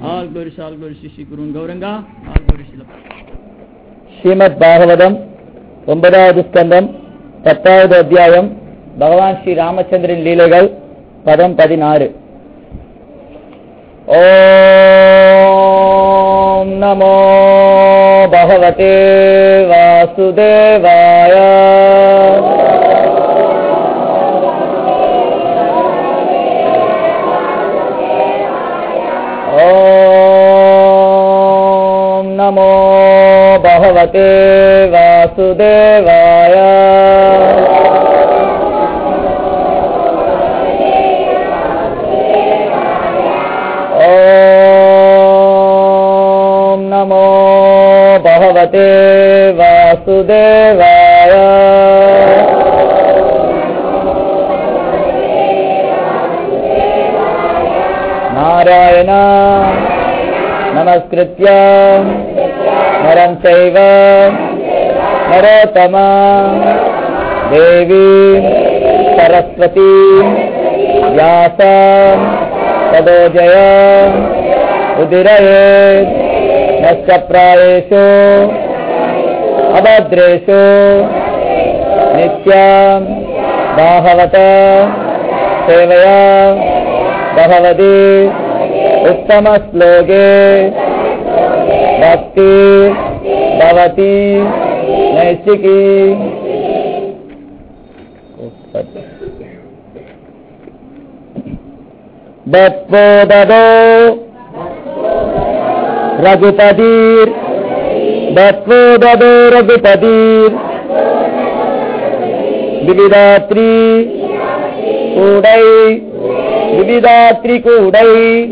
All glory, all glory, Shri Shri Guru Gauranga. All glory, Shri Srimad Bhagavatam ஒன்பதாவது ஸ்கந்தம் பத்தாவது அத்தியாயம் பகவான் ஸ்ரீ ராமச்சந்திரன் லீலைகள் பதம் பதினாறு ஓம் நமோ பகவதே வாசுதேவாய ஓம் நமோ பகவதே வாசுதேவாய ஓம் நமோ பகவதே வாசுதேவாய நாராயண நமஸ்கிருத்ய நரம் செய்வ நரோத்தம தேவி சரஸ்வதி व्यास तदोजय उदिरये नश्च प्रायेषु अभद्रेषु नित्यं बाहवत सेवया भगवती उत्तमश्लोके भक्ति भवति नैष्टिकी दत्पोददो रघुपतीर् दत्पोददो रघुपतीर् विविधात्री कूडै विविधात्री कूडै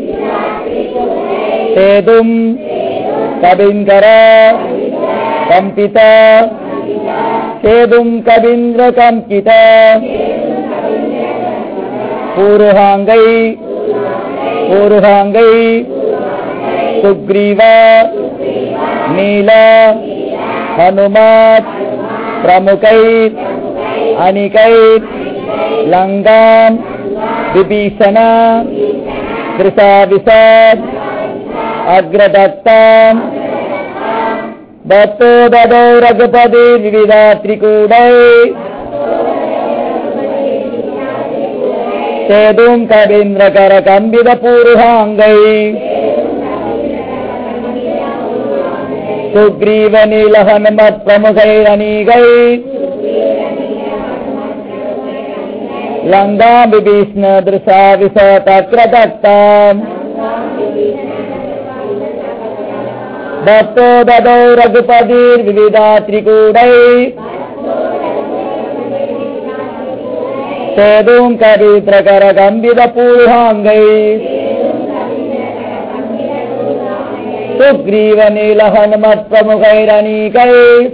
सेतुम् कविङ्कर कम्पित सेतुम् कवीन्द्र कम्पित पूर्वाङ्गै पूर्वाङ्गै सुग्रीव नील हनुमत् प्रमुखैर् अनिकैर् लङ्गाम् विभीषण दृशाविशत् अग्रदत्ताम् दत्तो ददौ रघुपति विविधा त्रिकूडै சேதும் கவீந்திரகர கம்பித பூருகாங்கை சுக்ரீவ நீலஹனுமத் பிரமுகை அநீகை லங்கா விபீஷ்ண திருஷா விச தக்ரதக்தாம் தத்தோ ததோ ரகுபதிர் விவிதா திரிகூடை சேதும் கவித்ரகர கம்பித பூர்வாங்கை சுக்ரீவ நீல ஹனுமத் பிரமுகைரணீகை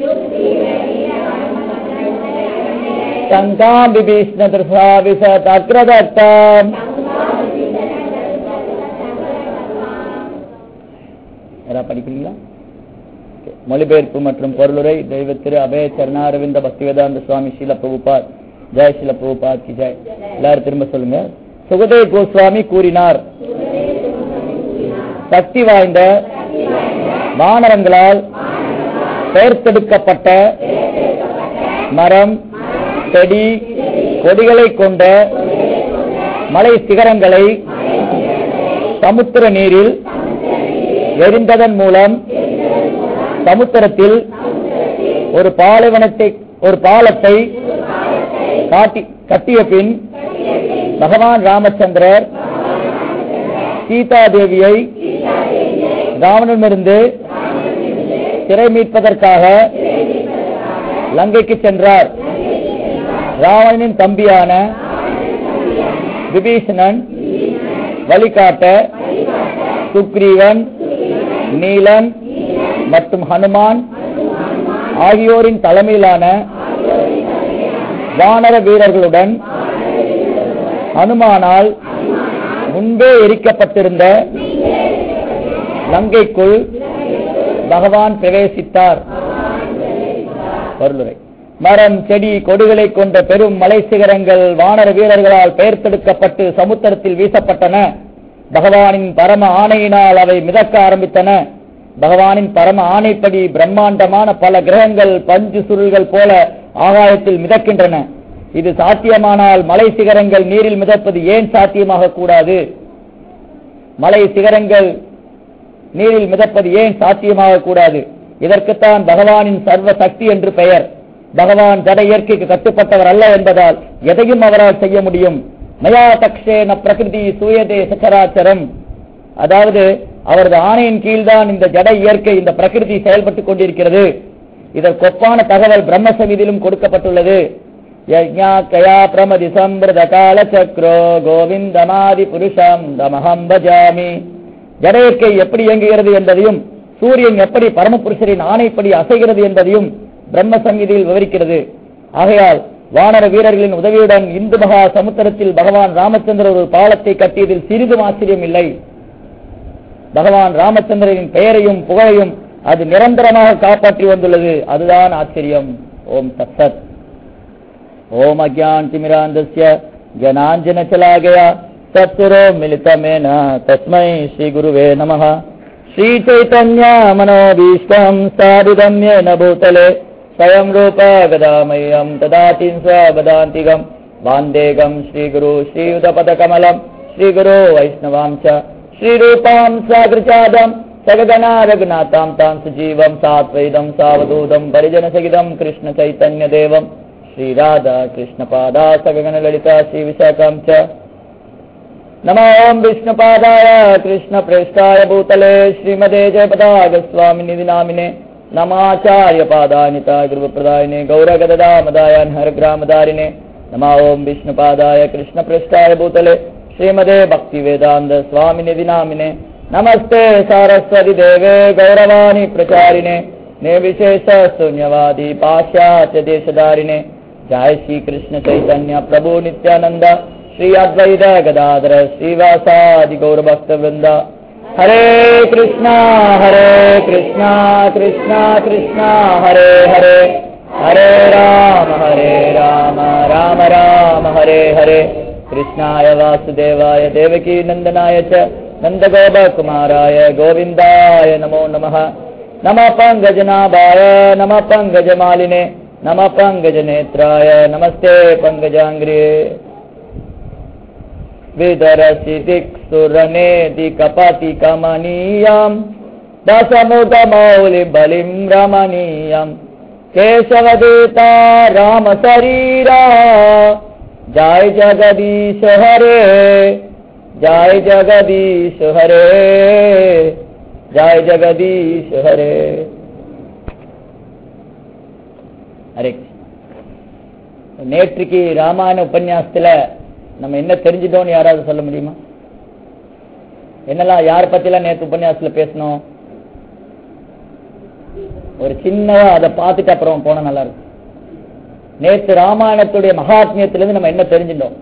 சங்காம் விபீஷ்ண திருஷா விச தக்ரதத்தாம் படிக்கிறீங்களா மொழிபெயர்ப்பு மற்றும் பொருளுரை தெய்வ திரு அபய சரணாரவிந்த பக்திவேதாந்த சுவாமி ஸ்ரீல பிரபுபாத் ஜெய் ஸ்ரீல பிரபுபாத் கி ஜெய் எல்லாரும் திரும்ப சொல்லுங்க சுகதேவ் கோஸ்வாமி கூறினார் சக்தி வாய்ந்த வானரங்களால் பெயர்த்தெடுக்கப்பட்ட மரம் செடி கொடிகளை கொண்ட மலை சிகரங்களை சமுத்திர நீரில் எரிந்ததன் மூலம் சமுத்திரத்தில் ஒரு பாலைவனத்தை ஒரு பாலத்தை காட்டி கட்டிய பின் பகவான் ராமச்சந்திரர் சீதா தேவியை ராவணனிலிருந்து சிறை மீட்பதற்காக லங்கைக்கு சென்றார் ராவணனின் தம்பியான விபீஷணன் வழிகாட்ட சுக்ரீவன் நீலன் மற்றும் ஹனுமான் ஆகியோரின் தலைமையிலான வானர வீரர்களுடன் ஹனுமானால் முன்பே எரிக்கப்பட்டிருந்த லங்கைக்குள் பகவான் பிரவேசித்தார் பொருளுரை மரம் செடி கொடிகளை கொண்ட பெரும் மலை சிகரங்கள் வானர வீரர்களால் பெயர்த்தெடுக்கப்பட்டு சமுத்திரத்தில் வீசப்பட்டன பகவானின் பரம ஆணையினால் அவை மிதக்க ஆரம்பித்தன பகவானின் பரம ஆணைப்படி பிரம்மாண்டமான பல கிரகங்கள் பஞ்சு சுருள்கள் போல ஆகாயத்தில் மிதக்கின்றன இது சாத்தியமானால் மலை சிகரங்கள் நீரில் மிதப்பது ஏன் சாத்தியமாக கூடாது மலை சிகரங்கள் நீரில் மிதப்பது ஏன் சாத்தியமாக கூடாது இதற்குத்தான் பகவானின் சர்வ சக்தி என்று பெயர் பகவான் ஜட இயற்கைக்கு கட்டுப்பட்டவர் அல்ல என்பதால் எதையும் அவரால் செய்ய முடியும் மயா தக்ஷேன பிரகிருதி சூயதே சச்சராச்சரம் அதாவது அவரது ஆணையின் கீழ்தான் இந்த ஜட இயற்கை இந்த பிரகிருதி செயல்பட்டுக் கொண்டிருக்கிறது இதற்கொப்பான தகவல் பிரம்மசமிதியிலும் கொடுக்கப்பட்டுள்ளது யஜ்ஞாக்கயா பிரமதி சம்பிரத கால சக்ரோ கோவிந்தமாதி புருஷம் தமஹம் பஜாமி ஜட இயற்கை எப்படி இயங்குகிறது என்பதையும் சூரியன் எப்படி பரமபுருஷரின் ஆணைப்படி அசைகிறது என்பதையும் பிரம்ம சங்கீதியில் விவரிக்கிறது ஆகையால் வானர வீரர்களின் உதவியுடன் இந்து மகா சமுத்திரத்தில் பகவான் ராமச்சந்திரர் ஒரு பாலத்தை கட்டியதில் சிறிதும் ஆச்சரியம் இல்லை பகவான் ராமச்சந்திரனின் பெயரையும் புகழையும் அது நிரந்தரமாக காப்பாற்றி வந்துள்ளது அதுதான் ஆச்சரியம் ஓம் தத்சத் ஓம் அஜான் திமிராந்தஸ்ய ஜனாஞ்சன சலாகயா சத்துரோ மிலிதமேன தஸ்மை ஸ்ரீ குருவே நமः श्री चैतन्य मनोभीष्टम् सारिदम्येन भूतले स्वयं रूप गदामह्यम् ददातिं स्वदान्तिकम् वान्देगम् श्रीगुरु श्रीयुतपदकमलम् श्रीगुरो वैष्णवाम् च श्रीरूपाम् सागृचादम् सगगना रघुनाथाम् ताम् सुजीवम् सात्वैदम् सावधूतम् परिजनसहितम् कृष्णचैतन्यदेवम् श्रीराधा कृष्णपादा सगगनललिता श्रीविशाखाम् च नमो ओम् विष्णुपादाय कृष्णप्रेष्ठाय भूतले श्रीमते जयपदागस्वामिनिधि नामिने नमाचार्यपादानिता गुरुप्रदायिने गौरगददामदाय हरग्रामदारिणे नमो ओम् विष्णुपादाय कृष्णप्रेष्ठाय भूतले श्रीमते भक्तिवेदान्त स्वामिनिधि नामिने नमस्ते सारस्वति देवे गौरवाणि प्रचारिणे निर्विशेष शून्यवादी पाश्चात्य देशधारिणे जय श्री कृष्ण चैतन्य प्रभु नित्यानंद श्री अद्वैत गदाधर श्रीवासादि गौरभक्त वृंद हरे कृष्णा हरे कृष्णा कृष्णा कृष्णा हरे हरे हरे राम हरे राम राम राम हरे हरे कृष्णाय वासुदेवाय देवकी नन्दनाय च नन्दगोपकुमाराय गोविन्दाय नमो नमः नमः पङ्कजनाभाय नमः पङ्कजमालिने नमः पङ्कजनेत्राय नमस्ते पङ्कजाङ्ग्रिये विदरसि दिक्सुरनेति कपति कमनीयम् दशमुखमौलिबलिम् रमणीयम् केशवदूता रामशरीरा जय जगदीश हरे जय जगदीश हरे जय जगदीश हरे ஹரே நேற்றுக்கு ராமாயண உபன்யாசத்துல நம்ம என்ன தெரிஞ்சிட்டோம்னு யாராவது சொல்ல முடியுமா என்னெல்லாம் யார் பத்திலாம் நேற்று உபன்யாசத்துல பேசணும் ஒரு சின்னதா அதை பார்த்துட்டு அப்புறம் போனா நல்லா இருக்கும் நேற்று ராமாயணத்துடைய மகாத்மியத்திலிருந்து நம்ம என்ன தெரிஞ்சிட்டோம்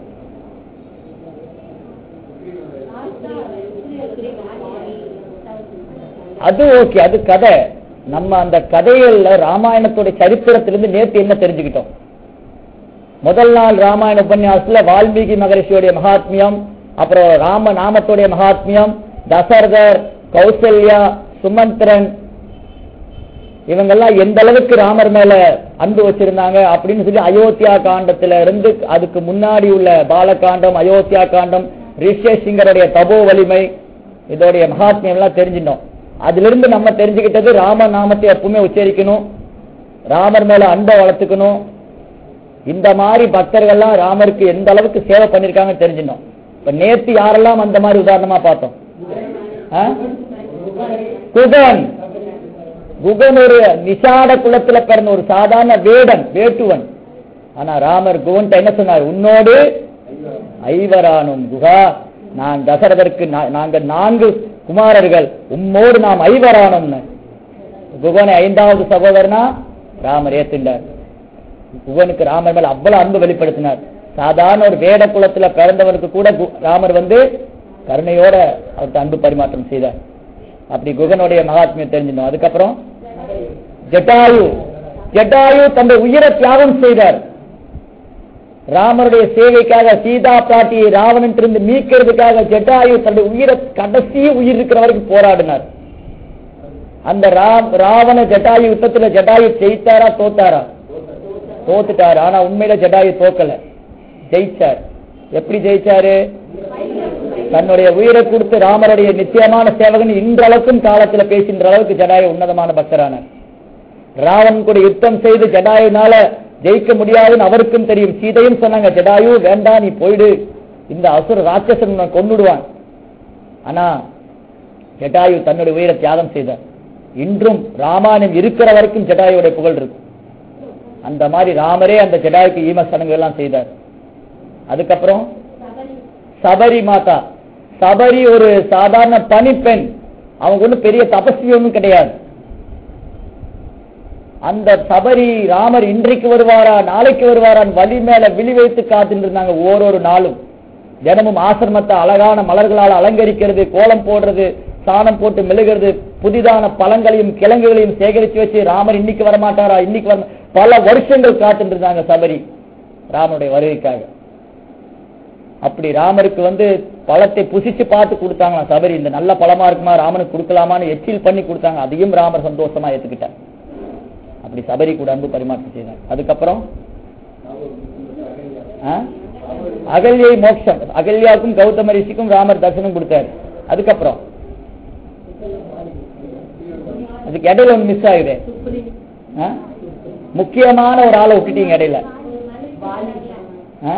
அது ஓகே அது கதை நம்ம அந்த கதைகள்ல ராமாயணத்துடைய சரித்திரத்திலிருந்து நேற்று என்ன தெரிஞ்சுக்கிட்டோம் முதல் நாள் ராமாயண உபன்யாசத்துல வால்மீகி மகரிஷியுடைய மகாத்மியம் அப்புறம் ராம நாமத்துடைய மகாத்மியம் தசரதர் கௌசல்யா சுமந்திரன் இவங்கெல்லாம் எந்த அளவுக்கு ராமர் மேல அன்பு வச்சிருந்தாங்க அப்படின்னு சொல்லி அயோத்தியா காண்டத்துல இருந்து அதுக்கு முன்னாடி உள்ள பாலகாண்டம் அயோத்தியா காண்டம் ரிஷேஷிங்கருடைய தபோ வலிமை இதோடைய மகாத்மியம் எல்லாம் தெரிஞ்சிட்டோம் அதுல இருந்து நம்ம தெரிஞ்சுக்கிட்டது ராம நாமத்தை எப்பவுமே உச்சரிக்கணும் ராமர் மேல அன்பை வளர்த்துக்கணும் இந்த மாதிரி பக்தர்கள்லாம் ராமருக்கு எந்த அளவுக்கு சேவை பண்ணிருக்காங்கன்னு தெரிஞ்சிட்டோம் இப்ப நேத்து யாரெல்லாம் அந்த மாதிரி உதாரணமா பார்த்தோம் ஆ? குகன் குகன் ஒரு நிஷாட குலத்துல பிறந்த ஒரு சாதாரண வேடன் வேட்டுவன் ஆனா ராமர் குகன் என்ன சொன்னார் உன்னோடு ஐவரானும் குகா நான் தசரதற்கு நா- நாங்கள் நான்கு குமாரர்கள் உம்மோடு நாம் ஐவரானோம்னு குகனை ஐந்தாவது சகோதரனா ராமர் ஏத்துண்டார் குகனுக்கு ராமர் மேல அவ்வளவு அன்பு வெளிப்படுத்தினார் சாதாரண ஒரு வேட குலத்துல பிறந்தவருக்கு கூட கு- ராமர் வந்து கருணையோட அவருக்கு அன்பு பரிமாற்றம் செய்தார் அப்படி குகனுடைய மகாத்மியம் தெரிஞ்சிடும் அதுக்கப்புறம் ஜட்டாயு ஜட்டாயு தன்னுடைய உயிரை தியாகம் செய்தார் ராமருடைய சேவைக்காக சீதா பிராட்டியை ராவணன் இருந்து மீட்கிறதுக்காக ஜட்டாயு தன்னுடைய உயிரை கடைசி உயிர் இருக்கிற வரைக்கும் போராடினார் அந்த ரா- ராவண ஜட்டாயு யுத்தத்துல ஜட்டாயு ஜெயித்தாரா தோத்தாரா தோத்துட்டாரு ஆனா உண்மையில ஜட்டாயு தோக்கல ஜெயிச்சார் எப்படி ஜெயிச்சாரு தன்னுடைய உயிரை கொடுத்து ராமருடைய நிச்சயமான சேவகன் இன்றளவுக்கும் காலத்துல பேசுகின்ற அளவுக்கு ஜடாயு உன்னதமான பக்தரானார் ராவன் கூட யுத்தம் செய்து ஜடாயுனால ஜெயிக்க முடியாதுன்னு அவருக்கும் தெரியும் சீதையும் சொன்னாங்க ஜடாயு வேண்டாம் நீ போயிடு இந்த அசுர ராட்சசன் உன்னை கொன்னுடுவான் ஆனா ஜடாயு தன்னுடைய உயிரை தியாகம் செய்தார் இன்றும் ராமாயணம் இருக்கிற வரைக்கும் ஜடாயுடைய புகழ் இருக்கும் அந்த மாதிரி ராமரே அந்த ஜடாயுக்கு ஈம சடங்கு எல்லாம் செய்தார் அதுக்கப்புறம் சபரி மாதா சபரி ஒரு சாதாரண பணிப்பெண் அவங்க ஒண்ணும் பெரிய தபஸ்வி ஒண்ணும் கிடையாது அந்த சபரி ராமர் இன்றைக்கு வருவாரா நாளைக்கு வருவாரான்னு வழி மேல விழி வைத்து காத்துட்டு இருந்தாங்க ஓரொரு நாளும் தினமும் ஆசிரமத்தை அழகான மலர்களால் அலங்கரிக்கிறது கோலம் போடுறது சாணம் போட்டு மெழுகிறது புதிதான பழங்களையும் கிழங்குகளையும் சேகரித்து வச்சு ராமர் இன்னைக்கு வரமாட்டாரா இன்னைக்கு வர பல வருஷங்கள் காத்துட்டு இருந்தாங்க சபரி ராமனுடைய வருகைக்காக அப்படி ராமருக்கு வந்து பழத்தை புசிச்சு பார்த்து கொடுத்தாங்களாம் சபரி இந்த நல்ல பழமா இருக்குமா ராமனுக்கு கொடுக்கலாமான்னு எச்சில் பண்ணி கொடுத்தாங்க அதையும் ராமர் சந்தோஷமா ஏத்துக்கிட்டார் அப்படி சபரி கூட அன்பு பரிமாற்றம் செய்தார் அதுக்கப்புறம் ஆ? அகல்யை மோட்சம் அகல்யாவுக்கும் கௌதம ரிஷிக்கும் ராமர் தரிசனம் கொடுத்தாரு அதுக்கப்புறம் அதுக்கு இடையில ஒன்று மிஸ் ஆகுது ஆ? முக்கியமான ஒரு ஆளை விட்டுட்டீங்க இடையில ஆ?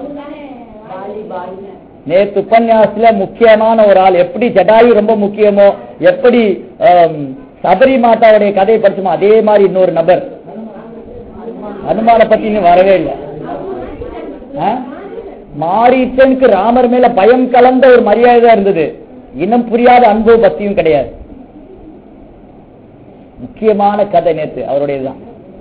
நேத்து உபன்யாசத்துல முக்கியமான ஒரு ஆள் எப்படி ஜடாயு ரொம்ப முக்கியமோ எப்படி ஆம், சபரி மாதாவுடைய கதையை படிச்சோமோ அதே மாதிரி இன்னொரு நபர் அனுமான பத்தி இன்னும் வரவே இல்லை ஆ? மாரீச்சனுக்கு ராமர் மேல பயம் கலந்த ஒரு மரியாதை தான் இருந்தது இனம் புரியாத அன்பு பக்தியும் கிடையாது முக்கியமான கதை நேத்து அவருடையதுதான்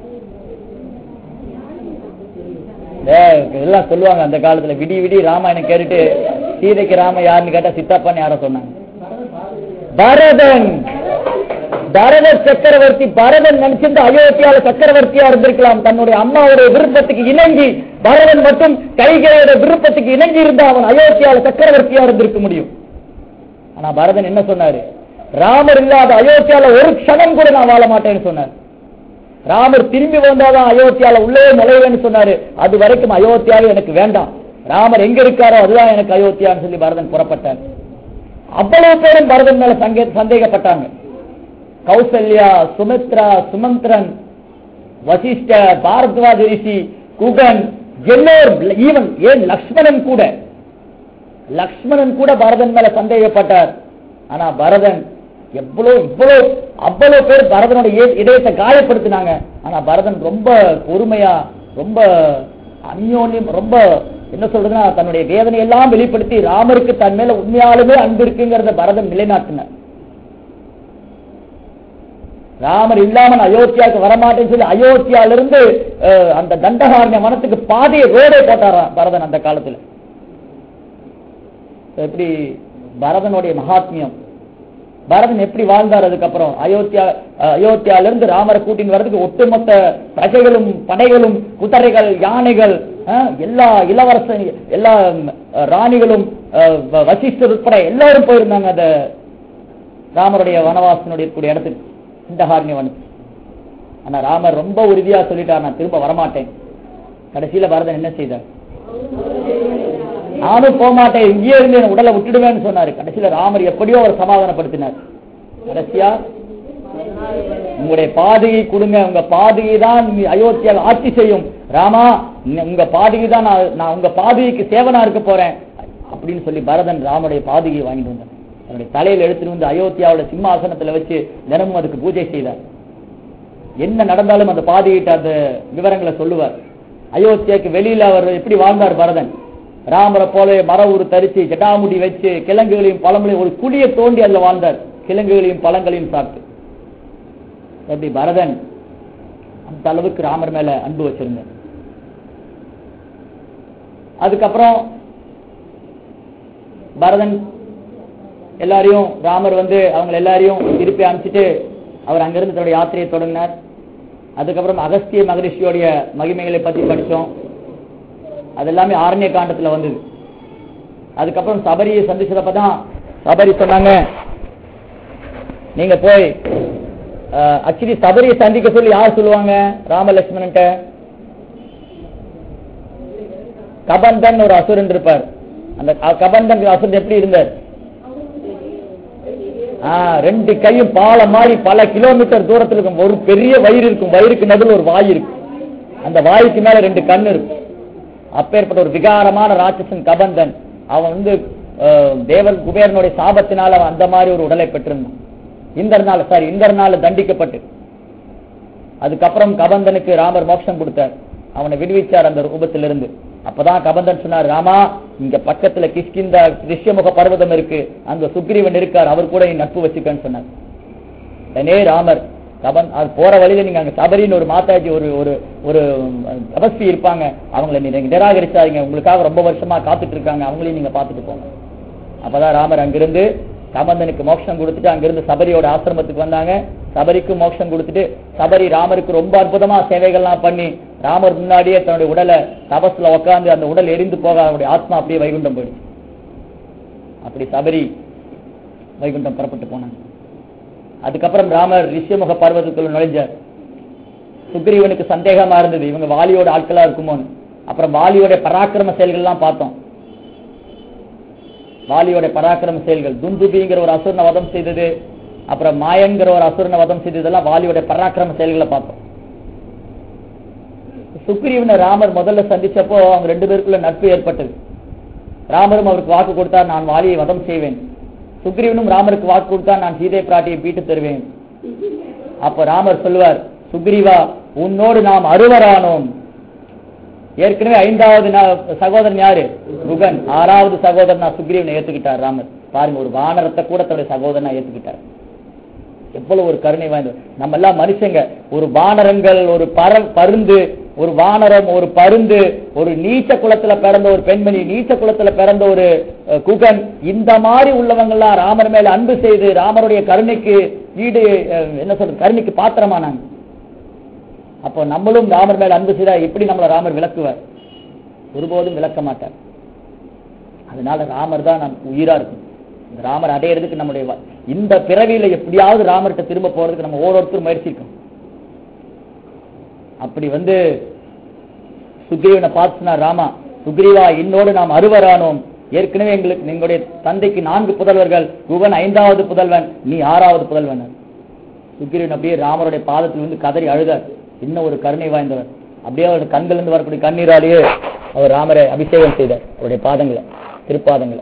ஏய், எல்லாம் சொல்லுவாங்க அந்த காலத்துல விடி விடி ராமாயணம் கேட்டுட்டு சீதைக்கு ராம யாருன்னு கேட்டா சித்தப்பான்னு யாரோ சொன்னாங்க பரதன் பரத சக்கரவர்த்தி பரதன் நினைச்சிருந்த அயோத்தியால சக்கரவர்த்தியா இருந்திருக்கலாம் தன்னுடைய அம்மாவுடைய விருப்பத்துக்கு இணங்கி பரதன் மட்டும் கைகையோட விருப்பத்துக்கு இணங்கி இருந்தா அவன் அயோத்தியால சக்கரவர்த்தியா இருந்திருக்க முடியும் ஆனா பரதன் என்ன சொன்னாரு ராமர் இல்லாத அயோத்தியால ஒரு க்ஷணம் கூட நான் வாழ மாட்டேன்னு சொன்னார் ராமர் திரும்பி வந்தாதான் அயோத்தியால உள்ளே நுழைவேன்னு சொன்னாரு அது வரைக்கும் அயோத்தியாவே எனக்கு வேண்டாம் ராமர் எங்க இருக்காரோ அதுதான் எனக்கு அயோத்தியான்னு சொல்லி பரதன் புறப்பட்டார் அவ்வளவு பேரும் பரதன் மேல சங்கே சந்தேகப்பட்டாங்க கௌசல்யா சுமித்ரா சுமந்திரன் வசிஷ்ட பாரத்வாஜ ரிஷி குகன் எல்லோர் ஈவன் ஏன் லக்ஷ்மணன் கூட லக்ஷ்மணன் கூட பரதன் மேல சந்தேகப்பட்டார் ஆனா பரதன் எவ்வளவு இவ்வளவு அவ்வளவு பேர் பரதனோட இய- இதயத்தை காயப்படுத்தினாங்க ஆனா பரதன் ரொம்ப பொறுமையா ரொம்ப அந்யோன்யம் ரொம்ப என்ன சொல்றதுன்னா தன்னுடைய வேதனை எல்லாம் வெளிப்படுத்தி ராமருக்கு தன் மேல உண்மையாலுமே அன்பு இருக்குங்கிறத பரதன் நிலைநாட்டினார் ராமர் இல்லாமல் அயோத்தியாவுக்கு வரமாட்டேன்னு சொல்லி அயோத்தியாவிலிருந்து அஹ், அந்த தண்டகாரண்ய வனத்துக்கு பாதையை ரோடே போட்டாராம் பரதன் அந்த காலத்துல எப்படி பரதனுடைய மகாத்மியம் பரதன் எப்படி வாழ்ந்தார் அதுக்கப்புறம் அயோத்தியா அஹ், அயோத்தியால இருந்து ராமரை கூட்டின்னு வர்றதுக்கு ஒட்டுமொத்த பிரஜைகளும் படைகளும் குதிரைகள் யானைகள் அஹ், எல்லா இளவரசன் எல்லா ம், அஹ், ராணிகளும் அஹ், வ- வசிஷ்டர் உட்பட எல்லாரும் போயிருந்தாங்க அந்த ராமருடைய வனவாசனுடைய இருக்கக்கூடிய இடத்துக்கு சிந்தகாரண்ய வனத்துக்கு ஆனா ராமர் ரொம்ப உறுதியா சொல்லிட்டார் நான் திரும்ப வரமாட்டேன் கடைசியில பரதன் என்ன செய்தார் நானும் போக மாட்டேன் இங்கேயே இருந்து என் உடலை விட்டுடுவேன்னு சொன்னாரு கடைசியில ராமர் எப்படியோ அவர் சமாதானப்படுத்தினார் கடைசியா உங்களுடைய பாதையை கொடுங்க உங்க பாதையை தான் நீ அயோத்தியாவில் ஆட்சி செய்யும் ராமா நீ- உங்க பாதையை தான் நான் நான் உங்க பாதைக்கு சேவனா இருக்க போறேன் அப்படின்னு சொல்லி பரதன் ராமனுடைய பாதையை வாங்கிட்டு வந்தார் தன்னுடைய தலையில எடுத்துட்டு வந்து அயோத்தியாவோட சிம்மாசனத்துல வச்சு தினமும் அதுக்கு பூஜை செய்தார் என்ன நடந்தாலும் அந்த பாதையிட்ட அந்த விவரங்களை சொல்லுவார் அயோத்தியாக்கு வெளியில அவர் எப்படி வாழ்ந்தார் பரதன் ராமரை போல மர உரு தரிச்சு ஜடாமுடி வச்சு கிழங்குகளையும் பழங்களையும் ஒரு குழியை தோண்டி அதுல வாழ்ந்தார் கிழங்குகளையும் பழங்களையும் சாப்பிட்டு எப்படி பரதன் அந்த அளவுக்கு ராமர் மேல அன்பு வச்சிருந்தார் அதுக்கப்புறம் பரதன் எல்லாரையும் ராமர் வந்து அவங்க எல்லாரையும் திருப்பி அனுப்பிச்சிட்டு அவர் அங்கிருந்து தன்னுடைய யாத்திரையை தொடங்கினார் அதுக்கப்புறம் அகஸ்திய மகரிஷியோடைய மகிமைகளை பத்தி படிச்சோம் அது எல்லாமே ஆரண்ய காண்டத்துல வந்தது அதுக்கப்புறம் சபரியை சந்திச்சதப்பதான் சபரி சொன்னாங்க நீங்க போய் ஆக்சுவலி சபரியை சந்திக்க சொல்லி யார் சொல்லுவாங்க ராமலட்சுமணன்ட்ட கபந்தன் ஒரு அசுரன் இருப்பார் அந்த க- கபந்தன் அசுரன் எப்படி இருந்தார் ஆ, ரெண்டு கையும் பாலம் மாதிரி பல கிலோமீட்டர் தூரத்துல இருக்கும் ஒரு பெரிய வயிறு இருக்கும் வயிறுக்கு நடுவில் ஒரு வாய் இருக்கும் அந்த வாய்க்கு மேல ரெண்டு கண் இருக்கும் அப்பேற்பட்ட ஒரு விகாரமான ராட்சசன் கபந்தன் அவன் வந்து அஹ், தேவன் குபேரனுடைய சாபத்தினால அவன் அந்த மாதிரி ஒரு உடலை பெற்றிருந்தான் இந்திரனால சாரி இந்திரனால தண்டிக்கப்பட்டு அதுக்கப்புறம் கபந்தனுக்கு ராமர் மோட்சம் கொடுத்தார் அவனை விடுவிச்சார் அந்த ரூபத்திலிருந்து அப்பதான் கபந்தன் சொன்னார் ராமா இங்க பக்கத்துல கிஷ்கிந்தா ரிஷ்யமுக பர்வதம் இருக்கு அங்க சுக்ரீவன் இருக்கார் அவர் கூட நீ நட்பு வச்சுக்கன்னு சொன்னார் உடனே ராமர் கபன் அது போற வழியில நீங்க அங்க சபரின்னு ஒரு மாதாஜி ஒரு ஒரு ஒரு தபஸ்வி இருப்பாங்க அவங்களை நீங்க நிராகரிச்சாதீங்க உங்களுக்காக ரொம்ப வருஷமா காத்துட்டு இருக்காங்க அவங்களையும் நீங்க பார்த்துட்டு போங்க அப்பதான் ராமர் அங்கிருந்து கபந்தனுக்கு மோட்சம் கொடுத்துட்டு அங்கிருந்து சபரியோட ஆசிரமத்துக்கு வந்தாங்க சபரிக்கு மோட்சம் கொடுத்துட்டு சபரி ராமருக்கு ரொம்ப அற்புதமா சேவைகள்லாம் பண்ணி ராமர் முன்னாடியே தன்னுடைய உடலை தபஸ்ல உட்கார்ந்து அந்த உடல் எரிந்து போக அவருடைய ஆத்மா அப்படியே வைகுண்டம் போயிடுச்சு அப்படி சபரி வைகுண்டம் புறப்பட்டு போனாங்க அதுக்கப்புறம் ராமர் ரிஷ்யமுக பர்வதத்துக்குள்ள நுழைஞ்சார் சுக்ரீவனுக்கு சந்தேகமா இருந்தது இவங்க வாலியோட ஆட்களா இருக்குமோன்னு அப்புறம் வாலியோட பராக்கிரம செயல்கள்லாம் பார்த்தோம் வாலியோட பராக்கிரம செயல்கள் துந்துபிங்கிற ஒரு அசுரனை வதம் செய்தது அப்புறம் மாயன்கிற ஒரு அசுரனை வதம் செய்தது இதெல்லாம் வாலியோட பராக்கிரம செயல்களை பார்த்தோம் சுக்ரீவனை ராமர் முதல்ல சந்திச்சப்போ அவங்க ரெண்டு பேருக்குள்ள நட்பு ஏற்பட்டது ராமரும் அவருக்கு வாக்கு கொடுத்தார் நான் வாலியை வதம் செய்வேன் சுக்ரீவனும் ராமருக்கு வாக்கு கொடுத்தார் நான் சீதை பிராட்டியை மீட்டு தருவேன் அப்ப ராமர் சொல்லுவார் சுக்ரீவா உன்னோடு நாம் அறுவரானோம் ஏற்கனவே ஐந்தாவது நா- சகோதரன் யாரு குகன் ஆறாவது சகோதரனா சுக்ரீவனை ஏத்துக்கிட்டார் ராமர் பாருங்க ஒரு வானரத்தை கூட தன்னுடைய சகோதரனா ஏத்துக்கிட்டார் எவ்வளவு ஒரு கருணை வாய்ந்தது நம்ம எல்லாம் மனுஷங்க ஒரு வானரங்கள் ஒரு பர பருந்து ஒரு வானரம் ஒரு பருந்து ஒரு நீச்ச குலத்துல பிறந்த ஒரு பெண்மணி நீச்ச குலத்துல பிறந்த ஒரு அஹ், குகன் இந்த மாதிரி உள்ளவங்க எல்லாம் ராமர் மேல அன்பு செய்து ராமருடைய கருணைக்கு ஈடு அஹ், என்ன சொல்றது கருணைக்கு பாத்திரமானாங்க அப்போ நம்மளும் ராமர் மேல அன்பு செய்தா எப்படி நம்மள ராமர் விளக்குவார் ஒருபோதும் விளக்க மாட்டார் அதனால ராமர் தான் நம் உயிரா இருக்கும் இந்த ராமர் அடையிறதுக்கு நம்முடைய வ- இந்த பிறவியில எப்படியாவது ராமர்கிட்ட திரும்ப போறதுக்கு நம்ம ஒவ்வொருத்தரும் முயற்சி இருக்கோம் அப்படி வந்து சுக்ரீவனை பார்த்து சொன்னார் ராமா சுக்ரீவா இன்னோடு நாம் அறுவரானோம் ஏற்கனவே எங்களுக்கு எங்களுடைய தந்தைக்கு நான்கு புதல்வர்கள் குகன் ஐந்தாவது புதல்வன் நீ ஆறாவது புதல்வன் சுக்ரீவன் அப்படியே ராமருடைய பாதத்தில் வந்து கதறி அழுதார் இன்னும் ஒரு கருணை வாய்ந்தவர் அப்படியே அவருடைய கண்கள் இருந்து வரக்கூடிய கண்ணீராலேயே அவர் ராமரை அபிஷேகம் செய்தார் அவருடைய பாதங்களை திருப்பாதங்களை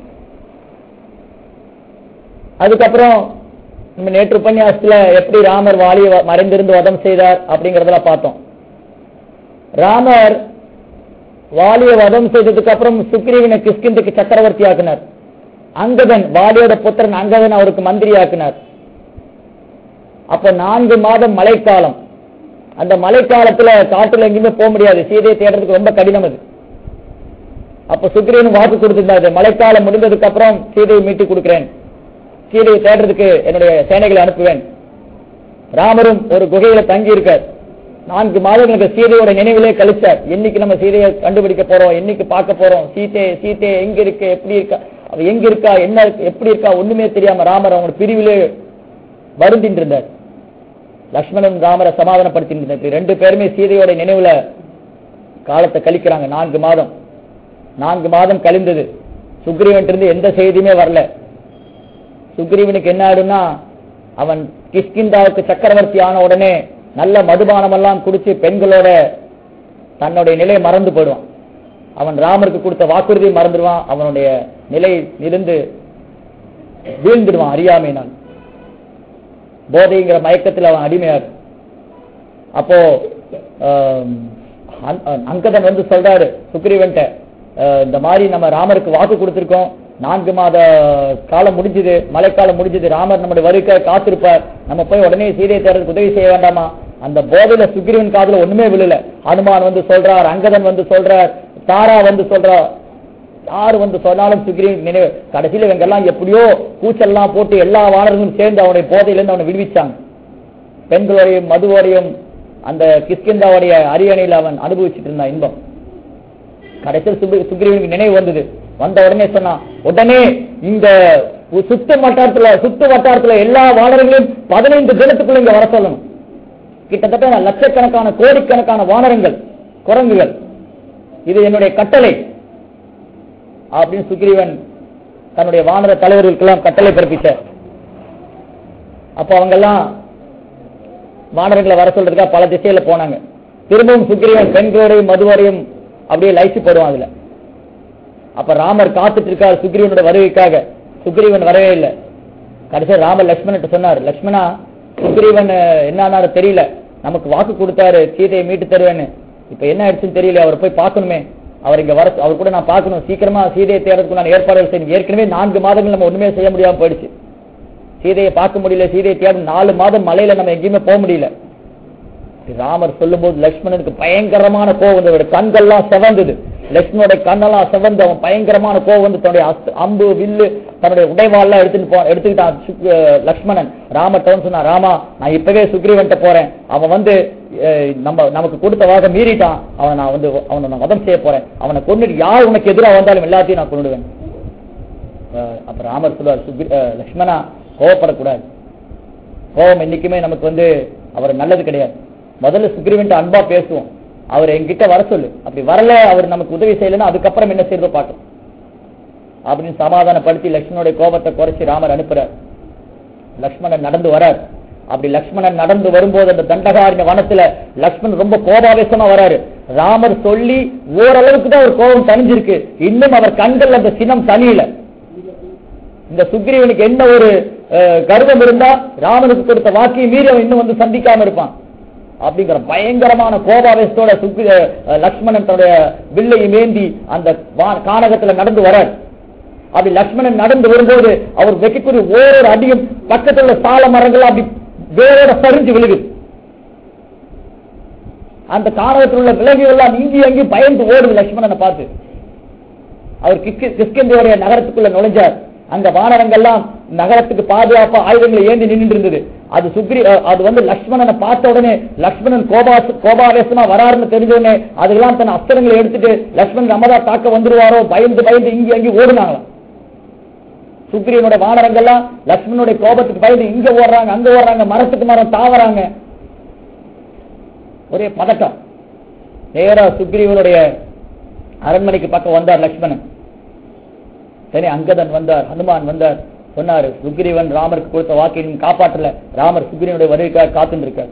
அதுக்கப்புறம் நம்ம நேற்று உபன்யாசத்துல எப்படி ராமர் வாலியை வ- மறைந்திருந்து வதம் செய்தார் அப்படிங்கறதெல்லாம் பார்த்தோம் ராமர் வாலியை வதம் செய்ததுக்கு அப்புறம் சுக்ரீவனை கிஷ்கிந்துக்கு சக்கரவர்த்தி ஆக்கினார் அங்கதன் வாலியோட புத்திரன் அங்கதன் அவருக்கு மந்திரி ஆக்கினார் அப்ப நான்கு மாதம் மழைக்காலம் அந்த மழைக்காலத்துல காட்டுல எங்கேயுமே போக முடியாது சீதையை தேடுறதுக்கு ரொம்ப கடினம் அது அப்ப சுக்ரீவன் வாக்கு கொடுத்திருந்தாரு மழைக்காலம் முடிந்ததுக்கு அப்புறம் சீதையை மீட்டு கொடுக்கிறேன் சீதையை தேடுறதுக்கு என்னுடைய சேனைகளை அனுப்புவேன் ராமரும் ஒரு குகையில தங்கி இருக்கார் நான்கு மாதங்களுக்கு சீதையோட நினைவிலே கழிச்சார் என்னைக்கு நம்ம சீதையை கண்டுபிடிக்க போறோம் என்னைக்கு பார்க்க போறோம் சீதை சீதை எங்க இருக்கு எப்படி இருக்கா அவ எங்க இருக்கா என்ன இருக்கு, எப்படி இருக்கா ஒண்ணுமே தெரியாம ராமர் அவங்க பிரிவிலே வருந்தின்னு இருந்தார் லக்ஷ்மணன் ராமரை சமாதானப்படுத்திட்டு இருந்தார். இப்படி ரெண்டு பேருமே சீதையோட நினைவுல காலத்தை கழிக்கிறாங்க நான்கு மாதம் நான்கு மாதம் கழிந்தது சுக்ரீவன் இருந்து எந்த செய்தியுமே வரல சுக்ரீவனுக்கு என்ன ஆயிடும்னா அவன் கிஷ்கிந்தாவுக்கு சக்கரவர்த்தி ஆன உடனே நல்ல மதுபானம் எல்லாம் குடிச்சு பெண்களோட தன்னுடைய நிலையை மறந்து போயிடுவான் அவன் ராமருக்கு கொடுத்த வாக்குறுதியை மறந்துடுவான் அவனுடைய நிலை இருந்து வீழ்ந்துடுவான் அறியாமையினால் போதைங்கிற மயக்கத்தில் அவன் அடிமையார் அப்போ ஆம், அங்- அங்கதன் வந்து சொல்றாரு சுக்ரீவன்ட்ட அஹ், இந்த மாதிரி நம்ம ராமருக்கு வாக்கு கொடுத்திருக்கோம் நான்கு மாத காலம் முடிஞ்சது மழைக்காலம் முடிஞ்சது ராமர் நம்முடைய வருக்க காத்திருப்பார் நம்ம போய் உடனே சீதையை தேடுறதுக்கு உதவி செய்ய வேண்டாமா அந்த போதையில சுக்ரீவன் காதுல ஒண்ணுமே விழல ஹனுமான் வந்து சொல்றார் அங்கதன் வந்து சொல்றார் தாரா வந்து சொல்றார் யாரு வந்து சொன்னாலும் சுக்ரீவன் நினைவு கடைசியில இவங்க எல்லாம் எப்படியோ கூச்சல்லாம் போட்டு எல்லா வானர்களும் சேர்ந்து அவனுடைய போதையிலிருந்து அவனை விடுவிச்சாங்க பெண்களோடையும் மதுவோடையும் அந்த கிஷ்கிந்தாவுடைய அரியணையில் அவன் அனுபவிச்சுட்டு இருந்தான் இன்பம் கடைசியில் சுக்ரி- சுக்ரீவனுக்கு நினைவு வந்தது வந்த உடனே சொன்னான் உடனே இந்த உ- சுத்து வட்டாரத்துல சுத்து வட்டாரத்துல எல்லா வானரங்களையும் பதினைந்து தினத்துக்குள்ள இங்க வர சொல்லணும் கிட்டத்தட்ட லட்சக்கணக்கான கோடிக்கணக்கான வானரங்கள் குரங்குகள் இது என்னுடைய கட்டளை அப்படின்னு சுக்ரீவன் தன்னுடைய வானர தலைவர்களுக்கெல்லாம் கட்டளை பிறப்பிச்சார் அப்ப அவங்க எல்லாம் வானரங்களை வர சொல்றதுக்காக பல திசையில போனாங்க திரும்பவும் சுக்ரீவன் பெண்களோடையும் மதுவரையும் அப்படியே லைச்சு போடுவான் அதுல அப்ப ராமர் காத்துட்டு இருக்கார் சுக்ரீவனோட வருகைக்காக சுக்ரீவன் வரவே இல்லை கடைசியா ராமர் லட்சுமணன் சொன்னார் லட்சுமணா சுக்ரீவன் அஹ், என்னன்னாரு தெரியல நமக்கு வாக்கு கொடுத்தாரு சீதையை மீட்டு தருவேன்னு இப்ப என்ன ஆயிடுச்சுன்னு தெரியல அவர் போய் பார்க்கணுமே அவர் இங்க வர அவர் கூட நான் பார்க்கணும் சீக்கிரமா சீதையை தேடுறதுக்கு நான் ஏற்பாடுகள் செய்யணும் ஏற்கனவே நான்கு மாதங்கள் நம்ம ஒண்ணுமே செய்ய முடியாம போயிடுச்சு சீதையை பார்க்க முடியல சீதையை தேடும் நாலு மாதம் மலையில நம்ம எங்கேயுமே போக முடியல ராமர் சொல்லும்போது லட்சுமணனுக்கு பயங்கரமான கோவம் வந்து அவருடைய கண்கள்லாம் செவந்தது லட்சுமணோட கண்ணெல்லாம் செவந்து அவன் பயங்கரமான கோவம் வந்து தன்னுடைய அஸ்த- அம்பு வில்லு தன்னுடைய உடைவாள்லாம் எடுத்துட்டு போ எடுத்துக்கிட்டான் சுக்- அஹ் லக்ஷ்மணன் ராமர்ட்ட சொன்னா ராமா நான் இப்பவே சுக்ரீவன்ட்ட போறேன் அவன் வந்து அஹ், நம்ம நமக்கு கொடுத்த வாக மீறிட்டான் அவனை நான் வந்து அவனை நான் வதம் செய்ய போறேன் அவனை கொண்டுட்டு யார் உனக்கு எதிராக வந்தாலும் எல்லாத்தையும் நான் கொண்டுடுவேன் அஹ், அப்ப ராமர் சொல்லுவார் சுக்ரி அஹ், லக்ஷ்மணா கோவப்படக்கூடாது கோபம் என்னைக்குமே நமக்கு வந்து அவர் நல்லது கிடையாது முதல்ல சுக்ரீவன்ட்ட அன்பா பேசுவோம் அவர் என்கிட்ட வர சொல்லு அப்படி வரல அவர் நமக்கு உதவி செய்யலைன்னா அதுக்கப்புறம் என்ன செய்யறதோ பார்க்கலாம் அப்படின்னு சமாதானப்படுத்தி லக்ஷ்மணனுடைய கோபத்தை குறைச்சி ராமர் அனுப்புறார் லக்ஷ்மணன் நடந்து வரார் அப்படி லக்ஷ்மணன் நடந்து வரும்போது அந்த தண்டகாரண்ய வனத்துல லக்ஷ்மணன் ரொம்ப கோபாவேசமா வராரு ராமர் சொல்லி ஓரளவுக்கு தான் ஒரு கோபம் தணிஞ்சிருக்கு இன்னும் அவர் கண்கள் அந்த சினம் தனியல இந்த சுக்ரீவனுக்கு என்ன ஒரு அஹ், கர்வம் இருந்தா ராமனுக்கு கொடுத்த வாக்கியை மீறி அவன் இன்னும் வந்து சந்திக்காம இருப்பான் அப்படிங்கிற பயங்கரமான கோபாவேசத்தோட சுக்ரி அஹ், லக்ஷ்மணன் தன்னுடைய வில்லையை மேந்தி அந்த வா- கானகத்துல நடந்து வரார் அப்படி லக்ஷ்மணன் நடந்து வரும்போது அவர் வைக்கக்கூடிய ஓரொரு அடியும் பக்கத்துல உள்ள சால மரங்கள் அப்படி வேரோட சரிஞ்சு விழுகுது அந்த கானகத்தில் உள்ள விலங்குகள் எல்லாம் இங்கி அங்கி பயந்து ஓடுது லக்ஷ்மணனை பார்த்து அவர் கிஷ்கி- கிஷ்கிந்தையுடைய நகரத்துக்குள்ள நுழைஞ்சார் அங்க வானரங்கள்லாம் நகரத்துக்கு பாதுகாப்பா ஆயுதங்களை ஏந்தி நின்று இருந்தது அது சுக்ரி அஹ், அது வந்து லக்ஷ்மணனை பார்த்த உடனே லக்ஷ்மணன் கோபா கோபாவேசமா வராருன்னு தெரிஞ்ச உடனே அதெல்லாம் தன் அஸ்திரங்களை எடுத்துட்டு லக்ஷ்மணன் நம்மதா தாக்க வந்துருவாரோ பயந்து பயந்து இங்கி அங்கி ஓடுனாங்களாம் சுக்ரீவனோட வானரங்கள்லாம் லக்ஷ்மணனுடைய கோபத்துக்கு பயந்து இங்க ஓடுறாங்க அங்க ஓடுறாங்க மரத்துக்கு மரம் தாவறாங்க ஒரே பதட்டம் நேரா சுக்ரீவனுடைய அரண்மனைக்கு பக்கம் வந்தார் லக்ஷ்மணன் சரி அங்கதன் வந்தார் ஹனுமான் வந்தார் சொன்னாரு சுக்ரீவன் ராமருக்கு கொடுத்த வாக்கை இன்னும் காப்பாற்றல ராமர் சுக்ரீவனுடைய வருகைக்காக காத்துட்டு இருக்கார்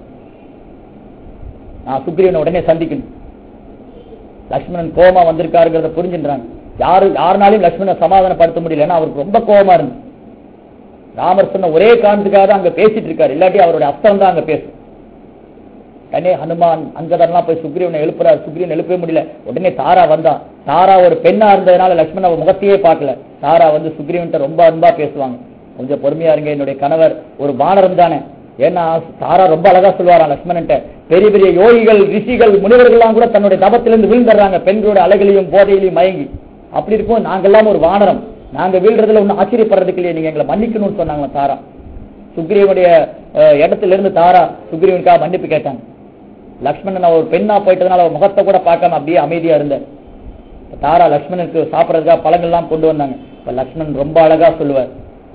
நான் சுக்ரீவனை உடனே சந்திக்கணும் லக்ஷ்மணன் கோபமா வந்திருக்காருங்கிறத புரிஞ்சுன்றாங்க யாரு யாருனாலையும் லக்ஷ்மணனை சமாதானப்படுத்த முடியல ஏன்னா அவருக்கு ரொம்ப கோபமா இருந்து ராமர் சொன்ன ஒரே காரணத்துக்காக தான் அங்க பேசிட்டு இருக்காரு இல்லாட்டி அவருடைய அஸ்திரம் தான் அங்க பேசும் உடனே ஹனுமான் அங்கதெல்லாம் போய் சுக்ரீவனை எழுப்புறாரு சுக்ரீவன் எழுப்பவே முடியல உடனே தாரா வந்தான் தாரா ஒரு பெண்ணா இருந்ததுனால லக்ஷ்மணன் அவ முகத்தையே பார்க்கல தாரா வந்து சுக்ரீவன்ட்ட ரொம்ப அன்பா பேசுவாங்க கொஞ்சம் பொறுமையா இருங்க என்னுடைய கணவர் ஒரு வானரம் தானே ஏன்னா தாரா ரொம்ப அழகா சொல்லுவாராம் லக்ஷ்மணன்ட்ட பெரிய பெரிய யோகிகள் ரிஷிகள் முனிவர்கள்லாம் கூட தன்னுடைய தபத்திலிருந்து விழுந்துடுறாங்க பெண்களோட அழகிலையும் போதையிலையும் மயங்கி அப்படி இருக்கும் நாங்கெல்லாம் ஒரு வானரம் நாங்க வீழ்றதுல ஒன்னும் ஆச்சரியப்படுறதுக்கு இல்லையே நீங்க எங்களை மன்னிக்கணும்னு சொன்னாங்களா தாரா சுக்ரீவனுடைய அஹ், இடத்துல இருந்து தாரா சுக்ரீவனுக்காக மன்னிப்பு கேட்டாங்க லக்ஷ்மணன் அவர் பெண்ணா போயிட்டதுனால அவர் முகத்தை கூட பார்க்காம அப்படியே அமைதியா இருந்தார் தாரா லக்ஷ்மணனுக்கு சாப்பிடறதுக்காக பழங்கள்லாம் கொண்டு வந்தாங்க இப்ப லக்ஷ்மணன் ரொம்ப அழகா சொல்லுவார்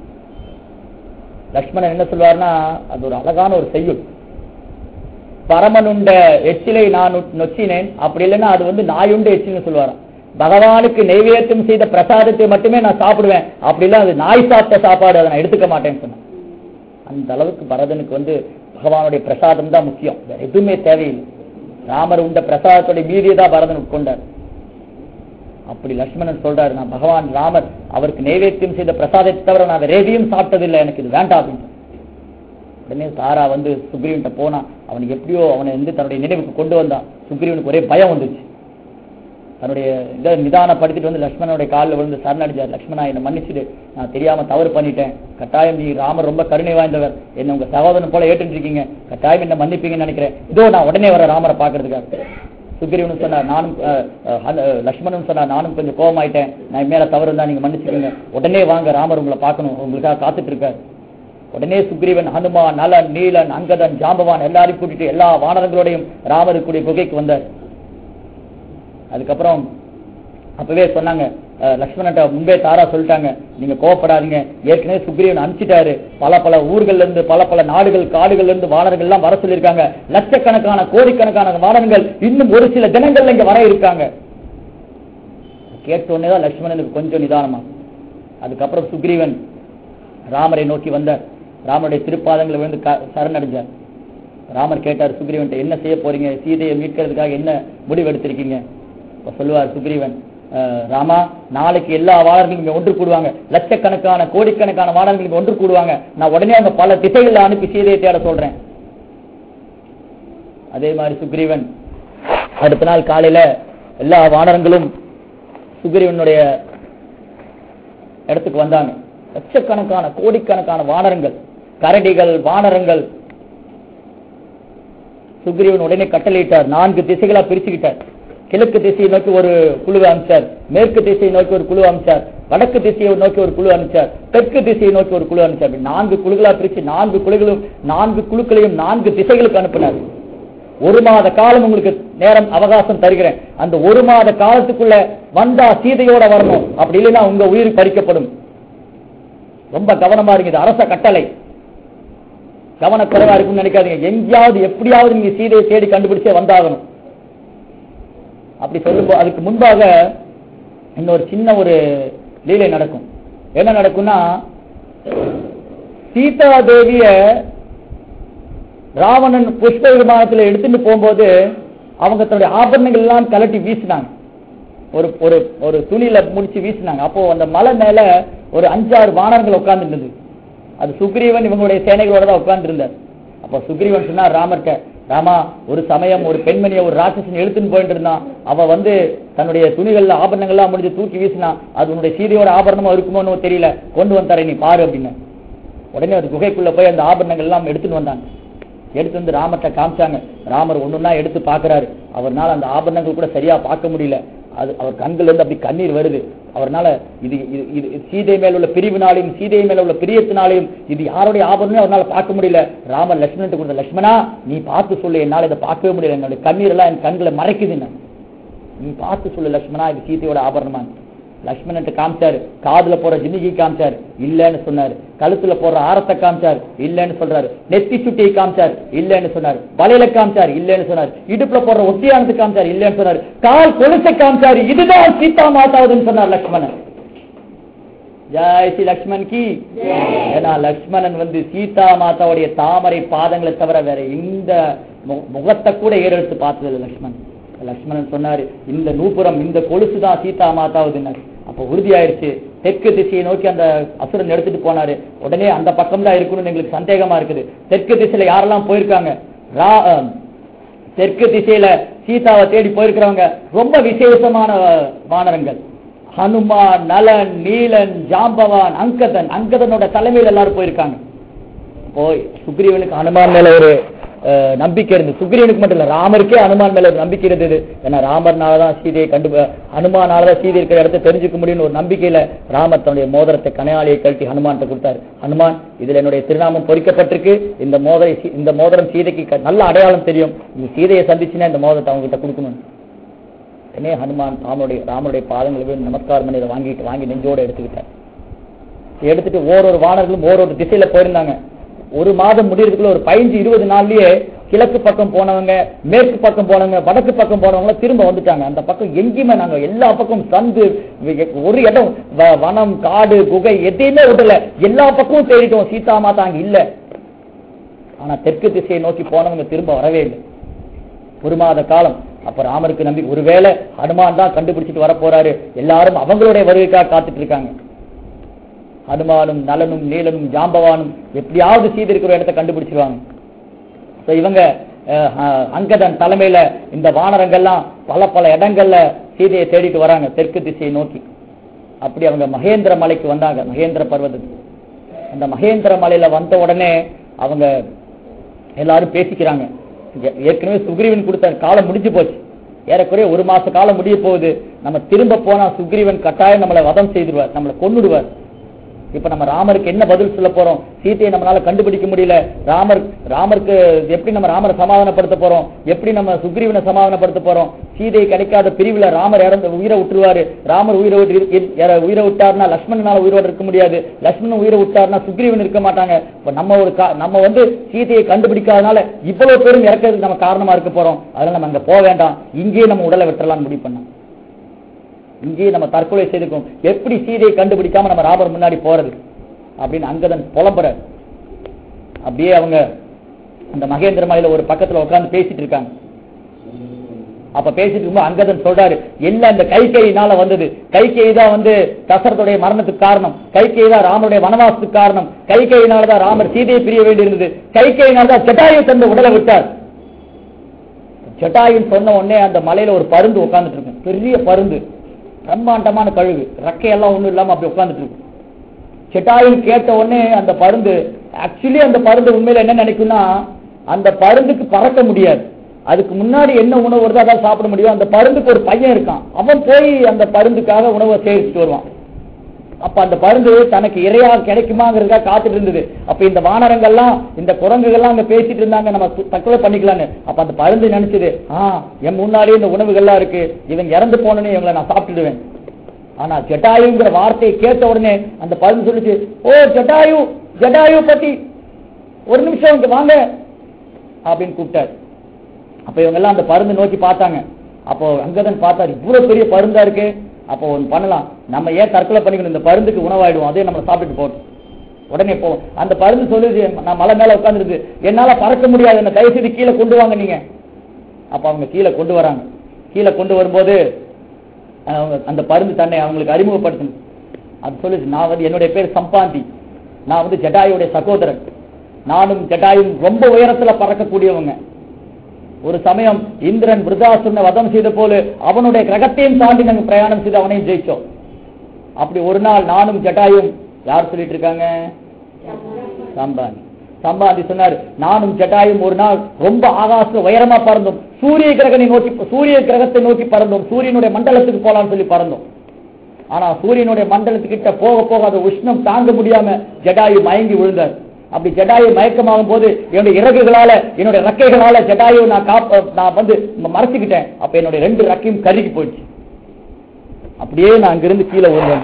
லக்ஷ்மணன் என்ன சொல்வார்னா அது ஒரு அழகான ஒரு செய்யுள் பரமனுண்ட எச்சிலை நான் உட்- நொச்சினேன் அப்படி இல்லைன்னா அது வந்து நாயுண்ட எச்சில்னு சொல்லுவாராம் பகவானுக்கு நைவேத்தியம் செய்த பிரசாதத்தை மட்டுமே நான் சாப்பிடுவேன் அப்படி இல்ல அது நாய் சாப்பிட்ட சாப்பாடு அதை நான் எடுத்துக்க மாட்டேன்னு சொன்னேன் அந்த அளவுக்கு பரதனுக்கு வந்து பகவானுடைய பிரசாதம் தான் முக்கியம் வேற எதுவுமே தேவையில்லை ராமர் உண்ட பிரசாதத்துடைய மீதியை தான் பரதன் உட்கொண்டார் அப்படி லக்ஷ்மணன் சொல்றாரு நான் பகவான் ராமர் அவருக்கு நைவேத்தியம் செய்த பிரசாதத்தை தவிர நான் வேற எதையும் சாப்பிட்டதில்லை எனக்கு இது வேண்டாம் அப்படின்னு உடனே தாரா வந்து சுக்ரீவன்ட்ட போனா அவனுக்கு எப்படியோ அவனை வந்து தன்னுடைய நினைவுக்கு கொண்டு வந்தான் சுக்ரீவனுக்கு ஒரே பயம் வந்துச்சு தன்னுடைய இதை நிதானப்படுத்திட்டு வந்து லக்ஷ்மணனுடைய காலில் விழுந்து சரணடைஞ்சார் லக்ஷ்மணா என்னை மன்னிச்சுடு நான் தெரியாம தவறு பண்ணிட்டேன் கட்டாயம் நீ ராமர் ரொம்ப கருணை வாய்ந்தவர் என்ன உங்க சகோதரன் போல ஏற்றுட்டு இருக்கீங்க கட்டாயம் என்ன மன்னிப்பீங்கன்னு நினைக்கிறேன் இதோ நான் உடனே வர ராமரை பாக்குறதுக்காக சுக்ரீவனும் சொன்னார் நானும் அஹ், அஹ், ஹன- அஹ், லக்ஷ்மணனும் சொன்னார் நானும் கொஞ்சம் கோவமாயிட்டேன் நான் என் மேல தவறு இருந்தா நீங்க மன்னிச்சுக்கோங்க உடனே வாங்க ராமர் உங்களை பார்க்கணும் உங்களுக்காக காத்துட்டு இருக்காரு உடனே சுக்ரீவன் ஹனுமான் நலன் நீலன் அங்கதன் ஜாம்பவான் எல்லாரையும் கூட்டிட்டு எல்லா வானரங்களோடையும் ராமருக்குடைய குகைக்கு வந்தார் அதுக்கப்புறம் அப்பவே சொன்னாங்க அஹ், லக்ஷ்மணன்ட்ட முன்பே தாரா சொல்லிட்டாங்க நீங்க கோவப்படாதீங்க ஏற்கனவே சுக்ரீவன் அனுப்பிச்சிட்டாரு பல பல ஊர்கள்ல இருந்து பல பல நாடுகள் காடுகள்ல இருந்து வானர்கள் எல்லாம் வர சொல்லியிருக்காங்க லட்சக்கணக்கான கோடிக்கணக்கான வானர்கள் இன்னும் ஒரு சில தினங்கள்ல இங்க வர இருக்காங்க கேட்ட உடனே தான் லக்ஷ்மணனுக்கு கொஞ்சம் நிதானமா அதுக்கப்புறம் சுக்ரீவன் ராமரை நோக்கி வந்தார் ராமருடைய திருப்பாதங்களை விழுந்து க- சரணடைஞ்சார் ராமர் கேட்டார் சுக்ரீவன்ட்ட என்ன செய்ய போறீங்க சீதையை மீட்கிறதுக்காக என்ன முடிவு எடுத்திருக்கீங்க அப்ப சொல்லுவார் சுக்ரீவன் "அஹ், ராமா நாளைக்கு எல்லா வானர்களும் இங்க ஒன்று கூடுவாங்க லட்சக்கணக்கான கோடிக்கணக்கான வானர்கள் இங்க ஒன்று கூடுவாங்க நான் உடனே அவங்க பல திசைகளில் அனுப்பி சீதையை தேட சொல்றேன் அதே மாதிரி சுக்ரீவன் அடுத்த நாள் காலையில எல்லா வானரங்களும் சுக்ரீவனுடைய இடத்துக்கு வந்தாங்க லட்சக்கணக்கான கோடிக்கணக்கான வானரங்கள் கரடிகள் வானரங்கள் சுக்ரீவன் உடனே கட்டளையிட்டார் நான்கு திசைகளா பிரிச்சுக்கிட்டார் கிழக்கு திசையை நோக்கி ஒரு குழுவை அமைச்சார் மேற்கு திசையை நோக்கி ஒரு குழு அமைச்சார் வடக்கு திசையை நோக்கி ஒரு குழு அமைச்சார் தெற்கு திசையை நோக்கி ஒரு குழு அமைச்சார் இப்படி நான்கு குழுக்களா பிரிச்சு நான்கு குழுக்களும் நான்கு குழுக்களையும் நான்கு திசைகளுக்கு அனுப்பினார் ஒரு மாத காலம் உங்களுக்கு நேரம் அவகாசம் தருகிறேன் அந்த ஒரு மாத காலத்துக்குள்ள வந்தா சீதையோட வரணும் அப்படி இல்லைன்னா உங்க உயிர் பறிக்கப்படும் ரொம்ப கவனமா இருங்க இது அரச கட்டளை கவனக்குறைவா இருக்கும்னு நினைக்காதீங்க எங்கேயாவது எப்படியாவது நீங்க சீதையை தேடி கண்டுபிடிச்சே வந்தாகணும் அப்படி சொல்லும்போது அதுக்கு முன்பாக இன்னொரு சின்ன ஒரு லீலை நடக்கும் என்ன நடக்கும்னா சீதா தேவிய ராவணன் புஷ்ப விமானத்துல எடுத்துட்டு போகும்போது அவங்க தன்னுடைய ஆபரணங்கள் எல்லாம் கலட்டி வீசினாங்க ஒரு ஒரு ஒரு துணியில முடிச்சு வீசினாங்க அப்போ அந்த மலை மேல ஒரு அஞ்சாறு வானர்கள் உட்கார்ந்து இருந்தது அது சுக்ரீவன் இவங்களுடைய சேனைகளோட தான் உட்கார்ந்து இருந்தார் அப்போ சுக்ரீவன் சொன்னார் ராமர்கிட்ட ராமா ஒரு சமயம் ஒரு பெண்மணியை ஒரு ராட்சசன் இழுத்துன்னு போயிட்டு இருந்தான் அவ வந்து தன்னுடைய துணிகள்ல ஆபரணங்கள்லாம் முடிஞ்சு தூக்கி வீசினா அது உன்னுடைய சீதையோட ஆபரணமா இருக்குமோன்னு தெரியல கொண்டு வந்து தரேன் நீ பாரு அப்படின்னு உடனே ஒரு குகைக்குள்ள போய் அந்த ஆபரணங்கள் எல்லாம் எடுத்துன்னு வந்தாங்க எடுத்து வந்து ராமர்ட்ட காமிச்சாங்க ராமர் ஒண்ணுன்னா எடுத்து பாக்குறாரு அவர்னால அந்த ஆபரணங்கள் கூட சரியா பார்க்க முடியல அது அவர் கண்கள் இருந்து அப்படி கண்ணீர் வருது அவர்னால இது இது- இது சீதை மேல உள்ள பிரிவினாலையும் சீதை மேல உள்ள பிரியத்தினாலையும் இது யாருடைய ஆபரணமே அவரால் பார்க்க முடியல ராமர் லட்சுமணன் கொடுத்த லட்சுமணா நீ பார்த்து சொல்லு என்னால இதை பார்க்கவே முடியல என்னுடைய கண்ணீர் எல்லாம் என் கண்களை மறைக்குதுன்னு நீ பார்த்து சொல்லு லட்சுமணா இது சீதையோட ஆபரணமா லட்சுமணன் காமிச்சாரு காதுல போற ஜிமிகி காமிச்சாரு இல்லன்னு சொன்னாரு கழுத்துல போற ஆரத்தை காமிச்சாரு இல்லன்னு சொல்றாரு நெத்தி சுட்டியை காமிச்சாரு இல்லன்னு சொன்னாரு வலையில காமிச்சாரு இல்லன்னு சொன்னாரு இடுப்புல போடுற ஒட்டியானது காமிச்சாரு இல்லன்னு சொன்னாரு கால் கொலுசை காமிச்சாரு இதுதான் சீதா மாதாவுதுன்னு சொன்னார் லட்சுமணன் ஜெய் ஸ்ரீ லக்ஷ்மன் கி ஏன்னா லக்ஷ்மணன் வந்து சீதா மாதாவுடைய தாமரை பாதங்களை தவிர வேற எந்த மு- முகத்தை கூட ஏறெடுத்து பார்த்தது லக்ஷ்மணன் லக்ஷ்மணன் சொன்னாரு இந்த நூபுரம் இந்த கொலுசு தான் சீதா மாதாவுதுன்னாரு அப்ப உறுதியாயிருச்சு தெற்கு திசையை நோக்கி அந்த அசுரன் எடுத்துட்டு போனாரு உடனே அந்த பக்கம் தான் இருக்கணும்னு எங்களுக்கு சந்தேகமா இருக்குது தெற்கு திசையில யாரெல்லாம் போயிருக்காங்க ரா அஹ், தெற்கு திசையில சீதாவை தேடி போயிருக்கிறவங்க ரொம்ப விசேஷமான அஹ், வானரங்கள் ஹனுமான் நலன் நீலன் ஜாம்பவான் அங்கதன் அங்கதனோட தலைமையில் எல்லாரும் போயிருக்காங்க போய் சுக்ரீவனுக்கு ஹனுமான் மேல ஒரு அஹ், நம்பிக்கை இருந்தது சுக்ரீவனுக்கு மட்டும் இல்ல ராமருக்கே ஹனுமான் மேல ஒரு நம்பிக்கை இருந்தது ஏன்னா ராமர்னாலதான் சீதையை கண்டு ஹனுமானாலதான் சீதை இருக்கிற இடத்தை தெரிஞ்சுக்க முடியும்னு ஒரு நம்பிக்கையில ராமர் தன்னுடைய மோதிரத்தை கனையாளியை கழட்டி ஹனுமான்கிட்ட கொடுத்தாரு ஹனுமான் இதுல என்னுடைய திருநாமம் பொறிக்கப்பட்டிருக்கு இந்த மோதிரை சீ- இந்த மோதிரம் சீதைக்கு க- நல்ல அடையாளம் தெரியும் நீ சீதையை சந்திச்சுன்னா இந்த மோதிரத்தை அவங்க கிட்ட கொடுக்கணும் உடனே ஹனுமான் ராமனுடைய ராமனுடைய பாதங்களை விழுந்து நமஸ்காரம் பண்ணி இதை வாங்கிட்டு வாங்கி நெஞ்சோட எடுத்துக்கிட்டார் எடுத்துட்டு ஓரொரு வானர்களும் ஓரொரு திசையில போயிருந்தாங்க ஒரு மாதம் முடியறதுக்குள்ள ஒரு பதினஞ்சு இருபது நாள்லயே கிழக்கு பக்கம் போனவங்க மேற்கு பக்கம் போனவங்க வடக்கு பக்கம் போனவங்க திரும்ப வந்துட்டாங்க அந்த பக்கம் எங்கேயுமே நாங்க எல்லா பக்கம் சந்து வி- ஒரு இடம் வ- வனம் காடு குகை எதையுமே விடல எல்லா பக்கமும் தேடிட்டோம் சீதா மாதா அங்க இல்ல ஆனா தெற்கு திசையை நோக்கி போனவங்க திரும்ப வரவே இல்லை ஒரு மாத காலம் அப்ப ராமருக்கு நம்பி ஒருவேளை ஹனுமான் தான் கண்டுபிடிச்சிட்டு வர போறாரு எல்லாரும் அவங்களுடைய வருகைக்காக காத்துட்டு இருக்காங்க ஹனுமானும் நலனும் நீலனும் ஜாம்பவானும் எப்படியாவது சீதை இருக்கிற இடத்தை கண்டுபிடிச்சிருவாங்க So இவங்க அஹ், அஹ், அங்கதன் தலைமையில இந்த வானரங்கள்லாம் பல பல இடங்கள்ல சீதையை தேடிட்டு வராங்க தெற்கு திசையை நோக்கி அப்படி அவங்க மகேந்திர மலைக்கு வந்தாங்க மகேந்திர பர்வதத்துக்கு அந்த மகேந்திர மலையில வந்த உடனே அவங்க எல்லாரும் பேசிக்கிறாங்க ஏ- ஏற்கனவே சுக்ரீவன் கொடுத்த காலம் முடிஞ்சு போச்சு ஏறக்குறைய ஒரு மாச காலம் முடிய போகுது நம்ம திரும்ப போனா சுக்ரீவன் கட்டாயம் நம்மளை வதம் செய்திருவார் நம்மளை கொன்னுடுவார் இப்ப நம்ம ராமருக்கு என்ன பதில் சொல்ல போறோம் சீதையை நம்மளால கண்டுபிடிக்க முடியல ராமர் ராமருக்கு எப்படி நம்ம ராமரை சமாதானப்படுத்த போறோம் எப்படி நம்ம சுக்ரீவனை சமாதானப்படுத்த போறோம் சீதை கிடைக்காத பிரிவுல ராமர் இறந்து உயிரை விட்டுருவாரு ராமர் உயிரை விட்டு இரு- இரு- உயிரை விட்டாருன்னா லட்சுமணனால உயிரோட இருக்க முடியாது லட்சுமணன் உயிரை விட்டாருன்னா சுக்ரீவன் இருக்க மாட்டாங்க இப்ப நம்ம ஒரு கா- நம்ம வந்து சீதையை கண்டுபிடிக்காதனால இவ்வளவு பேரும் இறக்கிறதுக்கு நம்ம காரணமா இருக்க போறோம் அதனால நம்ம அங்க போக வேண்டாம் இங்கேயே நம்ம உடலை விட்டுறலாம்னு முடிவு பண்ணோம் இங்கேயே நம்ம தற்கொலை செய்திருக்கோம் எப்படி சீதையை கண்டுபிடிக்காம நம்ம ராமர் முன்னாடி போறது அப்படின்னு அங்கதன் புலம்புற அப்படியே அவங்க அந்த மகேந்திர மலையில ஒரு பக்கத்துல உட்கார்ந்து பேசிட்டு இருக்காங்க அப்ப பேசிட்டு இருக்கும்போது அங்கதன் சொல்றாரு எல்லாம் இந்த கைகையினால வந்தது கைகை தான் வந்து தசரத்துடைய மரணத்துக்கு காரணம் கைகை தான் ராமருடைய வனவாசத்துக்கு காரணம் கைகையினால தான் ராமர் சீதையை பிரிய வேண்டியிருந்தது கைகையினால தான் ஜட்டாயை தந்து உடலை விட்டார் ஜட்டாயின் சொன்ன உடனே அந்த மலையில ஒரு பருந்து உட்கார்ந்துட்டு இருக்கும் பெரிய பருந்து பிரம்மாண்டமான கழுகு ரெக்கையெல்லாம் ஒண்ணும் இல்லாம அப்படி உட்கார்ந்துட்டு இருக்கும் ஜட்டாயின் கேட்ட உடனே அந்த பருந்து ஆக்சுவலி அந்த பருந்து உண்மையில என்ன நினைக்கும்னா அந்த பருந்துக்கு பறக்க முடியாது அதுக்கு முன்னாடி என்ன உணவு வருதோ அதான் சாப்பிட முடியும் அந்த பருந்துக்கு ஒரு பையன் இருக்கான் அவன் போய் அந்த பருந்துக்காக உணவை சேகரிச்சுட்டு வருவான் அப்ப அந்த பருந்து தனக்கு இரையா கிடைக்குமாங்கிறதுக்காக காத்துட்டு இருந்தது அப்ப இந்த வானரங்கள்லாம் இந்த குரங்குகள்லாம் அங்க பேசிட்டு இருந்தாங்க நம்ம து- தற்கொலை பண்ணிக்கலாம்னு அப்ப அந்த பருந்து நினைச்சது ஆ என் முன்னாடியே இந்த உணவுகள்லாம் இருக்கு இவன் இறந்து போனனே இவங்களை நான் சாப்பிட்டுடுவேன் ஆனா ஜட்டாயுங்கிற வார்த்தையை கேட்ட உடனே அந்த பருந்து சொல்லுச்சு ஓ ஜட்டாயு ஜட்டாயு பத்தி ஒரு நிமிஷம் இங்க வாங்க அப்படின்னு கூப்பிட்டாரு அப்ப இவங்க எல்லாம் அந்த பருந்து நோக்கி பார்த்தாங்க அப்போ அங்கதான் பார்த்தாரு இவ்வளவு பெரிய பருந்தா இருக்கு அப்போ ஒன்று பண்ணலாம் நம்ம ஏன் தற்கொலை பண்ணிக்கணும் இந்த பருந்துக்கு உணவாயிடுவோம் அதே நம்ம சாப்பிட்டு போட்டோம் உடனே போ அந்த பருந்து சொல்லுது நான் மலை மேல உட்காந்துருக்கு என்னால பறக்க முடியாது என்ன தயவு செய்து கீழே கொண்டு வாங்க நீங்க அப்ப அவங்க கீழே கொண்டு வராங்க கீழே கொண்டு வரும்போது அவங்க அந்த பருந்து தன்னை அவங்களுக்கு அறிமுகப்படுத்தணும் அது சொல்லுச்சு நான் வந்து என்னுடைய பேர் சம்பாந்தி நான் வந்து ஜட்டாயுடைய சகோதரன் நானும் ஜட்டாயும் ரொம்ப உயரத்துல பறக்கக்கூடியவங்க ஒரு சமயம் இந்திரன் விருதாசுரனை வதம் செய்த போல அவனுடைய கிரகத்தையும் தாண்டி நாங்க பிரயாணம் செய்து அவனையும் ஜெயிச்சோம் அப்படி ஒரு நாள் நானும் ஜட்டாயும் யார் சொல்லிட்டு இருக்காங்க சம்பாதி சம்பாதி சொன்னார் நானும் ஜட்டாயும் ஒரு நாள் ரொம்ப ஆகாச உயரமா பறந்தோம் சூரிய கிரகனை நோக்கி சூரிய கிரகத்தை நோக்கி பறந்தோம் சூரியனுடைய மண்டலத்துக்கு போலாம்னு சொல்லி பறந்தோம் ஆனா சூரியனுடைய மண்டலத்துக்கிட்ட போக போக அது உஷ்ணம் தாங்க முடியாம ஜடாயு மயங்கி விழுந்தார் அப்படி ஜடாயு மயக்கமாகும் போது என்னுடைய இறகுகளால என்னுடைய ரெக்கைகளால ஜடாயு நான் காப்ப நான் வந்து மறைச்சுக்கிட்டேன் அப்ப என்னுடைய ரெண்டு ரெக்கையும் கருகி போயிடுச்சு அப்படியே நான் அங்கிருந்து கீழே விழுந்தேன்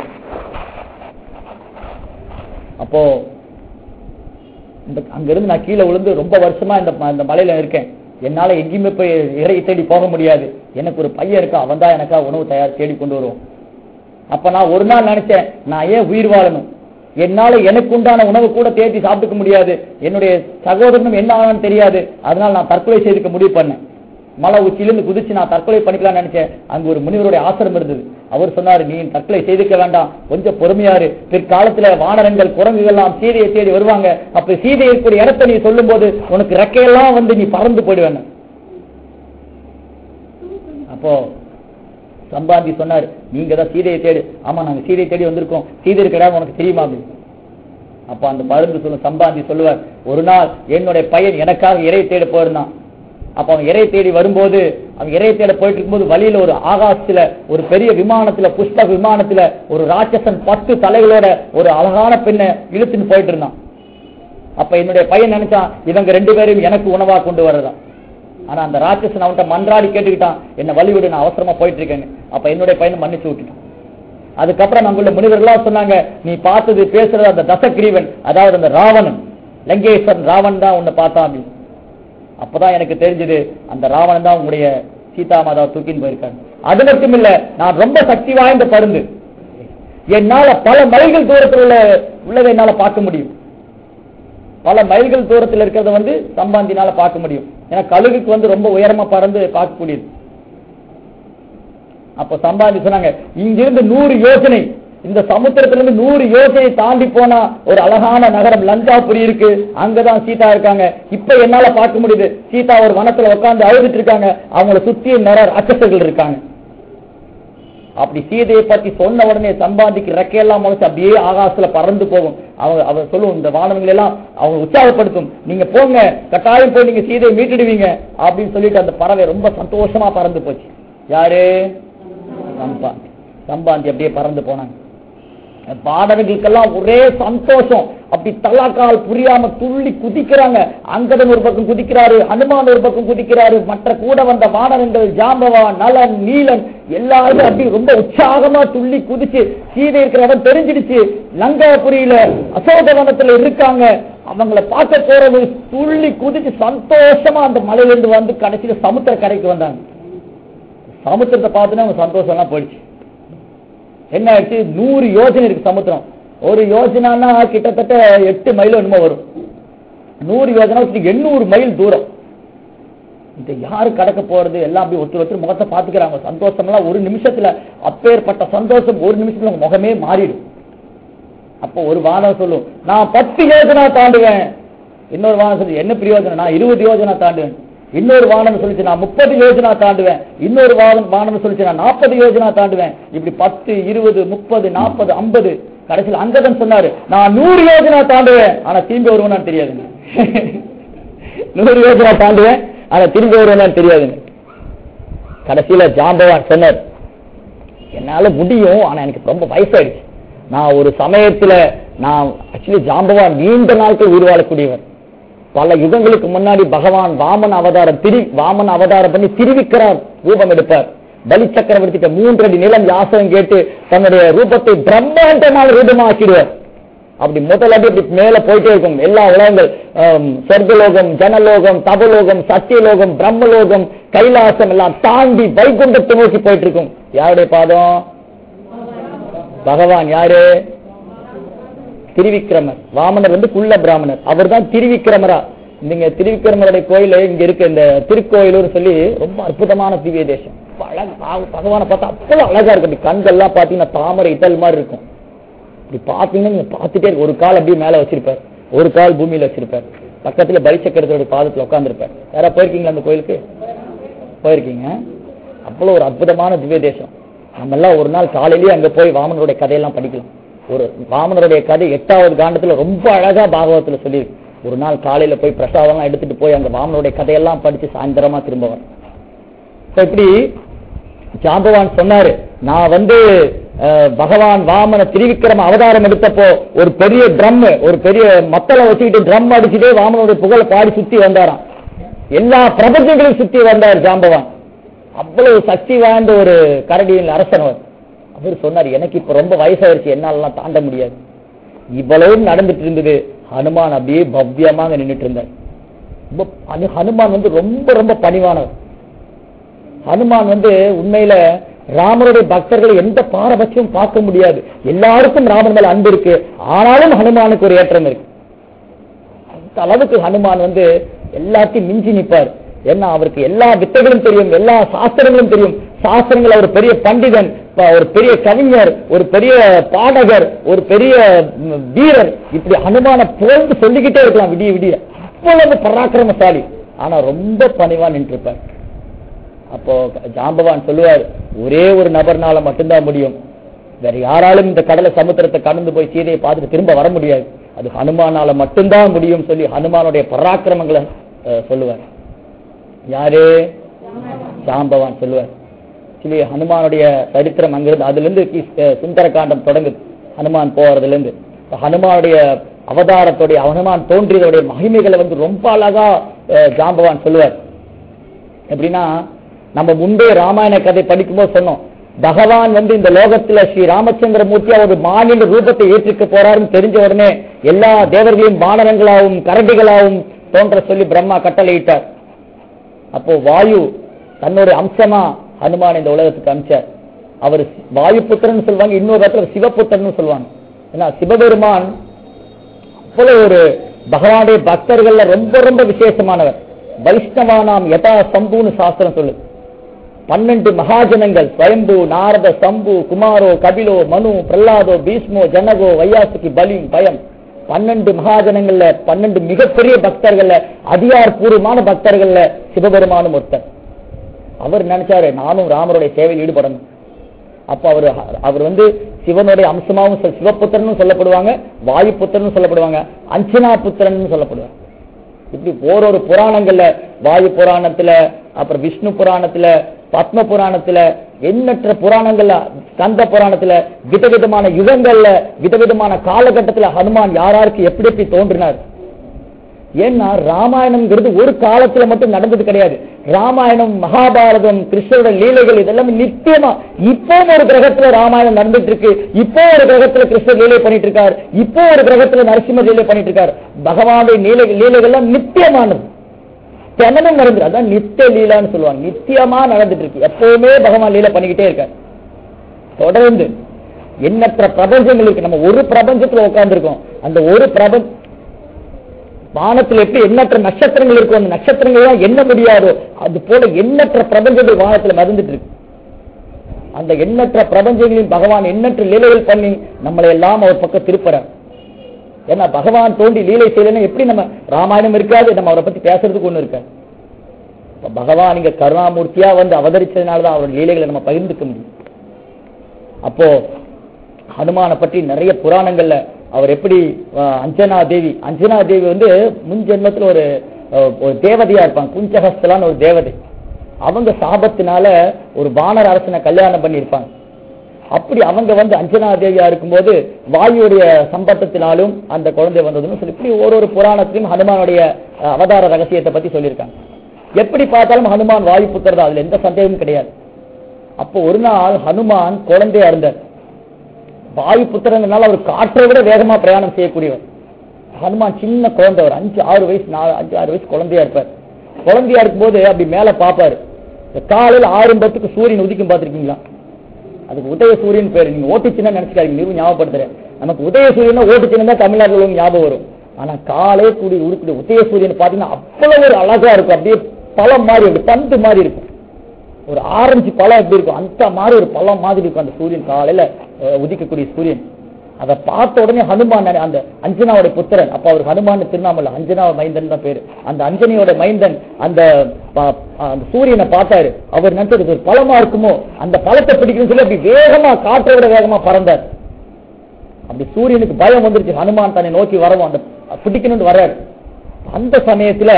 அப்போ இந்த அங்கிருந்து நான் கீழே விழுந்து ரொம்ப வருஷமா இந்த ம- இந்த மலையில இருக்கேன் என்னால எங்கேயுமே போய் இறை தேடி போக முடியாது எனக்கு ஒரு பையன் இருக்கா அவன் தான் எனக்கா உணவு தயார் தேடி கொண்டு வருவான் அப்ப நான் ஒரு நாள் நினைச்சேன் நான் ஏன் உயிர் வாழணும் என்னால எனக்கு உண்டான உணவு கூட தேடி சாப்பிட்டுக்க முடியாது என்னுடைய சகோதரனும் என்ன ஆனான்னு தெரியாது அதனால நான் தற்கொலை செய்துக்க முடிவு பண்ணேன் மலை உச்சியிலிருந்து குதிச்சு நான் தற்கொலை பண்ணிக்கலாம்னு நினைச்சேன் அங்க ஒரு முனிவருடைய ஆசிரம் இருந்தது அவர் சொன்னாரு நீ தற்கொலை செய்துக்க வேண்டாம் கொஞ்சம் பொறுமையாரு பிற்காலத்துல வானரங்கள் குரங்குகள் எல்லாம் சீதையை தேடி வருவாங்க அப்ப சீதை இருக்கக்கூடிய இடத்தை நீ சொல்லும் போது உனக்கு ரெக்கையெல்லாம் வந்து நீ பறந்து போயிடுவேன் அப்போ சம்பாந்தி சொன்னார் நீங்க தான் சீதையை தேடி ஆமா நாங்க சீதையை தேடி வந்திருக்கோம் சீதை இருக்கிற இடம் உனக்கு தெரியுமா அப்படின்னு அப்ப அந்த பருந்து சொல்லும் சம்பாந்தி சொல்லுவார் ஒரு நாள் என்னுடைய பையன் எனக்காக இறை தேட போயிருந்தான் அப்ப அவன் இறை தேடி வரும்போது அவன் இறை தேட போயிட்டு இருக்கும்போது வழியில ஒரு ஆகாசத்துல ஒரு பெரிய விமானத்துல புஷ்ப விமானத்துல ஒரு ராட்சசன் பத்து தலைகளோட ஒரு அழகான பெண்ணை இழுத்துன்னு போயிட்டு இருந்தான் அப்ப என்னுடைய பையன் நினைச்சான் இவங்க ரெண்டு பேரும் எனக்கு உணவா கொண்டு வரதா ஆனா அந்த ராட்சசன் அவன்கிட்ட மன்றாடி கேட்டுக்கிட்டான் என்ன வழி விடு நான் அவசரமா போயிட்டு இருக்கேன்னு அப்ப என்னுடைய பையனை மன்னிச்சு விட்டுட்டான் அதுக்கப்புறம் நம்மள முனிவர்கள்லாம் சொன்னாங்க நீ பார்த்தது பேசுறது அந்த தசகிரீவன் அதாவது அந்த ராவணன் லங்கேஸ்வரன் ராவன் தான் உன்னை பார்த்தான் அப்படின்னு அப்பதான் எனக்கு தெரிஞ்சது அந்த ராவணன் தான் உங்களுடைய சீதா மாதா தூக்கின்னு போயிருக்காங்க அது மட்டும் இல்ல நான் ரொம்ப சக்தி வாய்ந்த பருந்து என்னால பல மைல்கள் தூரத்தில் உள்ள உள்ளதை என்னால பார்க்க முடியும் பல மைல்கள் தூரத்தில் இருக்கிறத வந்து சம்பாந்தினால பார்க்க முடியும் ஏன்னா கழுகுக்கு வந்து ரொம்ப உயரமா பறந்து பார்க்கக்கூடியது அப்ப சம்பாதி சொன்னாங்க இங்கிருந்து நூறு யோசனை இந்த சமுத்திரத்திலிருந்து நூறு யோசனை தாண்டி போனா ஒரு அழகான நகரம் லஞ்சாபுரி இருக்கு அங்கதான் சீதா இருக்காங்க இப்ப என்னால பார்க்க முடியுது சீதா ஒரு வனத்துல உட்கார்ந்து அழுதுட்டு இருக்காங்க அவங்கள சுத்தி நிறைய ராட்சசர்கள் இருக்காங்க அப்படி சீதையை பத்தி சொன்ன உடனே சம்பாதிக்கு ரெக்கையெல்லாம் முளைச்சு அப்படியே ஆகாசத்துல பறந்து போகும் அவங்க அவர் சொல்லுவோம் இந்த வானவங்களை எல்லாம் அவங்க உற்சாகப்படுத்தும் நீங்க போங்க கட்டாயம் போய் நீங்க சீதையை மீட்டுடுவீங்க அப்படின்னு சொல்லிட்டு அந்த பறவை ரொம்ப சந்தோஷமா பறந்து போச்சு யாரு சம்பாந்தி சம்பாந்தி அப்படியே பறந்து போனாங்க பாடல்களுக்கெல்லாம் ஒரே சந்தோஷம் அப்படி தலாக்கால் புரியாம துள்ளி குதிக்கிறாங்க அங்கதன் ஒரு பக்கம் குதிக்கிறாரு ஹனுமான் ஒரு பக்கம் குதிக்கிறாரு மற்ற கூட வந்த வானரங்கள் ஜாம்பவா நலன் நீலன் எல்லாரும் அப்படி ரொம்ப உற்சாகமா துள்ளி குதிச்சு சீதை இருக்கிற இடம் தெரிஞ்சிடுச்சு லங்காபுரியில அசோகவனத்துல இருக்காங்க அவங்கள பார்க்க போறது துள்ளி குதிச்சு சந்தோஷமா அந்த மலையிலிருந்து வந்து கடைசியில சமுத்திர கரைக்கு வந்தாங்க சமுத்திரத்தை பார்த்துன்னு அவங்க சந்தோஷம் எல்லாம் போயிடுச்சு என்ன ஆயிடுச்சு நூறு யோஜனை இருக்கு சமுத்திரம் ஒரு யோஜனான்னா கிட்டத்தட்ட எட்டு மைல் என்னமோ வரும் நூறு யோஜனா எண்ணூறு மைல் தூரம் இந்த யாரு கடக்க போறது எல்லாம் அப்படி ஒருத்தர் ஒருத்தர் முகத்தை பாத்துக்கிறாங்க சந்தோஷம் எல்லாம் ஒரு நிமிஷத்துல அப்பேற்பட்ட சந்தோஷம் ஒரு நிமிஷத்துல உங்க முகமே மாறிடும் அப்போ ஒரு வானம் சொல்லும் நான் பத்து யோஜனா தாண்டுவேன் இன்னொரு வானம் சொல்லி என்ன பிரயோஜனம் நான் இருபது யோஜனா தாண்டுவேன் இன்னொரு வானம் சொல்லிச்சு நான் முப்பது யோஜனா தாண்டுவேன் இன்னொரு வானம் வானம் சொல்லிச்சு நான் நாற்பது யோஜனா தாண்டுவேன் இப்படி பத்து இருபது முப்பது நாற்பது ஐம்பது கடைசியில் அங்கதன் சொன்னாரு நான் நூறு யோஜனா தாண்டுவேன் ஆனா திரும்பி வருவேன்னு தெரியாதுங்க நூறு யோஜனா தாண்டுவேன் ஆனா திரும்பி வருவேன்னு தெரியாதுங்க கடைசியில ஜாம்பவான் சொன்னார் என்னால முடியும் ஆனா எனக்கு ரொம்ப வயசாயிடுச்சு நான் ஒரு சமயத்துல நான் ஆக்சுவலி ஜாம்பவான் நீண்ட நாட்கள் உயிர் வாழக்கூடியவர் பல யுகங்களுக்கு முன்னாடி பகவான் வாமன் அவதாரம் திரு வாமன் அவதாரம் பண்ணி திருவிக்கிறார் ரூபம் எடுப்பார் பலி சக்கரவர்த்திட்ட மூன்று அடி நிலம் யாசகம் கேட்டு தன்னுடைய ரூபத்தை பிரம்மாண்டமான ரூபமாக்கிடுவார் அப்படி முதல் அடி அப்படி மேல போயிட்டே இருக்கும் எல்லா உலகங்கள் ஆம், சொர்க்கலோகம் ஜனலோகம் தபலோகம் சத்தியலோகம் பிரம்மலோகம் கைலாசம் எல்லாம் தாண்டி வைகுண்டத்தை நோக்கி போயிட்டு இருக்கும் யாருடைய பாதம் பகவான் யாரு திருவிக்கிரமர் வாமனர் வந்து குள்ள பிராமணர் அவர் தான் திருவிக்கிரமரா நீங்க திருவிக்கிரமருடைய கோயில இங்க இருக்க இந்த திருக்கோயிலூர் சொல்லி ரொம்ப அற்புதமான திவ்ய தேசம் அழகு பகவானை பார்த்தா அவ்வளவு அழகா இருக்கு அப்படி கண்கள்லாம் பாத்தீங்கன்னா தாமரை இதழ் மாதிரி இருக்கும் இப்படி பாத்தீங்கன்னா நீங்க பார்த்துட்டே இருக்கு ஒரு கால் அப்படியே மேல வச்சிருப்பார் ஒரு கால் பூமியில வச்சிருப்பார் பக்கத்துல பலிச்சக்கரத்தோட பாதத்துல உட்கார்ந்துருப்பார் யாரா போயிருக்கீங்களா அந்த கோயிலுக்கு போயிருக்கீங்க அவ்வளவு ஒரு அற்புதமான திவ்ய தேசம் நம்ம எல்லாம் ஒரு நாள் காலையிலேயே அங்க போய் வாமனருடைய கதையெல்லாம் படிக்கலாம் ஒரு வாமனருடைய கதை எட்டாவது காண்டத்துல ரொம்ப அழகா பாகவத்துல சொல்லியிருக்கு ஒரு நாள் காலையில போய் பிரசாதம்லாம் எடுத்துட்டு போய் அங்க வாமனருடைய கதையெல்லாம் படிச்சு சாயந்தரமா திரும்ப வரும் So, இப்படி ஜாம்பவான் சொன்னாரு நான் வந்து அஹ், பகவான் வாமன திரிவிக்ரம அவதாரம் எடுத்தப்போ ஒரு பெரிய ட்ரம் ஒரு பெரிய மத்தளை வச்சுக்கிட்டு ட்ரம் அடிச்சுட்டே வாமனுடைய புகழை பாடி சுத்தி வந்தாராம் எல்லா பிரபஞ்சங்களையும் சுத்தி வந்தார் ஜாம்பவான் அவ்வளவு சக்தி வாய்ந்த ஒரு கரடியின் அரசன் அவர் அவர் சொன்னார் எனக்கு இப்ப ரொம்ப வயசாயிருச்சு என்னாலலாம் தாண்ட முடியாது இவ்வளவும் நடந்துட்டு இருந்தது ஹனுமான் அப்படியே பவ்யமா அங்க நின்னுட்டு இருந்தார் ரொம்ப அனு- ஹனுமான் வந்து ரொம்ப ரொம்ப பணிவானவர் ஹனுமான் வந்து உண்மையில ராமருடைய பக்தர்களை எந்த பாரபட்சமும் பார்க்க முடியாது எல்லாருக்கும் ராமன் மேல அன்பு இருக்கு ஆனாலும் ஹனுமானுக்கு ஒரு ஏற்றம் இருக்கு அந்த அளவுக்கு ஹனுமான் வந்து எல்லாத்தையும் மிஞ்சி நிற்பார் ஏன்னா அவருக்கு எல்லா வித்தைகளும் தெரியும் எல்லா சாஸ்திரங்களும் தெரியும் சாஸ்திரங்கள் அவர் பெரிய பண்டிதன் ப- ஒரு பெரிய கவிஞர் ஒரு பெரிய பாடகர் ஒரு பெரிய ம், வீரர் இப்படி ஹனுமான புகழ்ந்து சொல்லிக்கிட்டே இருக்கலாம் விடிய விடிய அவ்வளவு பராக்கிரமசாலி ஆனா ரொம்ப பணிவா நின்று இருப்பார் அப்போ ஜாம்பவான் சொல்லுவார் ஒரே ஒரு நபர்னால மட்டும்தான் முடியும் வேற யாராலும் இந்த கடலை சமுத்திரத்தை கடந்து போய் சீதையை பார்த்துட்டு திரும்ப வர முடியாது அது ஹனுமானால மட்டும்தான் முடியும் சொல்லி ஹனுமானுடைய பராக்கிரமங்களை அஹ், சொல்லுவார் யாரு ஜாம்பவான் சொல்லுவார் சொல்லி ஹனுமானுடைய சரித்திரம் அங்கிருந்து அதுல இருந்து கி- அஹ், சுந்தர காண்டம் தொடங்குது ஹனுமான் போறதுல இருந்து இப்ப ஹனுமானுடைய அவதாரத்துடைய ஹனுமான் தோன்றியதுடைய மகிமைகளை வந்து ரொம்ப அழகா அஹ், ஜாம்பவான் சொல்லுவார் எப்படின்னா நம்ம முன்பே ராமாயண கதை படிக்கும்போது சொன்னோம் பகவான் வந்து இந்த லோகத்துல ஸ்ரீ ராமச்சந்திர மூர்த்தியா ஒரு மாநில ரூபத்தை ஏற்றுக்க போறாருன்னு தெரிஞ்ச உடனே எல்லா தேவர்களையும் வானரங்களாகவும் கரடிகளாகவும் தோன்ற சொல்லி பிரம்மா கட்டளையிட்டார் அப்போ வாயு தன்னுடைய அம்சமா ஹனுமான் இந்த உலகத்துக்கு அமிச்சார் அவர் வாயு புத்திரன் சொல்லுவாங்க இன்னொரு இடத்துல சிவபுத்திரன் சொல்லுவாங்க ஏன்னா சிவபெருமான் அவ்வளவு ஒரு பகவானுடைய பக்தர்கள்ல ரொம்ப ரொம்ப விசேஷமானவர் வைஷ்ணவானாம் யதா சம்புன்னு சாஸ்திரம் சொல்லு பன்னெண்டு மகாஜனங்கள் ஸ்வயம்பு நாரத சம்பு குமாரோ கபிலோ மனு பிரல்லாதோ பீஷ்மோ ஜனகோ வையாசுகி பலி பயம் பன்னெண்டு மகாஜனங்கள்ல பன்னெண்டு மிகப்பெரிய பக்தர்கள்ல அதிகார பூர்வமான பக்தர்கள்ல சிவபெருமானும் ஒருத்தர் அவர் நினைச்சாரு நானும் ராமருடைய சேவையில் ஈடுபடணும் அப்ப அவர் அவர் வந்து சிவனுடைய அம்சமாவும் சொல்- சிவபுத்திரனும் சொல்லப்படுவாங்க வாயு புத்திரனும் சொல்லப்படுவாங்க அஞ்சனா புத்திரன் சொல்லப்படுவாங்க இப்படி ஓரொரு புராணங்கள்ல வாயு புராணத்துல அப்புறம் விஷ்ணு புராணத்துல பத்ம புராணத்துல எண்ணற்ற புராணங்கள்ல கந்த புராணத்துல விதவிதமான யுகங்கள்ல விதவிதமான காலகட்டத்துல ஹனுமான் யாராருக்கு எப்படி எப்படி தோன்றினார் ஏன்னா ராமாயணம்ங்கிறது ஒரு காலத்துல மட்டும் நடந்தது கிடையாது ராமாயணம் மகாபாரதம் கிருஷ்ணரோட லீலைகள் இதெல்லாம் நித்தியமா இப்போ ஒரு கிரகத்துல ராமாயணம் நடந்துட்டு இருக்கு இப்போ ஒரு கிரகத்துல கிருஷ்ணர் லீலை பண்ணிட்டு இருக்கார் இப்போ ஒரு கிரகத்துல நரசிம்மர் லீலை பண்ணிட்டு இருக்கார் பகவானுடைய லீலை லீலைகள்லாம் நித்தியமானது தினமும் நடந்துரு அதான் நித்திய லீலான்னு சொல்லுவாங்க நித்தியமா நடந்துட்டு இருக்கு எப்பவுமே பகவான் லீலை பண்ணிக்கிட்டே இருக்கார் தொடர்ந்து எண்ணற்ற பிரபஞ்சங்கள் இருக்கு நம்ம ஒரு பிரபஞ்சத்துல உட்கார்ந்துருக்கோம் அந்த ஒரு பிரபஞ்ச வானத்தில் எப்படி எண்ணற்ற நட்சத்திரங்கள் இருக்கும் அந்த நட்சத்திரங்கள் எல்லாம் எண்ண முடியாதோ அது போல எண்ணற்ற பிரபஞ்சங்கள் வானத்துல மறந்துட்டு இருக்கு அந்த எண்ணற்ற பிரபஞ்சங்களையும் பகவான் எண்ணற்ற லீலைகள் பண்ணி நம்மளை எல்லாம் அவர் பக்கம் திருப்புறார் ஏன்னா பகவான் தோண்டி லீலை செய்யலன்னா எப்படி நம்ம ராமாயணம் இருக்காது நம்ம அவரை பத்தி பேசுறதுக்கு ஒண்ணு இருக்காது இப்ப பகவான் இங்க கருணாமூர்த்தியா வந்து அவதரிச்சதுனாலதான் அவரோட லீலைகளை நம்ம பகிர்ந்துக்க முடியும் அப்போ ஹனுமானை பற்றி நிறைய புராணங்கள்ல அவர் எப்படி அஹ், அஞ்சனா தேவி அஞ்சனா தேவி வந்து முன் ஜென்மத்துல ஒரு அஹ், ஒரு தேவதையா இருப்பாங்க குஞ்சஹஸ்தலான்னு ஒரு தேவதை அவங்க சாபத்தினால ஒரு வானர அரசனை கல்யாணம் பண்ணியிருப்பாங்க அப்படி அவங்க வந்து அஞ்சனா தேவியா இருக்கும்போது வாயுடைய சம்பத்தத்தினாலும் அந்த குழந்தை வந்ததுன்னு சொல்லி இப்படி ஒரு ஒரு புராணத்திலும் ஹனுமானுடைய அஹ், அவதார ரகசியத்தை பத்தி சொல்லியிருக்காங்க எப்படி பார்த்தாலும் ஹனுமான் வாயு புத்திரர் தான் அதுல எந்த சந்தேகமும் கிடையாது அப்போ ஒரு நாள் ஹனுமான் குழந்தையா இருந்தார் வாயு புத்திரங்கனால அவர் காற்றை விட வேகமா பிரயாணம் செய்யக்கூடியவர் ஹனுமான் சின்ன குழந்தை ஒரு அஞ்சு ஆறு வயசு நாலு அஞ்சு ஆறு வயசு குழந்தையா இருப்பார் குழந்தையா இருக்கும்போது அப்படி மேல பாப்பாரு இந்த காலையில ஆறு பத்துக்கு சூரியன் உதிக்கும் பார்த்திருக்கீங்களா அதுக்கு உதய சூரியன் பேரு நீங்க ஓட்டுச்சுன்னா நினைச்சுக்காதீங்க நீரும் ஞாபகப்படுத்துறேன் நமக்கு உதய சூரியன் ஓட்டுச்சுன்னு தான் தமிழ்நாட்டில் உள்ளவங்க ஞாபகம் வரும் ஆனா காலை கூடி உருக்கூடிய உதய சூரியன் பாத்தீங்கன்னா அவ்வளவு ஒரு அழகா இருக்கும் அப்படியே பழம் மாதிரி இருக்கும் பந்து மாதிரி இருக்கும் ஒரு ஆரஞ்சு பழம் எப்படி இருக்கும் அந்த மாதிரி ஒரு பழம் மாதிரி இருக்கும் அந்த சூரியன் காலையில அஹ், உதிக்கக்கூடிய சூரியன் அதை பார்த்த உடனே ஹனுமான் நினை- அந்த அஞ்சனாவோட புத்திரன் அப்ப அவர் ஹனுமான் திருநாமல்ல அஞ்சனா மைந்தன் தான் பேரு அந்த அஞ்சனியோட மைந்தன் அந்த ப- அந்த சூரியனை பார்த்தாரு அவர் நினைச்சது இது ஒரு பழமா இருக்குமோ அந்த பழத்தை பிடிக்கணும்னு சொல்லி அப்படி வேகமா காற்றை விட வேகமா பறந்தார் அப்படி சூரியனுக்கு பயம் வந்துருச்சு ஹனுமான் தன்னை நோக்கி வரவும் அந்த பிடிக்கணும்னு வர்றாரு அந்த சமயத்துல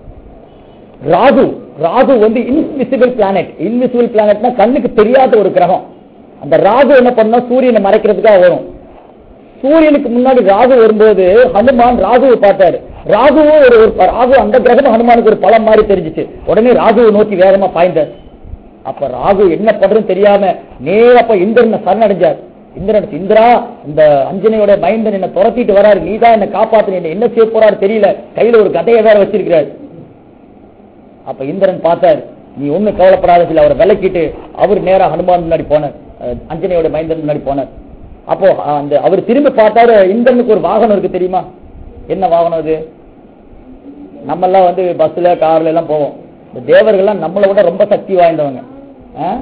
ராகு ராகு வந்து இன்விசிபிள் பிளானட் இன்விசிபிள் பிளானட்னா கண்ணுக்கு தெரியாத ஒரு கிரகம் அந்த ராகு என்ன பண்ணா சூரியனை மறைக்கிறதுக்காக வரும் சூரியனுக்கு முன்னாடி ராகு வரும்போது ஹனுமான் ராகுவை பார்த்தாரு ராகுவும் ஒரு ஒரு ராகு அந்த கிரகம் ஹனுமானுக்கு ஒரு பழம் மாதிரி தெரிஞ்சுச்சு உடனே ராகுவை நோக்கி வேகமா பாய்ந்தார் அப்ப ராகு என்ன பண்றதுன்னு தெரியாம நேரப்ப இந்திரனை சரணடைஞ்சார் இந்திரன் இந்திரா இந்த அஞ்சனையோட மைந்தன் என்ன துரத்திட்டு வராரு நீதான் என்ன காப்பாத்து என்ன என்ன செய்ய போறாரு தெரியல கையில ஒரு கதையை வேற வச்சிருக்கிறாரு அப்ப இந்திரன் பார்த்தார் நீ ஒண்ணு கவலைப்படாத சொல்லி அவரை விலக்கிட்டு அவர் நேரா ஹனுமான் முன்னாடி போனார் அஹ் அஞ்சனையோட மைந்தன் முன்னாடி போனார் அப்போ அஹ், அந்த அவர் திரும்பி பார்த்தாரு இந்திரனுக்கு ஒரு வாகனம் இருக்கு தெரியுமா என்ன வாகனம் அது நம்ம எல்லாம் வந்து பஸ்ல கார்ல எல்லாம் போவோம் இந்த தேவர்கள்லாம் நம்மளை விட ரொம்ப சக்தி வாய்ந்தவங்க அஹ்?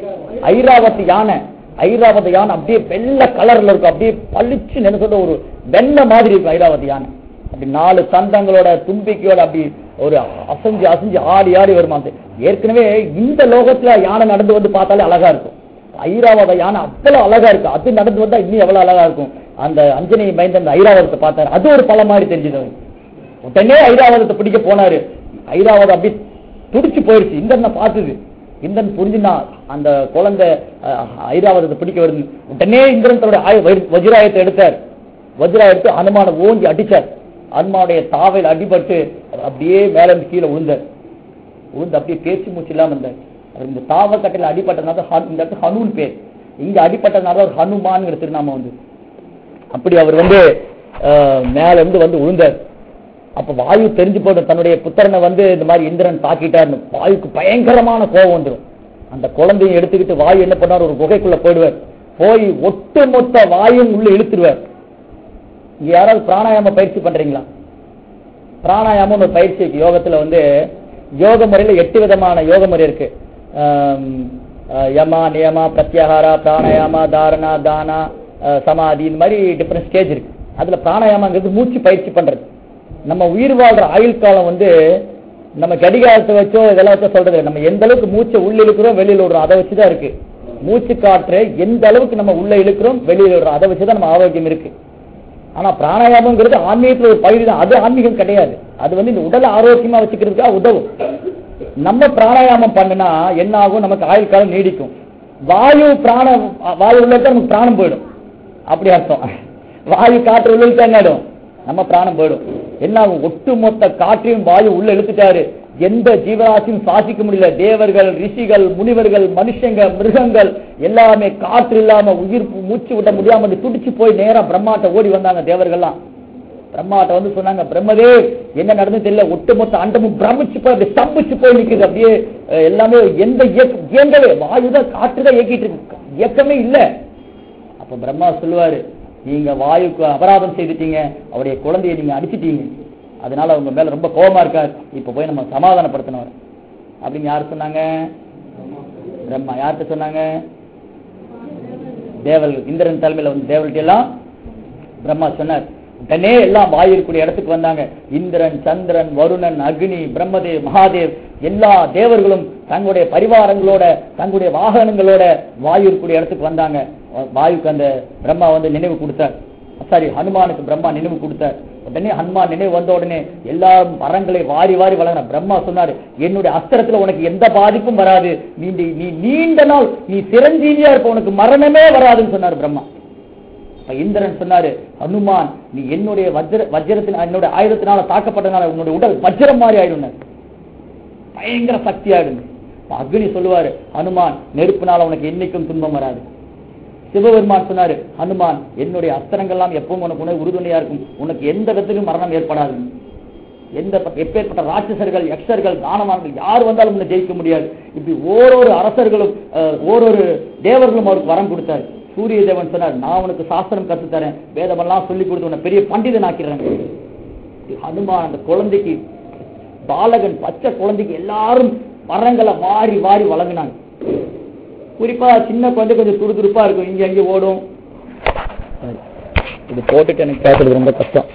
ஐராவதி யானை ஐராவதி யானை அப்படியே வெள்ளை கலர்ல இருக்கும் அப்படியே பளிச்சு என்ன சொல்ற ஒரு வெண்ணை மாதிரி இருக்கும் ஐராவதி யானை அப்படி நாலு தந்தங்களோட தும்பிக்கையோட அப்படி ஒரு அசைஞ்சு அசைஞ்சு ஆடி ஆடி வருமா அது. ஏற்கனவே இந்த லோகத்துல யானை நடந்து வந்து பார்த்தாலே அழகா இருக்கும் ஐராவத யானை அவ்வளவு அழகா இருக்கு அது நடந்து வந்தா இன்னும் எவ்வளவு அழகா இருக்கும் அந்த அஞ்சனை பயந்த அந்த ஐராவதத்தை பார்த்தாரு அது ஒரு பழம் மாதிரி தெரிஞ்சது அவருக்கு. உடனே ஐராவதத்தை பிடிக்க போனாரு ஐராவதம் அப்படி துடிச்சு போயிருச்சு இந்திரனை பார்த்தது இந்திரன் புரிஞ்சுனா அந்த குழந்தை அஹ், ஐராவதத்தை பிடிக்க வருது உடனே இந்திரன் தன்னுடைய ஆயு- வஜி- வஜ்ராயத்தை எடுத்தார் வஜ்ரா எடுத்து அனுமான ஓங்கி அடிச்சார் அனுமானுடைய தாவையில் அடிபட்டு அவர் அப்படியே மேல இருந்து கீழே விழுந்தார் விழுந்து அப்படியே பேச்சு மூச்சு இல்லாம இருந்தார் அவர் இந்த தாவக்கட்டையில அடிபட்டதுனால ஹனு- இந்த இடத்துல ஹனுன் பேர் இங்க அடிபட்டதுனால ஒரு ஹனுமான்ங்கிற திருநாமம் வந்து அப்படி அவர் வந்து அஹ், மேல இருந்து வந்து விழுந்தார் அப்ப வாயு தெரிஞ்சு போடும் தன்னுடைய புத்திரனை வந்து இந்த மாதிரி இந்திரன் தாக்கிட்டார்னு வாயுக்கு பயங்கரமான கோபம் வந்துடும் அந்த குழந்தையை எடுத்துக்கிட்டு வாயு என்ன பண்ணார் ஒரு குகைக்குள்ள போயிடுவார் போய் ஒட்டுமொத்த வாயும் உள்ள இழுத்துருவார் இங்க யாராவது பிராணாயாம பயிற்சி பண்றீங்களா பிராணாயாமம் ஒரு பயிற்சி இருக்கு யோகத்துல வந்து யோக முறையில எட்டு விதமான யோக முறை இருக்கு ஆம், அஹ், யமா நியமா பிரத்யாகாரா பிராணாயாமா தாரணா தானா அஹ், சமாதி இந்த மாதிரி டிஃபரெண்ட் ஸ்டேஜ் இருக்கு அதுல பிராணாயாமங்கிறது மூச்சு பயிற்சி பண்றது நம்ம உயிர் வாழ்ற ஆயுள் காலம் வந்து நம்ம கடிகாரத்தை வச்சோ இதெல்லாம் வச்சோ சொல்றது இல்ல. நம்ம எந்த அளவுக்கு மூச்சை உள்ள இழுக்கிறோம் வெளியில விடுறோம் அதை வச்சுதான் இருக்கு மூச்சு காற்று எந்த அளவுக்கு நம்ம உள்ள இழுக்கிறோம் வெளியில விடுறோம் அதை வச்சுதான் நம்ம ஆரோக்கியம் இருக்கு ஆனா பிராணாயாமங்கிறது ஆன்மீகத்துல ஒரு பகுதி தான் அது ஆன்மீகம் கிடையாது அது வந்து இந்த உடலை ஆரோக்கியமா வச்சுக்கிறதுக்காக உதவும் நம்ம பிராணாயாமம் பண்ணுனா என்ன ஆகும் நமக்கு ஆயுள் காலம் நீடிக்கும் வாயு பிராண வாயு உள்ள நமக்கு பிராணம் போயிடும் அப்படி அர்த்தம் வாயு காற்று உள்ள இழுத்தா என்ன ஆயிடும் நம்ம பிராணம் போயிடும் என்ன ஆகும் ஒட்டுமொத்த காற்றையும் வாயு உள்ள இழுத்துட்டாரு எந்த ஜீவராசியும் சுவாசிக்க முடியல தேவர்கள் ரிஷிகள் முனிவர்கள் மனுஷங்க மிருகங்கள் எல்லாமே காற்று இல்லாம உயிர் மூ- மூச்சு விட முடியாம வந்து துடிச்சு போய் நேரா பிரம்மாட்ட ஓடி வந்தாங்க தேவர்கள்லாம் பிரம்மாட்ட வந்து சொன்னாங்க பிரம்மதே என்ன நடந்து தெரியல ஒட்டுமொத்த அண்டமும் பிரமிச்சு போய் அப்படியே ஸ்தம்பிச்சு போய் நிக்குது அப்படியே அஹ், எல்லாமே எந்த இயக்கம் இயங்கவே வாயுதான் காற்றுதான் இயக்கிட்டு இருக்கு இயக்கமே இல்ல அப்ப பிரம்மா சொல்லுவாரு நீங்க வாயுக்கு அபராதம் செய்துட்டீங்க அவருடைய குழந்தையை நீங்க அடிச்சிட்டீங்க அதனால அவங்க மேல ரொம்ப கோபமா இருக்கார் இப்ப போய் நம்ம சமாதானப்படுத்தணும் அப்படின்னு யார் சொன்னாங்க பிரம்மா யார்கிட்ட சொன்னாங்க தேவல் இந்திரன் தலைமையில வந்து தேவல்கிட்ட எல்லாம் பிரம்மா சொன்னார் உடனே எல்லாம் வாயு இருக்கக்கூடிய இடத்துக்கு வந்தாங்க இந்திரன் சந்திரன் வருணன் அக்னி பிரம்மதேவ் மகாதேவ் எல்லா தேவர்களும் தங்களுடைய பரிவாரங்களோட தங்களுடைய வாகனங்களோட வாயு இருக்கக்கூடிய இடத்துக்கு வந்தாங்க வாயுக்கு அந்த பிரம்மா வந்து நினைவு கொடுத்தார் சாரி ஹனுமானுக்கு பிரம்மா நினைவு கொடுத்தார் உடனே ஹனுமான் நினைவு வந்த உடனே எல்லா மரங்களை வாரி வாரி வளர்ந்த பிரம்மா சொன்னாரு என்னுடைய அஸ்திரத்துல உனக்கு எந்த பாதிப்பும் வராது நீ நீ நீண்ட நாள் நீ சிரஞ்சீவியா இருப்ப உனக்கு மரணமே வராதுன்னு சொன்னார் பிரம்மா அப்ப இந்திரன் சொன்னாரு ஹனுமான் நீ என்னுடைய வஜ்ர வஜ்ரத்தின் என்னுடைய ஆயுதத்தினால தாக்கப்பட்டனால உன்னுடைய உடல் வஜ்ரம் மாதிரி ஆயிடும் பயங்கர சக்தி ஆயிடும் அப்ப அக்னி சொல்லுவாரு ஹனுமான் நெருப்புனால உனக்கு என்னைக்கும் துன்பம் வராது சிவபெருமான் சொன்னாரு ஹனுமான் என்னுடைய அஸ்திரங்கள்லாம் எப்பவும் உனக்கு உணவு உறுதுணையா இருக்கும் உனக்கு எந்த விதத்திலும் மரணம் ஏற்படாது எந்த ப- எப்பேற்பட்ட ராட்சசர்கள் யக்ஷர்கள் தானவான்கள் யார் வந்தாலும் உன்னை ஜெயிக்க முடியாது இப்படி ஓரொரு அரசர்களும் அஹ், ஓரொரு தேவர்களும் அவருக்கு வரம் கொடுத்தாரு சூரிய தேவன் சொன்னார் நான் உனக்கு சாஸ்திரம் கத்து தரேன் வேதமெல்லாம் சொல்லி கொடுத்து உன்னை பெரிய பண்டிதன் ஆக்கிறேன் ஹனுமான் அந்த குழந்தைக்கு பாலகன் பச்சை குழந்தைக்கு எல்லாரும் மரங்களை வாரி வாரி வழங்கினாங்க குறிப்பா சின்ன குழந்தை கொஞ்சம் துருதுருப்பா இருக்கும் இங்க அங்கே ஓடும் இது போட்டுட்டு எனக்கு பேசுறது ரொம்ப கஷ்டம்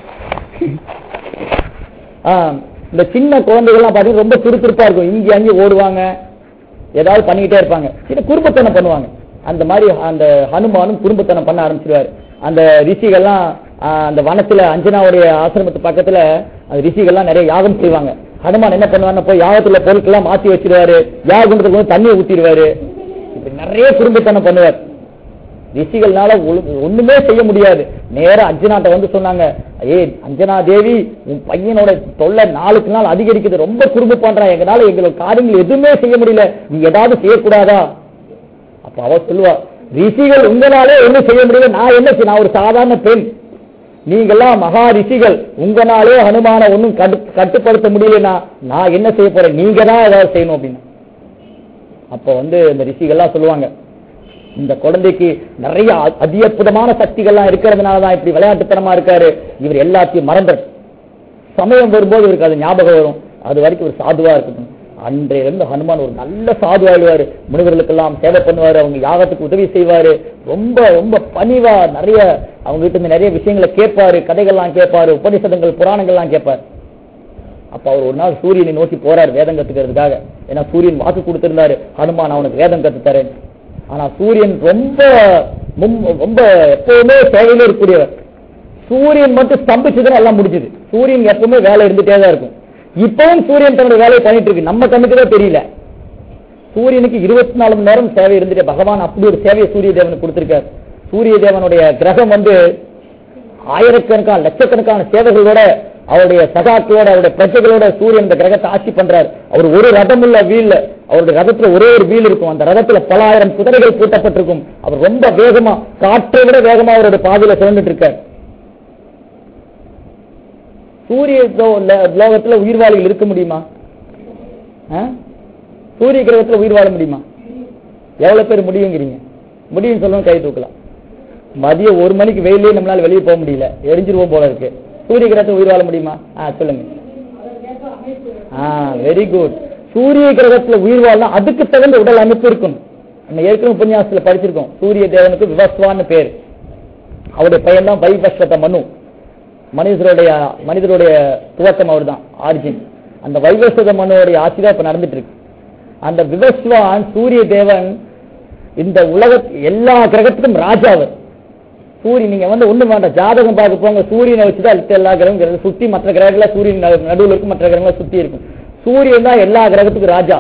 ஆ, இந்த சின்ன குழந்தைகள்லாம் பாத்தீங்கன்னா ரொம்ப துருதுருப்பா இருக்கும் இங்க அங்கே ஓடுவாங்க ஏதாவது பண்ணிக்கிட்டே இருப்பாங்க சின்ன குறும்பத்தனம் பண்ணுவாங்க அந்த மாதிரி அந்த ஹனுமானும் குறும்பத்தனம் பண்ண ஆரம்பிச்சிருவாரு அந்த ரிஷிகள்லாம் ஆ, அந்த வனத்துல அஞ்சனாவுடைய ஆசிரமத்து பக்கத்துல அந்த ரிஷிகள்லாம் நிறைய யாகம் செய்வாங்க ஹனுமான் என்ன பண்ணுவாருன்னா போய் யாகத்துல பொருட்கள்லாம் மாத்தி வச்சிருவாரு யாகத்துக்கு வந்து தண்ணியை ஊத்திடுவாரு இப்படி நிறைய குறும்பத்தனம் பண்ணுவார் ரிஷிகள்னால ஒழு- ஒண்ணுமே செய்ய முடியாது நேரா அஞ்சனாட்ட வந்து சொன்னாங்க ஏ அஞ்சனா தேவி உன் பையனோட தொல்லை நாளுக்கு நாள் அதிகரிக்குது ரொம்ப குறும்பு பண்றான் எங்களால எங்களோட காரியங்கள் எதுவுமே செய்ய முடியல நீ ஏதாவது செய்யக்கூடாதா அப்ப அவ சொல்லுவா ரிஷிகள் உங்களாலே ஒண்ணும் செய்ய முடியல நான் என்ன செய்ய நான் ஒரு சாதாரண பெண் நீங்கெல்லாம் மகா ரிஷிகள் உங்களாலே ஹனுமான ஒண்ணும் கட்டு- கட்டுப்படுத்த முடியலனா நான் என்ன செய்ய போறேன் நீங்க தான் ஏதாவது செய்யணும் அப்படின்னு அப்ப வந்து இந்த ரிஷிகள்லாம் சொல்லுவாங்க இந்த குழந்தைக்கு நிறைய அ- அதி அற்புதமான சக்திகள்லாம் இருக்கிறதுனால தான் இப்படி விளையாட்டுத்தனமா இருக்காரு இவர் எல்லாத்தையும் மறந்துட்டு சமயம் வரும்போது இவருக்கு அது ஞாபகம் வரும் அது வரைக்கும் ஒரு சாதுவா இருக்கட்டும் அன்றையில இருந்து ஹனுமான் ஒரு நல்ல சாது ஆயிடுவாரு முனிவர்களுக்கெல்லாம் சேவை பண்ணுவாரு அவங்க யாகத்துக்கு உதவி செய்வாரு ரொம்ப ரொம்ப பணிவா நிறைய அவங்க கிட்ட இருந்து நிறைய விஷயங்களை கேட்பாரு கதைகள்லாம் கேட்பாரு உபனிஷதங்கள் புராணங்கள்லாம் கேட்பாரு அப்ப அவர் ஒரு நாள் சூரியனை நோக்கி போறார் வேதம் கத்துக்கிறதுக்காக ஏன்னா சூரியன் வாக்கு கொடுத்திருந்தாரு ஹனுமான் அவனுக்கு வேதம் கத்து தரேன் ஆனா சூரியன் ரொம்ப மும்- ரொம்ப எப்பவுமே சேவையிலே இருக்கக்கூடியவர் சூரியன் மட்டும் ஸ்தம்பிச்சதுன்னா எல்லாம் முடிஞ்சது சூரியன் எப்பவுமே வேலை இருந்துட்டே தான் இருக்கும் இப்பவும் சூரியன் தன்னுடைய வேலையை பண்ணிட்டு இருக்கு நம்ம கண்ணுக்கு தான் தெரியல சூரியனுக்கு இருபத்தி நாலு மணி நேரம் சேவை இருந்துட்டு பகவான் அப்படி ஒரு சேவையை சூரிய தேவனுக்கு கொடுத்திருக்காரு சூரிய தேவனுடைய கிரகம் வந்து ஆயிரக்கணக்கான லட்சக்கணக்கான சேவைகளோட அவருடைய சகாக்களோட அவருடைய பிரஜைகளோட சூரியன் இந்த கிரகத்தை ஆட்சி பண்றார் அவர் ஒரு ரதம் உள்ள வீல் அவருடைய ரதத்துல ஒரே ஒரு வீல் இருக்கும் அந்த ரதத்துல பல ஆயிரம் குதிரைகள் பூட்டப்பட்டிருக்கும் அவர் ரொம்ப வேகமா காற்றை விட வேகமா அவருடைய பாதையில சுழந்துட்டு இருக்கார் சூரிய லோ- ல- லோகத்துல உயிர்வாழிகள் இருக்க முடியுமா ஆ? சூரிய கிரகத்துல உயிர் வாழ முடியுமா எவ்வளவு பேர் முடியுங்கிறீங்க முடியும் சொல்லணும் கை தூக்கலாம் மதியம் ஒரு மணிக்கு வெயிலே நம்மளால வெளியே போக முடியல எரிஞ்சிருவோம் போல இருக்கு சூரிய கிரகத்துல உயிர் வாழ முடியுமா ஆ சொல்லுங்க ஆ வெரி குட் சூரிய கிரகத்துல உயிர் வாழலாம் அதுக்கு தகுந்த உடல் அமைப்பு இருக்கணும் நம்ம ஏற்கனவே உபன்யாசத்துல படிச்சிருக்கோம் சூரிய தேவனுக்கு விவஸ்வான்னு பேர் அவருடைய பையன் தான் வைவஸ்வத மனு மனிதருடைய மனிதருடைய துவக்கம் அவர்தான் ஆரிஜின் அந்த வைவஸ்வத மனுவுடைய ஆட்சி தான் இப்ப நடந்துட்டு இருக்கு அந்த விவஸ்வான் சூரிய தேவன் இந்த உலக எல்லா கிரகத்துக்கும் ராஜா அவர் சூரியன் நீங்க வந்து ஒண்ணு வேண்டாம் ஜாதகம் பார்க்க போங்க சூரியனை வச்சுதான் அடுத்த எல்லா கிரகங்களும் சுத்தி மற்ற கிரகங்கள சூரியன் நடு- நடுவுல இருக்கும் மற்ற கிரகங்கள சுத்தி இருக்கும் சூரியன் தான் எல்லா கிரகத்துக்கும் ராஜா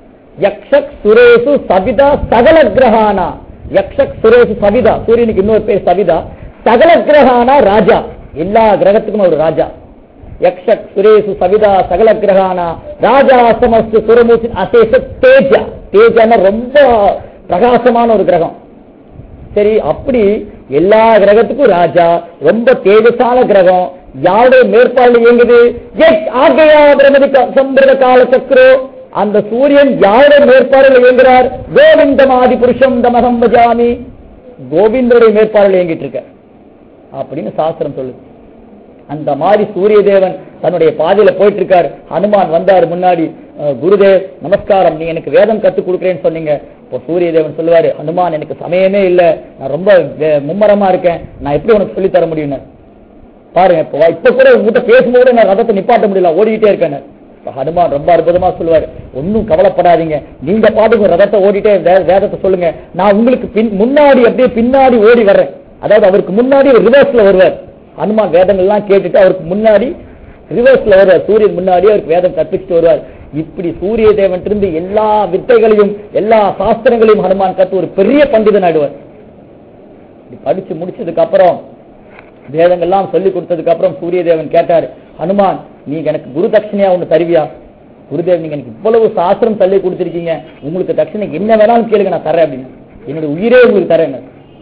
யக்ஷக் சுரேசு சவிதா சகல கிரகானா யக்ஷக் சுரேசு சவிதா சூரியனுக்கு இன்னொரு பேர் சவிதா சகல கிரகானா ராஜா எல்லா கிரகத்துக்கும் ஒரு ராஜா யக்ஷக் சுரேசு சவிதா சகல கிரகானா ராஜா சமஸ்து சுரமூசி அசேஷ தேஜா தேஜான்னா ரொம்ப பிரகாசமான ஒரு கிரகம் சரி அப்படி எல்லா கிரகத்துக்கும் ராஜா ரொம்ப தேஜசான கிரகம் யாருடைய மேற்பார்வை இயங்குது எஸ் ஆகையா பிரமதி சம்பிரத கால சக்கரோ அந்த சூரியன் யாருடைய மேற்பார்வையில் இயங்குகிறார் கோவிந்தம் ஆதி புருஷம் தமகம் பஜாமி கோவிந்தருடைய மேற்பார்வையில் இயங்கிட்டு இருக்க அப்படின்னு சாஸ்திரம் சொல்லுது அந்த மாதிரி சூரிய தேவன் தன்னுடைய பாதையில போயிட்டு இருக்காரு ஹனுமான் வந்தாரு முன்னாடி அஹ், குருதேவ் நமஸ்காரம் நீ எனக்கு வேதம் கத்து கொடுக்குறேன்னு சொன்னீங்க இப்போ சூரிய தேவன் சொல்லுவாரு ஹனுமான் எனக்கு சமயமே இல்ல நான் ரொம்ப வே- மும்மரமா இருக்கேன் நான் எப்படி உனக்கு சொல்லி தர முடியும் பாருங்க இப்போ இப்ப கூட உங்ககிட்ட பேசும்போது நான் ரதத்தை நிப்பாட்ட முடியல ஓடிக்கிட்டே இருக்கேன் இப்ப ஹனுமான் ரொம்ப அற்புதமா சொல்லுவாரு ஒன்னும் கவலைப்படாதீங்க நீங்க பாட்டுக்கு ரதத்தை ஓடிட்டே வே- வேதத்தை சொல்லுங்க நான் உங்களுக்கு பின் முன்னாடி அப்படியே பின்னாடி ஓடி வர்றேன் அதாவது அவருக்கு முன்னாடி ரிவர்ஸ்ல வருவார் ஹனுமான் வேதங்கள்லாம் கேட்டுட்டு அவருக்கு முன்னாடி ரிவர்ஸ்ல வருவார் சூரியன் முன்னாடி அவருக்கு வேதம் கற்பிச்சுட்டு வருவார் இப்படி சூரிய தேவன் இருந்து எல்லா வித்தைகளையும் எல்லா சாஸ்திரங்களையும் ஹனுமான் கத்து ஒரு பெரிய பண்டிதன் ஆடுவார் இப்படி படிச்சு முடிச்சதுக்கு அப்புறம் வேதங்கள்லாம் சொல்லி கொடுத்ததுக்கு அப்புறம் சூரிய தேவன் கேட்டார் ஹனுமான் நீங்க எனக்கு குரு தட்சணையா ஒண்ணு தருவியா குருதேவ் நீங்க எனக்கு இவ்வளவு சாஸ்திரம் சொல்லி கொடுத்திருக்கீங்க உங்களுக்கு தட்சணைக்கு என்ன வேணாலும் கேளுங்க நான் தரேன் அப்படின்னு என்னுடைய உயிரே உங்களுக்கு தரேன்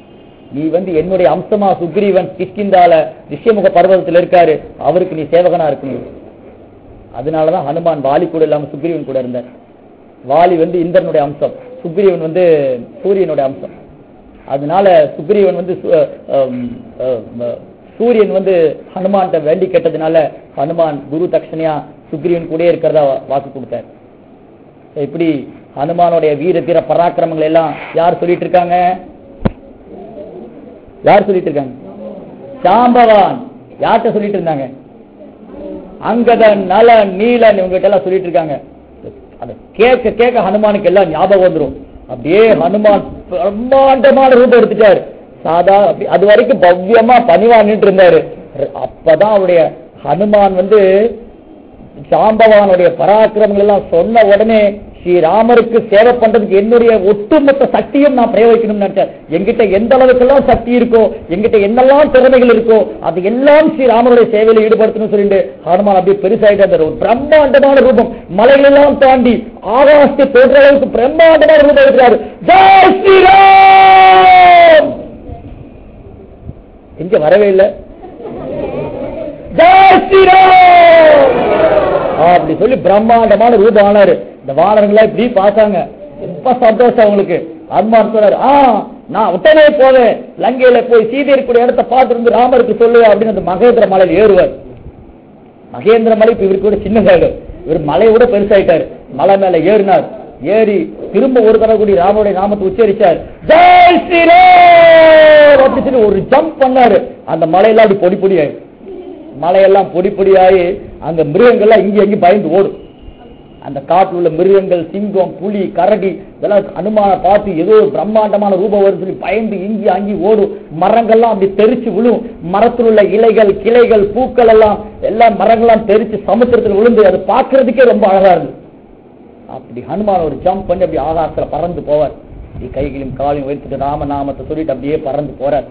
நீ வந்து என்னுடைய அம்சமா சுக்ரீவன் கிஷ்கிந்தால ரிஷியமுக பர்வதத்தில் இருக்காரு அவருக்கு நீ சேவகனா இருக்கணும் அதனாலதான் ஹனுமான் வாலி கூட இல்லாம சுக்ரீவன் கூட இருந்தார் வாலி வந்து இந்திரனுடைய அம்சம் சுக்ரீவன் வந்து சூரியனுடைய அம்சம் அதனால சுக்ரீவன் வந்து சு- அம், அம், சூரியன் வந்து ஹனுமான்கிட்ட வேண்டி கேட்டதுனால ஹனுமான் குரு தட்சணையா சுக்ரீவன் கூட இருக்கிறதா வாக்கு கொடுத்தார் So, இப்படி ஹனுமானுடைய வீர தீர பராக்கிரமங்கள் எல்லாம் யார் சொல்லிட்டு இருக்காங்க யார் சொல்லிட்டு இருக்காங்க சாம்பவான் யார்கிட்ட சொல்லிட்டு இருந்தாங்க அங்கதன் நலன் நீலன் இவங்க எல்லாம் சொல்லிட்டு இருக்காங்க அதை கேட்க கேட்க ஹனுமானுக்கு எல்லாம் ஞாபகம் வந்துரும் அப்படியே ஹனுமான் பிரம்மாண்டமான ரூபம் எடுத்துட்டாரு சாதா அப்படி அது வரைக்கும் பவ்யமா பணிவா நின்று இருந்தாரு அப்பதான் அவருடைய ஹனுமான் வந்து சாம்பவானுடைய பராக்கிரமங்கள் எல்லாம் சொன்ன உடனே ஸ்ரீராமருக்கு சேவை பண்றதுக்கு என்னுடைய ஒட்டுமொத்த சக்தியும் நான் பிரயோகிக்கணும்னு நினைச்சேன் எங்கிட்ட எந்த அளவுக்கு எல்லாம் சக்தி இருக்கோ எங்கிட்ட என்னெல்லாம் திறமைகள் இருக்கோ அது எல்லாம் ஸ்ரீராமருடைய சேவையில ஈடுபடுத்தணும்னு சொல்லிட்டு ஹனுமான் அப்படியே பெருசாயிட்டு இருந்தார். ஒரு பிரம்மாண்டமான ரூபம் மலைகள் எல்லாம் தாண்டி ஆகாசத்தை தோன்ற அளவுக்கு பிரம்மாண்டமான ரூபம் இருக்கிறாரு ஜெய் ஸ்ரீராம் எங்க வரவே இல்லை ஜெய் ஸ்ரீராம் அப்படி சொல்லி பிரம்மாண்டமான ரூபம் ஆனாரு இந்த வானரங்களா இப்படி பார்த்தாங்க ரொம்ப சந்தோஷம் அவங்களுக்கு அனுமான் சொன்னாரு ஆ நான் உடனே போவேன் லங்கையில போய் சீதை இருக்கக்கூடிய இடத்த பார்த்துருந்து ராமருக்கு சொல்லுவேன் அப்படின்னு அந்த மகேந்திர மலையில் ஏறுவார் மகேந்திர மலை இப்ப இவருக்கு கூட சின்ன இடம் இவர் மலையை விட பெருசாயிட்டாரு மலை மேல ஏறினார் ஏறி திரும்ப ஒரு தடவை கூடி ராமனுடைய நாமத்தை உச்சரிச்சார் ஜெய் ஸ்ரீராம் அப்படி சொல்லி ஒரு ஜம்ப் பண்ணாரு அந்த மலையெல்லாம் அப்படி பொடி பொடி ஆயிடும் மலையெல்லாம் பொடி பொடியாகி அங்க மிருகங்கள்லாம் இங்கே எங்கேயும் பயந்து ஓடும் அந்த காட்டுல உள்ள மிருகங்கள் சிங்கம் புலி கரடி இதெல்லாம் அனுமான பார்த்து ஏதோ ஒரு பிரம்மாண்டமான ரூபம் வருது சொல்லி பயந்து இங்கி அங்கி ஓடும் மரங்கள்லாம் அப்படி தெரிச்சு விழும் மரத்தில் உள்ள இலைகள் கிளைகள் பூக்கள் எல்லாம் எல்லாம் மரங்கள்லாம் தெரிச்சு சமுத்திரத்தில் விழுந்து அது பார்க்கிறதுக்கே ரொம்ப அழகா இருக்கு அப்படி ஹனுமான் ஒரு ஜம்ப் பண்ணி அப்படி ஆகாசத்துல பறந்து போவார் இப்படி கைகளையும் காலையும் வைத்துட்டு ராமநாமத்தை சொல்லிட்டு அப்படியே பறந்து போறார்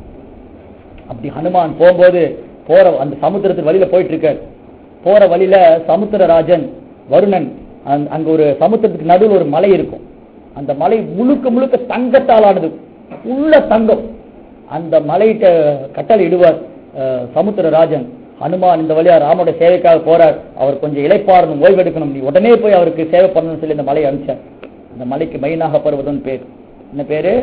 அப்படி ஹனுமான் போகும்போது போற அந்த சமுத்திரத்துக்கு வழியில போயிட்டு இருக்கார் போற வழியில சமுத்திரராஜன் வருணன் அங்க- அங்க ஒரு சமுத்திரத்துக்கு நடுவில் ஒரு மலை இருக்கும் அந்த மலை முழுக்க முழுக்க தங்கத்தால் ஆனது உள்ள தங்கம் அந்த மலையிட்ட கட்டளை இடுவார் அஹ், சமுத்திரராஜன் ஹனுமான் இந்த வழியா ராமோட சேவைக்காக போறார் அவர் கொஞ்சம் இளைப்பாறணும் ஓய்வெடுக்கணும் நீ உடனே போய் அவருக்கு சேவை பண்ணணும்னு சொல்லி இந்த மலையை அனுப்பிச்சார் அந்த மலைக்கு மைனாக பர்வதம் பேர் என்ன பேரு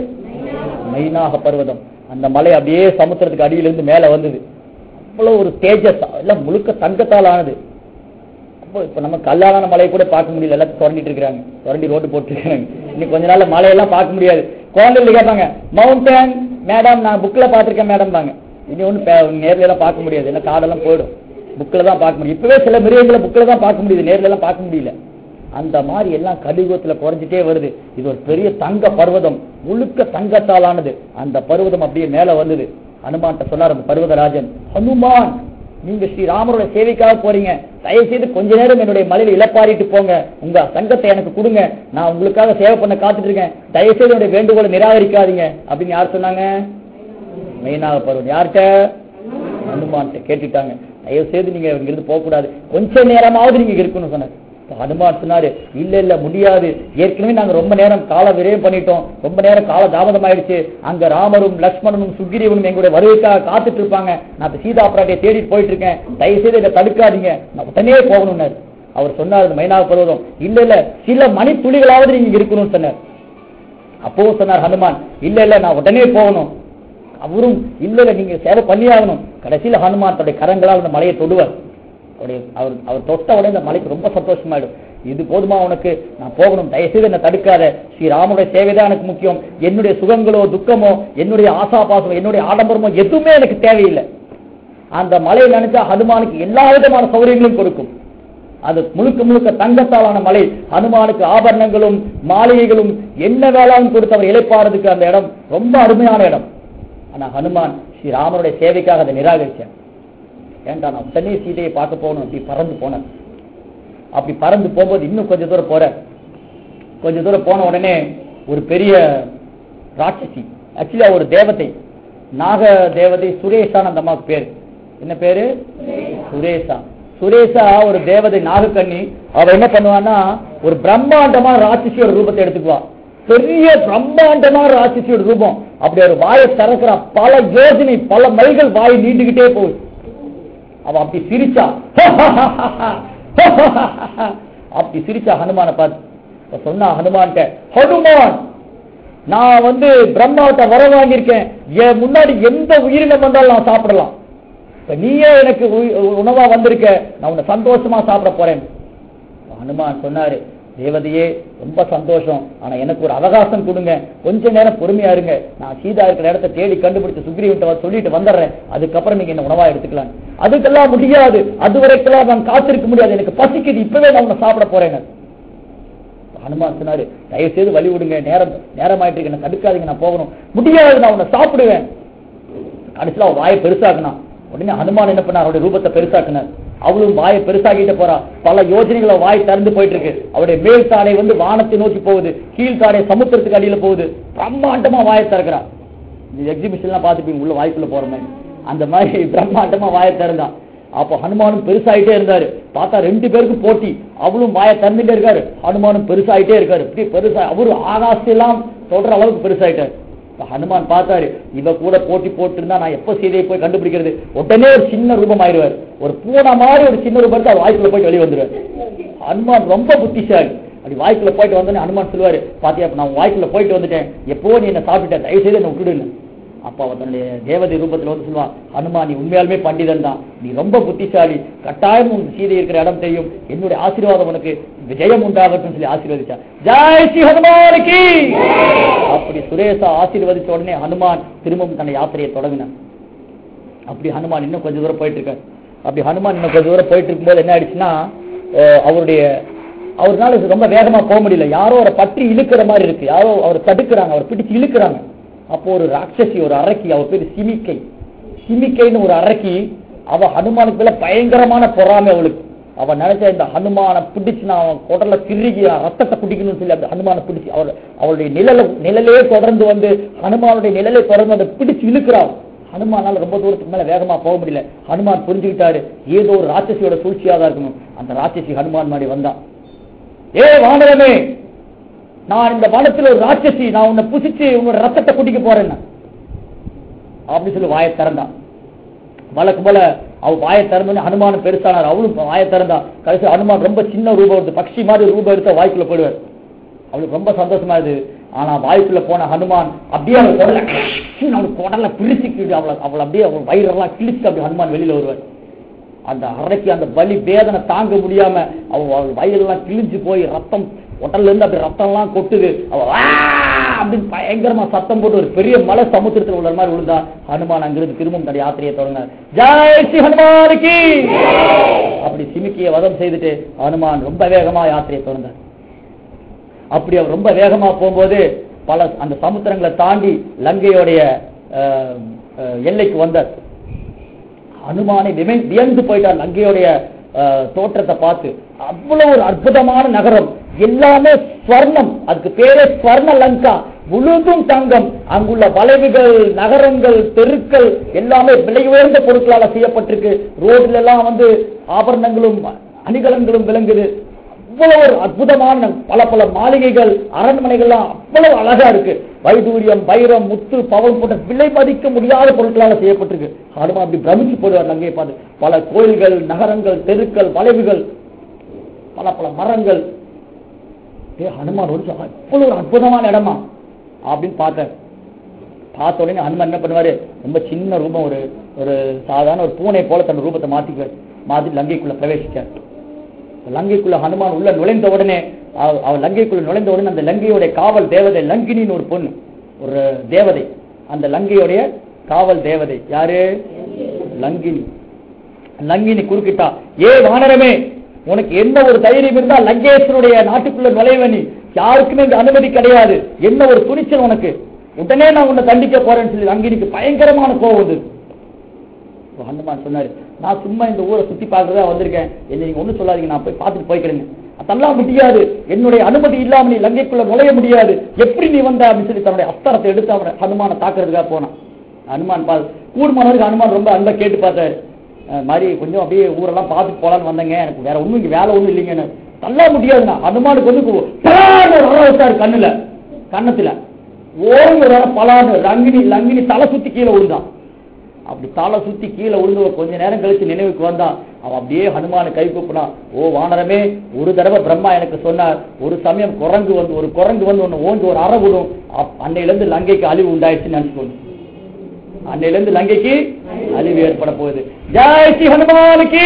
மைனாக பர்வதம் அந்த மலை அப்படியே சமுத்திரத்துக்கு அடியிலிருந்து மேல வந்தது அவ்வளவு ஒரு தேஜஸ் எல்லாம் முழுக்க தங்கத்தால் ஆனது அப்போ இப்ப நம்ம கல்லாலான மலையை கூட பார்க்க முடியல எல்லாத்தையும் சுரண்டிட்டு இருக்காங்க சுரண்டி ரோடு போட்டுருக்காங்க இன்னைக்கு கொஞ்ச நாள்ல மலையெல்லாம் பார்க்க முடியாது குழந்தைகள் கேட்பாங்க மவுண்டன் மேடம் நான் புக்ல பார்த்திருக்கேன் மேடம் பாங்க இனி ஒன்றும் நேர்ல எல்லாம் பார்க்க முடியாது எல்லாம் காடெல்லாம் போயிடும் புக்ல தான் பார்க்க முடியும் இப்பவே சில மிருகங்களை புக்ல தான் பார்க்க முடியுது நேர்ல எல்லாம் பார்க்க முடியல அந்த மாதிரி எல்லாம் கலியுகத்துல குறைஞ்சிட்டே வருது இது ஒரு பெரிய தங்க பர்வதம் முழுக்க தங்கத்தாலானது அந்த பர்வதம் அப்படியே மேல வந்தது ஹனுமான்ட்ட சொன்னார் அந்த பர்வதராஜன் ஹனுமான் நீங்க ஸ்ரீராமரோட சேவைக்காக போறீங்க தயவு செய்து கொஞ்ச நேரம் என்னுடைய மலையில இழப்பாரிட்டு போங்க உங்க சங்கத்தை எனக்கு கொடுங்க நான் உங்களுக்காக சேவை பண்ண காத்துட்டு இருக்கேன் தயவு செய்து என்னுடைய வேண்டுகோளை நிராகரிக்காதீங்க அப்படின்னு யார் சொன்னாங்க மெயினாக பருவம் யார்கிட்ட ஹனுமான்கிட்ட கேட்டுட்டாங்க தயவு செய்து நீங்க இங்கிருந்து போக கூடாது கொஞ்ச நேரமாவது நீங்க இருக்கணும்னு சொன்னார் இப்ப ஹனுமான் சொன்னாரு இல்ல இல்ல முடியாது ஏற்கனவே நாங்க ரொம்ப நேரம் கால விரயம் பண்ணிட்டோம் ரொம்ப நேரம் கால தாமதம் ஆயிடுச்சு அங்க ராமரும் லக்ஷ்மணனும் சுக்கிரீவனும் எங்களுடைய வருகைக்காக காத்துட்டு இருப்பாங்க நான் இப்ப சீதா பிராட்டியை தேடிட்டு போயிட்டு இருக்கேன் தயவு செய்து இதை தடுக்காதீங்க நான் உடனே போகணும்னாரு அவர் சொன்னார் மைனாக பருவதம் இல்ல இல்ல சில மணி துளிகளாவது நீங்க இங்க இருக்கணும்னு சொன்னார் அப்பவும் சொன்னார் ஹனுமான் இல்ல இல்ல நான் உடனே போகணும் அவரும் இல்ல இல்ல நீங்க சேவை பண்ணியாகணும் கடைசியில ஹனுமான் தன்னுடைய கரங்களால் அந்த மலையை தொடுவார் அவருடைய அவர் அவர் தொட்ட உடனே இந்த மலைக்கு ரொம்ப சந்தோஷமாயிடும் இது போதுமா உனக்கு நான் போகணும் தயவுசெய்து என்ன தடுக்காத ஸ்ரீராமனுடைய சேவைதான் எனக்கு முக்கியம் என்னுடைய சுகங்களோ துக்கமோ என்னுடைய ஆசாபாசமோ என்னுடைய ஆடம்பரமோ எதுவுமே எனக்கு தேவையில்லை அந்த மலையை நினைச்சா ஹனுமானுக்கு எல்லா விதமான சௌகரியங்களும் கொடுக்கும் அது முழுக்க முழுக்க தங்கத்தாலான மலை ஹனுமானுக்கு ஆபரணங்களும் மாளிகைகளும் என்ன வேளாண் கொடுத்து அவர் இழைப்பாடுறதுக்கு அந்த இடம் ரொம்ப அருமையான இடம் ஆனா ஹனுமான் ஸ்ரீராமனுடைய சேவைக்காக அதை நிராகரிச்சார் ஏன்டா நான் உடனே சீதையை பார்க்க போகணும் அப்படி பறந்து போனேன் அப்படி பறந்து போகும்போது இன்னும் கொஞ்ச தூரம் போற கொஞ்ச தூரம் போன உடனே ஒரு பெரிய ராட்சசி ஆக்சுவலி ஒரு தேவதை நாக தேவதை சுரேஷான்னு அந்த அம்மாவுக்கு பேரு என்ன பேரு சுரேஷா சுரேஷா ஒரு தேவதை நாகக்கண்ணி அவ என்ன பண்ணுவான்னா ஒரு பிரம்மாண்டமா ராட்சசியோட ரூபத்தை எடுத்துக்குவா பெரிய பிரம்மாண்டமா ராட்சசியோட ரூபம் அப்படி ஒரு வாயை திறக்கிறா பல யோஜனை பல மைல்கள் வாய் நீண்டுகிட்டே போகுது அவ அப்படி சிரிச்சா அப்படி சிரிச்சா ஹனுமான பார்த்து இப்ப சொன்னா ஹனுமான்ட்ட ஹனுமான் நான் வந்து பிரம்மாவட்ட வர வாங்கியிருக்கேன் என் முன்னாடி எந்த உயிரினம் வந்தாலும் நான் சாப்பிடலாம் இப்ப நீயே எனக்கு உய்- உணவா வந்திருக்க நான் உன்னை சந்தோஷமா சாப்பிட போறேன் ஹனுமான் சொன்னாரு தேவதையே ரொம்ப சந்தோஷம் ஆனா எனக்கு ஒரு அவகாசம் கொடுங்க கொஞ்ச நேரம் பொறுமையா இருங்க நான் சீதா இருக்கிற இடத்த தேடி கண்டுபிடிச்சு சுக்ரீவன்ட்ட சொல்லிட்டு வந்துடுறேன் அதுக்கப்புறம் நீங்க என்ன உணவா எடுத்துக்கலாம் அதுக்கெல்லாம் முடியாது அது வரைக்கெல்லாம் நான் காத்திருக்க முடியாது எனக்கு பசிக்குது இப்பவே நான் உன்னை சாப்பிட போறேன் ஹனுமான் சொன்னாரு தயவு செய்து வழி விடுங்க நேரம் நேரம் ஆயிட்டு இருக்கு என்ன தடுக்காதீங்க நான் போகணும் முடியாது நான் உன்னை சாப்பிடுவேன் கடைசியில அவன் வாயை பெருசாக்குனான் உடனே ஹனுமான் என்ன பண்ணார் அவருடைய ரூபத்தை பெருசாக்குனார் அவளும் வாயை பெருசாக்கிட்டு போறா பல யோஜனைகளை வாய் திறந்து போயிட்டு இருக்கு அவருடைய மேல் தாடை வந்து வானத்தை நோக்கி போகுது கீழ் தாடை சமுத்திரத்துக்கு அடியில போகுது பிரம்மாண்டமா வாயை திறக்கிறான் இந்த எக்ஸிபிஷன்லாம் பார்த்துப்பீங்க உள்ள வாய்க்குள்ள போற மாதிரி அந்த மாதிரி பிரம்மாண்டமா வாயை திறந்தான் அப்போ ஹனுமானும் பெருசாயிட்டே இருந்தாரு பார்த்தா ரெண்டு பேருக்கும் போட்டி அவளும் வாயை திறந்துட்டே இருக்காரு ஹனுமானும் பெருசாயிட்டே இருக்காரு இப்படி பெருசா அவரு ஆகாசெல்லாம் சொல்ற அளவுக்கு பெருசாயிட்டாரு இப்ப ஹனுமான் பார்த்தாரு இவ கூட போட்டி போட்டு இருந்தா நான் எப்ப சீதையை போய் கண்டுபிடிக்கிறது உடனே ஒரு சின்ன ரூபம் ஆயிடுவார் ஒரு பூனை மாதிரி ஒரு சின்ன ரூபம் எடுத்து அவர் வாய்க்குள்ள போயிட்டு வெளியே வந்துருவார் ஹனுமான் ரொம்ப புத்திசாலி அப்படி வாய்க்குள்ள போயிட்டு வந்தோடனே ஹனுமான் சொல்லுவாரு பாத்தியா இப்ப நான் வாய்க்குள்ள போயிட்டு வந்துட்டேன் எப்போ நீ என்ன சாப்பிட்டுட்ட தயவு செய்து என்ன விட்டுடுன்னு அப்ப அவன் தன்னுடைய தேவதை ரூபத்துல வந்து சொல்லுவான் ஹனுமான் நீ உண்மையாலுமே பண்டிதன் தான் நீ ரொம்ப புத்திசாலி கட்டாயம் உன் சீதை இருக்கிற இடம் தெரியும் என்னுடைய ஆசீர்வாதம் உனக்கு விஜயம் உண்டாகட்டும் சொல்லி ஆசீர்வதிச்சான் ஜெய் ஸ்ரீ ஹனுமானுக்கு அப்படி சுரேஷா ஆசீர்வதிச்ச உடனே ஹனுமான் திரும்பவும் தன்னை யாத்திரையை தொடங்கினான் அப்படி ஹனுமான் இன்னும் கொஞ்சம் தூரம் போயிட்டு இருக்காரு அப்படி ஹனுமான் இன்னும் கொஞ்சம் தூரம் போயிட்டு இருக்கும்போது என்ன ஆயிடுச்சுன்னா அஹ் அவருடைய அவர்னால இது ரொம்ப வேகமா போக முடியல யாரோ அவரை பற்றி இழுக்கிற மாதிரி இருக்கு யாரோ அவர் தடுக்கிறாங்க அவர் பிடிச்சு இழுக்கிறாங்க அப்போ ஒரு ராட்சசி ஒரு அரக்கி அவர் பேரு சிமிக்கை சிமிக்கைன்னு ஒரு அரக்கி அவ ஹனுமானுக்கு மேல பயங்கரமான பொறாமை அவளுக்கு அவ நினைச்ச இந்த ஹனுமானை பிடிச்சு நான் அவன் குடல திருகி ரத்தத்தை குடிக்கணும்னு சொல்லி அந்த ஹனுமானை பிடிச்சு அவர் அவளுடைய நிழல நிழலே தொடர்ந்து வந்து ஹனுமானுடைய நிழலை தொடர்ந்து அதை பிடிச்சு இழுக்கிறாள் ஹனுமானால ரொம்ப தூரத்துக்கு மேல வேகமா போக முடியல ஹனுமான் புரிஞ்சுக்கிட்டாரு ஏதோ ஒரு ராட்சசியோட சூழ்ச்சியா தான் இருக்கணும் அந்த ராட்சசி ஹனுமான் மாதிரி வந்தான் ஏ வானரமே நான் இந்த வனத்துல ஒரு ராட்சசி நான் உன்னை புசிச்சு உன்னோட ரத்தத்தை குடிக்க போறேன் அப்படி சொல்லி வாயை திறந்தான் வழக்கு போல அவ வாயை திறந்தோன்னு ஹனுமான் பெருசானார் அவளும் வாயை திறந்தா கடைசி ஹனுமான் ரொம்ப சின்ன ரூபம் எடுத்து பக்ஷி மாதிரி ரூபம் எடுத்து வாய்க்குள்ள போயிடுவார் அவளுக்கு ரொம்ப சந்தோஷமா இது ஆனா வாய்க்குள்ள போன ஹனுமான் அப்படியே அவள் குடல அவள் குடல பிரிச்சுக்கிட்டு அவளை அவள் அப்படியே அவள் வயிறெல்லாம் கிழிச்சு அப்படி ஹனுமான் வெளியில வருவார் அந்த அரைக்கு அந்த வலி வேதனை தாங்க முடியாம அவ அவள் வயிறெல்லாம் கிழிஞ்சு போய் ரத்தம் உடல்ல இருந்து அப்படி ரத்தம் எல்லாம் கொட்டுது அவ "ஆ!" அப்படின்னு பயங்கரமா சத்தம் போட்டு ஒரு பெரிய மலை சமுத்திரத்தில் உள்ள மாதிரி விழுந்தா ஹனுமான் அங்கிருந்து திரும்பவும் தன் யாத்திரையை தொடங்கினார் ஜெய் ஸ்ரீ ஹனுமானுக்கு அப்படி சிமிக்கிய வதம் செய்துட்டு ஹனுமான் ரொம்ப வேகமா யாத்திரையை தொடர்ந்தார் அப்படி அவர் ரொம்ப வேகமா போகும்போது பல அந்த சமுத்திரங்களை தாண்டி லங்கையோடைய அஹ், அஹ், எல்லைக்கு வந்தார் ஹனுமானை விமை- வியந்து போயிட்டார் லங்கையுடைய அஹ், தோற்றத்தை பார்த்து அவ்வளவு ஒரு அற்புதமான நகரம் எல்லாமே ஸ்வர்ணம் அதுக்கு பேரே ஸ்வர்ண லங்கா முழுதும் தங்கம் அங்குள்ள வளைவுகள் நகரங்கள் தெருக்கள் எல்லாமே விலை உயர்ந்த பொருட்களால செய்யப்பட்டிருக்கு ரோட்ல எல்லாம் வந்து ஆபரணங்களும் அணிகலன்களும் விளங்குது அவ்வளவு ஒரு அற்புதமான பல பல மாளிகைகள் அரண்மனைகள்லாம் அவ்வளவு அழகா இருக்கு வைடூரியம் வைரம் முத்து பவன் போன்ற விலை மதிக்க முடியாத பொருட்களால செய்யப்பட்டிருக்கு ஹனுமான் அப்படி பிரமிச்சு போடுவார் அங்கே பார்த்து பல கோயில்கள் நகரங்கள் தெருக்கள் வளைவுகள் பல பல மரங்கள் ஏ ஹனுமான் ஒரு ச- அவ்வளவு ஒரு அற்புதமான இடமா அப்படின்னு பார்த்தேன் பார்த்த உடனே ஹனுமான் என்ன பண்ணுவாரு ரொம்ப சின்ன ரூபம் ஒரு ஒரு சாதாரண ஒரு பூனை போல தன் ரூபத்தை மாத்திக்குவார் மாத்தி லங்கைக்குள்ள பிரவேசிச்சார் லங்கைக்குள்ள ஹனுமான் உள்ள நுழைந்த உடனே அவ- அவர் லங்கைக்குள்ள நுழைந்த உடனே அந்த லங்கையுடைய காவல் தேவதை லங்கினின்னு ஒரு பொண்ணு ஒரு தேவதை அந்த லங்கையுடைய காவல் தேவதை யாரு லங்கினி லங்கினி குறுக்கிட்டா ஏ வானரமே உனக்கு என்ன ஒரு தைரியம் இருந்தா லங்கேஸ்வருடைய நாட்டுக்குள்ள நுழைவ நீ யாருக்குமே இந்த அனுமதி கிடையாது என்ன ஒரு துணிச்சல் உனக்கு உடனே நான் உன்னை தண்டிக்க போறேன்னு சொல்லி லங்கினிக்கு பயங்கரமான கோவம் வந்தது அப்ப ஹனுமான் சொன்னாரு நான் சும்மா இந்த ஊரை சுத்தி பார்க்கறதா வந்திருக்கேன் என்ன நீங்க ஒண்ணும் சொல்லாதீங்க நான் போய் பார்த்துட்டு போய்க்கிறேங்க அதெல்லாம் முடியாது என்னுடைய அனுமதி இல்லாம நீ லங்கைக்குள்ள நுழைய முடியாது எப்படி நீ வந்த அப்படின்னு சொல்லி தன்னுடைய அஸ்திரத்தை எடுத்து அவனை ஹனுமானை தாக்குறதுக்காக போனான் ஹனுமான் பா கூடுமானவருக்கு ஹனுமான் ரொம்ப அன்பா கேட்டு பார்த்தாரு அஹ் மாதிரி கொஞ்சம் அப்படியே ஊரெல்லாம் பார்த்துட்டு போலான்னு வந்தேங்க எனக்கு வேற ஒண்ணும் இங்க வேலை ஒண்ணும் இல்லைங்கன்னு தள்ள முடியாதுண்ணா ஹனுமானுக்கு வந்து கு- பலான்னு ஒரு அறை வச்சாரு கண்ணுல கன்னத்துல ஓங்கி ஒரு அறை பலான்னு லங்கினி லங்கினி தலை சுத்தி கீழே விழுந்தான் அப்படி தலை சுத்தி கீழே விழுந்து கொஞ்ச நேரம் கழிச்சு நினைவுக்கு வந்தான் அவன் அப்படியே ஹனுமான கை கூப்பினான் ஓ வானரமே ஒரு தடவை பிரம்மா எனக்கு சொன்னார் ஒரு சமயம் குரங்கு வந்து ஒரு குரங்கு வந்து ஒன்னு ஓங்கி ஒரு அறை விடும் அப்- அன்னையில இருந்து லங்கைக்கு அழிவு உண்டாயிடுச்சுன்னு நினைச்சுக்கோங்க அன்னையில இருந்து லங்கைக்கு அழிவு ஏற்பட போகுது ஜெய் ஸ்ரீ ஹனுமானுக்கு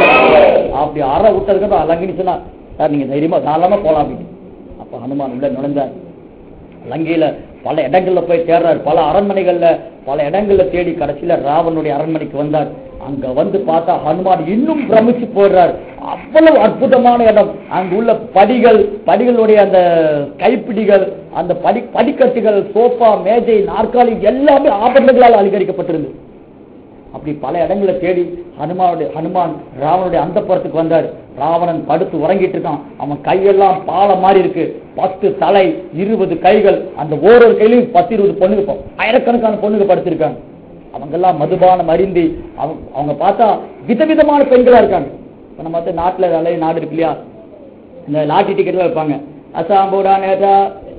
அப்படி அறை விட்டதுக்கு அப்புறம் லங்கினி சொன்னா சார் நீங்க தைரியமா தாராளமா போலாம் அப்படின்னு அப்ப ஹனுமான் உள்ள நுழைந்தார் லங்கையில பல இடங்கள்ல போய் தேடுறார் பல அரண்மனைகள்ல பல இடங்கள்ல தேடி கடைசியில ராவனுடைய அரண்மனைக்கு வந்தார் அங்க வந்து பார்த்தா ஹனுமான் இன்னும் பிரமிச்சு போடுறார் அவ்வளவு அற்புதமான இடம் அங்க உள்ள படிகள் படிகளுடைய அந்த கைப்பிடிகள் அந்த படி படிக்கட்டுகள் சோஃபா மேஜை நாற்காலி எல்லாமே ஆபரணங்களால் அலங்கரிக்கப்பட்டிருந்தது அப்படி பல இடங்களை தேடி ஹனுமானுடைய ஹனுமான் ராவனுடைய அந்த புறத்துக்கு வந்தார் ராவணன் படுத்து உறங்கிட்டு இருக்கான் அவன் கையெல்லாம் பாலம் மாதிரி இருக்கு பத்து தலை இருபது கைகள் அந்த ஒவ்வொரு கையிலையும் பத்து இருபது பொண்ணுங்க போ- ஆயிரக்கணக்கான பொண்ணுங்க படுத்திருக்காங்க அவங்கெல்லாம் மதுபானம் அருந்தி அவங்க அவங்க பார்த்தா விதவிதமான பெண்களா இருக்காங்க இப்ப நம்ம வந்து நாட்டுல நல்ல நாடு இருக்கு இல்லையா இந்த லாட்டி டிக்கெட்லாம் வைப்பாங்க அசாம் பூடான் நேதா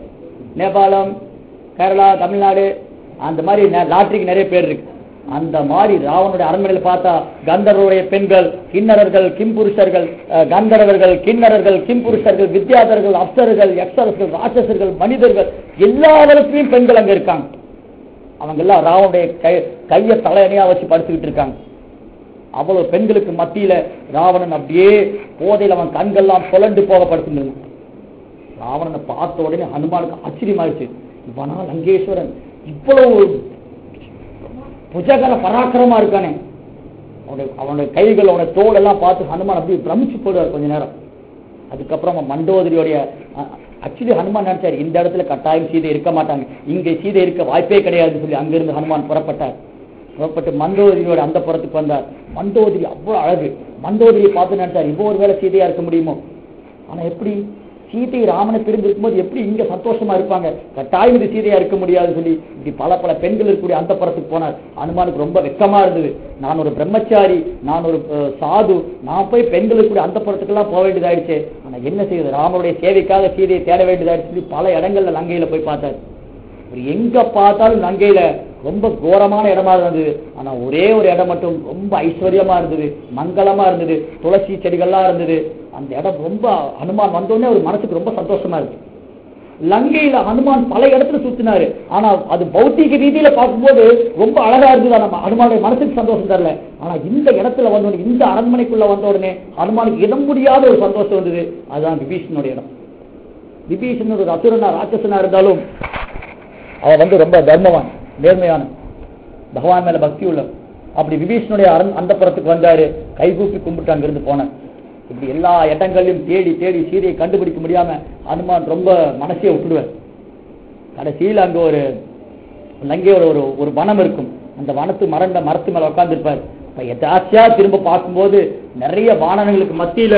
நேபாளம் கேரளா தமிழ்நாடு அந்த மாதிரி நெ- லாட்டரிக்கு நிறைய பேர் இருக்கு அந்த மாதிரி ராவனுடைய அரண்மனையில் பார்த்தா கந்தர்வருடைய பெண்கள் கிண்ணறர்கள் கிம்புருஷர்கள் அஹ், கந்தர்வர்கள் கிண்ணறர்கள் கிம்புருஷர்கள் வித்யாதர்கள் அப்சர்கள் யக்ஷரர்கள் ராட்சசர்கள் மனிதர்கள் எல்லாவருக்குமே பெண்கள் அங்க இருக்காங்க அவங்க எல்லாம் ராவனுடைய கை கையை தலையணையா வச்சு படுத்துக்கிட்டு இருக்காங்க அவ்வளவு பெண்களுக்கு மத்தியில ராவணன் அப்படியே போதையில் அவன் கண்கள்லாம் புலண்டு போக படுத்துருந்தான் ராவணனை பார்த்த உடனே ஹனுமானுக்கு ஆச்சரியமாயிருச்சு இவனா லங்கேஸ்வரன் இவ்வளவு புஜகர பராக்கிரமா இருக்கானே அவனுடைய அவனுடைய கைகள் அவனுடைய தோல் எல்லாம் பார்த்து ஹனுமான் அப்படியே பிரமிச்சு போடுவார் கொஞ்ச நேரம் அதுக்கப்புறம் அவன் மண்டோதரியோடைய ஆக்சுவலி ஹனுமான் நினைச்சார் இந்த இடத்துல கட்டாயம் சீதை இருக்க மாட்டாங்க இங்கே சீதை இருக்க வாய்ப்பே கிடையாதுன்னு சொல்லி அங்கிருந்து ஹனுமான் புறப்பட்டார் புறப்பட்டு மண்டோதரியோட அந்த புறத்துக்கு வந்தார் மண்டோதரி அவ்வளவு அழகு மண்டோதரியை பார்த்து நினைச்சார் இப்போ ஒரு வேளை சீதையா இருக்க முடியுமோ ஆனா எப்படி சீதை ராமனை பிரிந்து இருக்கும்போது எப்படி இங்க சந்தோஷமா இருப்பாங்க கட்டாயம் இது சீதையா இருக்க முடியாதுன்னு சொல்லி இப்படி பல பல பெண்கள் இருக்கக்கூடிய அந்த புறத்துக்கு போனார் அனுமானுக்கு ரொம்ப வெக்கமா இருந்தது நான் ஒரு பிரம்மச்சாரி நான் ஒரு அஹ், சாது நான் போய் பெண்களுக்கு கூட அந்த புறத்துக்கெல்லாம் போக வேண்டியதாயிடுச்சு ஆனா என்ன செய்யுது ராமனுடைய சேவைக்காக சீதையை தேட வேண்டியதாயிடுச்சு சொல்லி பல இடங்கள்ல லங்கையில போய் பார்த்தார் ஒரு எங்க பார்த்தாலும் லங்கையில ரொம்ப கோரமான இடமா இருந்தது ஆனா ஒரே ஒரு இடம் மட்டும் ரொம்ப ஐஸ்வர்யமா இருந்தது மங்களமா இருந்தது துளசி செடிகள்லாம் இருந்தது அந்த இடம் ரொம்ப ஹனுமான் வந்தோடனே ஒரு மனசுக்கு ரொம்ப சந்தோஷமா இருக்கு லங்கையில ஹனுமான் பல இடத்துல சுத்தினாரு ஆனா அது பௌத்திக ரீதியில பார்க்கும்போது ரொம்ப அழகா இருந்தது நம்ம ஹனுமானுடைய மனசுக்கு சந்தோஷம் தரல ஆனா இந்த இடத்துல வந்த உடனே இந்த அரண்மனைக்குள்ள வந்த உடனே ஹனுமானுக்கு இடம் முடியாத ஒரு சந்தோஷம் வந்தது அதுதான் விபீஷனுடைய இடம் விபீஷன் ஒரு அசுரனா ராட்சசனா இருந்தாலும் அவன் வந்து ரொம்ப தர்மவான் நேர்மையான பகவான் மேல பக்தி உள்ளவன் அப்படி விபீஷனுடைய அரண் அந்த புறத்துக்கு வந்தாரு கைகூப்பி கும்பிட்டு அங்கிருந்து போனார் இப்படி எல்லா இடங்களையும் தேடி தேடி சீதையை கண்டுபிடிக்க முடியாம ஹனுமான் ரொம்ப மனசே விட்டுடுவார் கடைசியில் அங்க ஒரு லங்கையோட ஒரு ஒரு வனம் இருக்கும் அந்த வனத்து மரண்ட மரத்து மேல உட்கார்ந்துருப்பார் இப்ப எதாச்சியா திரும்ப பார்க்கும்போது நிறைய வானங்களுக்கு மத்தியில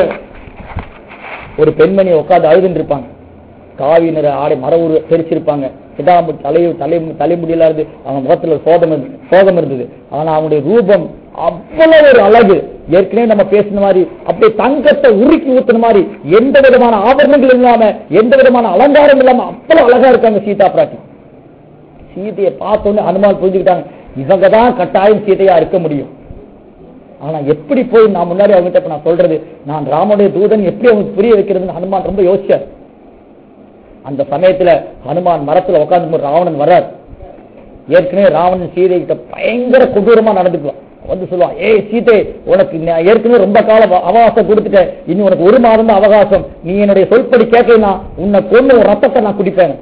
ஒரு பெண்மணி உட்கார்ந்து அழுதுன்னு இருப்பாங்க காவி நிற ஆடை மர உரு தெரிச்சிருப்பாங்க கிடாமு தலை தலை தலைமுடியெல்லாம் இருந்து அவங்க முகத்துல ஒரு சோகம் இருந்து- சோகம் இருந்தது ஆனா அவங்களுடைய ரூபம் அவ்வளவு ஒரு அழகு ஏற்கனவே நம்ம பேசின மாதிரி அப்படியே தங்கத்தை உருக்கி ஊத்துன மாதிரி எந்த விதமான ஆபரணங்கள் இல்லாம எந்த விதமான அலங்காரம் இல்லாம அவ்வளவு அழகா இருக்காங்க சீதா பிராட்டி சீதையை பார்த்தோன்னு ஹனுமான் புரிஞ்சுக்கிட்டாங்க இவங்க தான் கட்டாயம் சீதையா இருக்க முடியும் ஆனா எப்படி போய் நான் முன்னாடி அவங்ககிட்ட இப்ப நான் சொல்றது நான் ராமனுடைய தூதன் எப்படி அவங்களுக்கு புரிய வைக்கிறதுன்னு ஹனுமான் ரொம்ப யோசிச்சார் அந்த சமயத்துல ஹனுமான் மரத்துல உட்கார்ந்து ராவணன் வர்றார் ஏற்கனவே ராவணன் சீதை கிட்ட பயங்கர கொடூரமா நடந்துக்குவான் வந்து சொல்லுவான் ஏய் சீதை உனக்கு நான் ஏற்கனவே ரொம்ப கால அவ- அவகாசம் கொடுத்துட்டேன் இனி உனக்கு ஒரு மாதம் தான் அவகாசம் நீ என்னுடைய சொல்படி கேட்கலனா உன்னை கொண்டு ஒரு ரத்தத்தை நான் குடிப்பேன்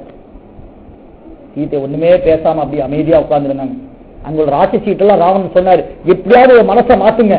சீதை ஒண்ணுமே பேசாம அப்படியே அமைதியா உட்கார்ந்துருந்தாங்க அங்க ஒரு ராட்சசீட்டெல்லாம் ராவணன் சொன்னாரு எப்படியாவது இவ மனசை மாத்துங்க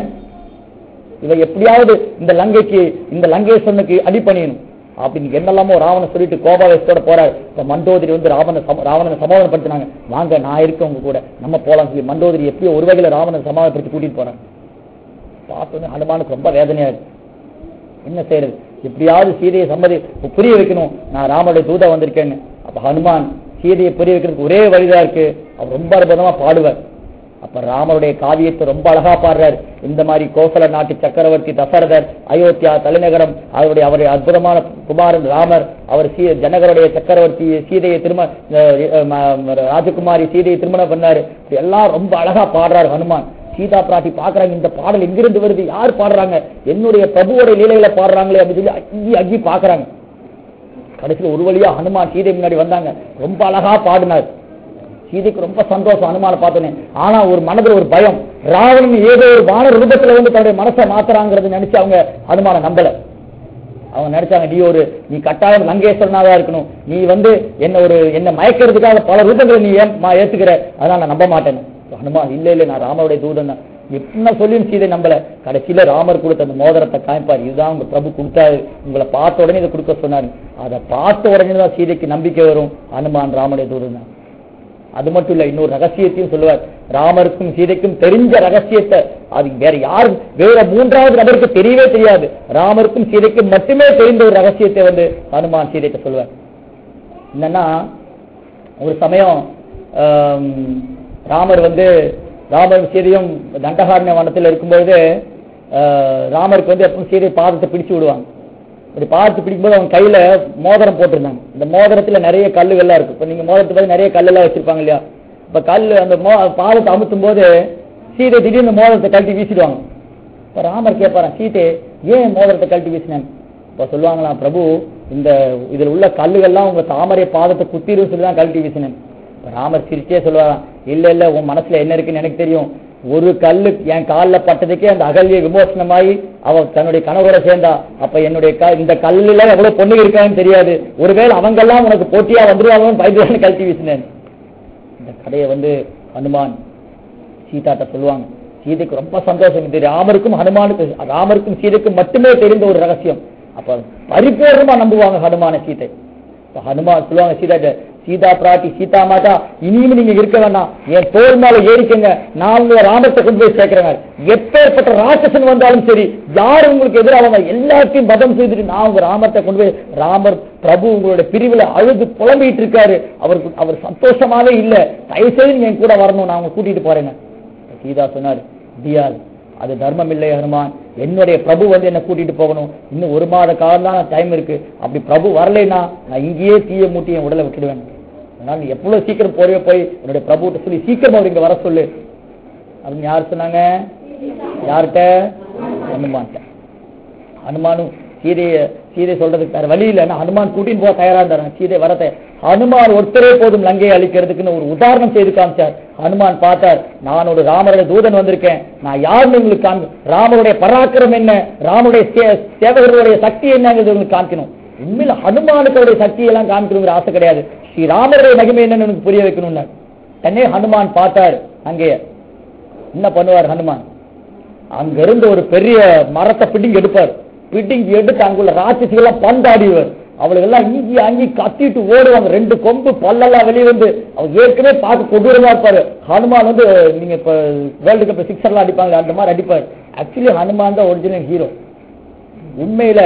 இவ எப்படியாவது இந்த லங்கைக்கு இந்த லங்கேஸ்வரனுக்கு அடிப்பணியணும் அப்படின்னு என்னெல்லாமோ ராவணன் சொல்லிட்டு கோபாவேசத்தோட போறாரு இப்ப மண்டோதரி வந்து ராவண ராவணனை சமாதானப்படுத்தினாங்க வாங்க நான் இருக்கேன் உங்க கூட நம்ம போலாம் சொல்லி மண்டோதரி எப்படியோ ஒரு வகையில ராவணனை சமாதானப்படுத்தி கூட்டிட்டு போறாங்க பார்த்தோன்னே ஹனுமானுக்கு ரொம்ப வேதனையா இருக்கு என்ன செய்யறது எப்படியாவது சீதையை சம்மதி புரிய வைக்கணும் நான் ராமனுடைய தூதா வந்திருக்கேன்னு அப்ப ஹனுமான் சீதையை புரிய வைக்கிறதுக்கு ஒரே வழிதான் இருக்கு அவர் ரொம்ப அற்புதமா பாடுவார் அப்ப ராமருடைய காவியத்தை ரொம்ப அழகா பாடுறார் இந்த மாதிரி கோசல நாட்டு சக்கரவர்த்தி தசரதர் அயோத்தியா தலைநகரம் அவருடைய அவருடைய அற்புதமான குமாரன் ராமர் அவர் சீ ஜனகருடைய சக்கரவர்த்தி சீதையை திரும அஹ் ம- ராஜகுமாரி சீதையை திருமணம் பண்ணாரு இப்படி எல்லாம் ரொம்ப அழகா பாடுறார் ஹனுமான் சீதா பிராட்டி பாக்குறாங்க இந்த பாடல் எங்கிருந்து வருது யார் பாடுறாங்க என்னுடைய பிரபுவோட லீலைகளை பாடுறாங்களே அப்படின்னு சொல்லி அங்கி அங்கி பாக்குறாங்க கடைசியில் ஒரு வழியா ஹனுமான் சீதை முன்னாடி வந்தாங்க ரொம்ப அழகா பாடினார் சீதைக்கு ரொம்ப சந்தோஷம் ஹனுமான பார்த்தோன்னே ஆனா ஒரு மனதுல ஒரு பயம் ராவணன் ஏதோ ஒரு வான ரூபத்துல வந்து தன்னுடைய மனசை மாத்துறாங்கிறத நினைச்சு அவங்க ஹனுமான நம்பல அவங்க நினைச்சாங்க நீ ஒரு நீ கட்டாயம் லங்கேஸ்வரனாதான் இருக்கணும் நீ வந்து என்ன ஒரு என்ன மயக்கிறதுக்காக பல ரூபங்களை நீ ஏன் மா- ஏத்துக்கிற அதான் நான் நம்ப மாட்டேன் ஹனுமான் இல்ல இல்ல நான் ராமருடைய தூதன் தான் என்ன சொல்லியும் சீதை நம்பல கடைசியில ராமர் கொடுத்த அந்த மோதிரத்தை காமிப்பார் இதுதான் உங்க பிரபு கொடுத்தாரு உங்களை பார்த்த உடனே இதை கொடுக்க சொன்னாரு அதை பார்த்த உடனே தான் சீதைக்கு நம்பிக்கை வரும் ஹனுமான் ராமருடைய தூதன் தான் அது மட்டும் இல்ல இன்னொரு ரகசியத்தையும் சொல்லுவார் ராமருக்கும் சீதைக்கும் தெரிஞ்ச ரகசியத்தை அது வேற யாரும் வேற மூன்றாவது நபருக்கு தெரியவே தெரியாது ராமருக்கும் சீதைக்கும் மட்டுமே தெரிந்த ஒரு ரகசியத்தை வந்து ஹனுமான் சீதைக்கு சொல்லுவார் என்னன்னா ஒரு சமயம் ஆம், ராமர் வந்து ராமர் சீதையும் தண்டகாரண்ய வனத்தில் இருக்கும்போது ஆஹ், ராமருக்கு வந்து எப்பவும் சீதை பாதத்தை பிடிச்சு விடுவாங்க இப்படி பார்த்து பிடிக்கும்போது அவங்க கையில மோதிரம் போட்டிருந்தாங்க இந்த மோதிரத்துல நிறைய கல்லுகள்லாம் இருக்கு இப்ப நீங்க மோதிரத்தை பார்த்து நிறைய கல்லெல்லாம் வச்சிருப்பாங்க இல்லையா இப்ப கல் அந்த மோ பாதத்தை அமுத்தும் போது சீதை திடீர்னு மோதிரத்தை கழட்டி வீசிடுவாங்க இப்ப ராமர் கேட்பாராம் சீதை ஏன் மோதிரத்தை கழட்டி வீசினேன் இப்ப சொல்லுவாங்களாம் பிரபு இந்த இதுல உள்ள கல்லுகள்லாம் உங்க தாமரை பாதத்தை குத்திரும் சொல்லி தான் கழட்டி வீசினேன் இப்ப ராமர் சிரிச்சே சொல்லுவாராம் இல்ல இல்ல உன் மனசுல என்ன இருக்குன்னு எனக்கு தெரியும் ஒரு கல்லு என் கால்ல பட்டதுக்கே அந்த அகல்ய விமோசனமாயி அவ தன்னுடைய கணவரோட சேர்ந்தா அப்ப என்னுடைய க- இந்த கல்லுல எவ்வளவு பொண்ணுங்க இருக்கான்னு தெரியாது ஒருவேளை அவங்கெல்லாம் உனக்கு போட்டியா வந்துருவாங்கன்னு பயந்து கழட்டி வீசினேன் இந்த கதையை வந்து ஹனுமான் சீதாட்ட சொல்லுவாங்க சீதைக்கு ரொம்ப சந்தோஷம் இது ராமருக்கும் ஹனுமானுக்கு ராமருக்கும் சீதைக்கும் மட்டுமே தெரிந்த ஒரு ரகசியம் அப்ப பரிபூர்ணமா நம்புவாங்க ஹனுமான சீதை இப்ப ஹனுமான் சொல்லுவாங்க சீதாட்ட சீதா பிராட்டி சீதா மாதா இனியும் நீங்க இருக்க வேண்டாம் என் தோல் மேல ஏறிக்கங்க நான் உங்களை ராமத்தை கொண்டு போய் சேர்க்கிறேன் எப்பேற்பட்ட ராட்சசன் வந்தாலும் சரி யார் உங்களுக்கு எதிராக வந்தா எல்லாத்தையும் பதம் செய்துட்டு நான் உங்க ராமத்தை கொண்டு போய் ராமர் பிரபு உங்களுடைய பிரிவுல அழுது புலம்பிட்டு இருக்காரு அவருக்கு அவர் சந்தோஷமாவே இல்ல தயவு செய்து நீங்க என் கூட வரணும் நான் உங்களை கூட்டிட்டு போறேன்னு சீதா சொன்னார் முடியாது அது தர்மம் இல்லை ஹனுமான் என்னுடைய பிரபு வந்து என்ன கூட்டிட்டு போகணும் இன்னும் ஒரு மாத காலம் தான் டைம் இருக்கு அப்படி பிரபு வரலைன்னா நான் இங்கேயே தீய மூட்டி என் உடலை விட்டுடுவேன் அதனால நீ எவ்வளவு சீக்கிரம் போறியோ போய் என்னுடைய பிரபுட்ட சொல்லி சீக்கிரம் அவர் இங்க வர சொல்லு அப்படின்னு யார் சொன்னாங்க யார்கிட்ட ஹனுமான்ட்ட ஹனுமானும் சீதைய சீதை சொல்றதுக்கு வேற வழி இல்லைன்னா ஹனுமான் கூட்டின்னு போக தயாரா இருந்தாரு சீதை வரத ஹனுமான் ஒருத்தரே போதும் லங்கையை அழிக்கிறதுக்குன்னு ஒரு உதாரணம் செய்து காமிச்சார் ஹனுமான் பார்த்தார் நான் ஒரு ராமருடைய தூதன் வந்திருக்கேன் நான் யாருன்னு உங்களுக்கு காமி ராமருடைய பராக்கிரம் என்ன ராமருடைய சே- சேவகர்களுடைய சக்தி என்னங்கிறது உங்களுக்கு காமிக்கணும் உண்மையில ஹனுமானுக்கு அவருடைய சக்தியெல்லாம் காமிக்கணுங்கிற ஆசை கிடையாது ஸ்ரீ ராமருடைய மகிமை என்னன்னு எனக்கு புரிய வைக்கணும்னு தன்னே ஹனுமான் பார்த்தார் அங்கேயே என்ன பண்ணுவார் ஹனுமான் அங்கிருந்து ஒரு பெரிய மரத்தை பிடிங்கி எடுப்பார் பிடிங்கி எடுத்து அங்குள்ள ராட்சசிகளை பந்தாடிவர் அவளுக்கு எல்லாம் இங்கி அங்கி கத்திட்டு ஓடுவாங்க ரெண்டு கொம்பு பல்லெல்லாம் வெளியே வந்து அவர் ஏற்கனவே பார்க்க கொடூரமா இருப்பாரு ஹனுமான் வந்து நீங்க இப்ப வேர்ல்டு கப் சிக்ஸர்லாம் அடிப்பாங்க அந்த மாதிரி அடிப்பாரு ஆக்சுவலி ஹனுமான் தான் ஒரிஜினல் ஹீரோ உண்மையில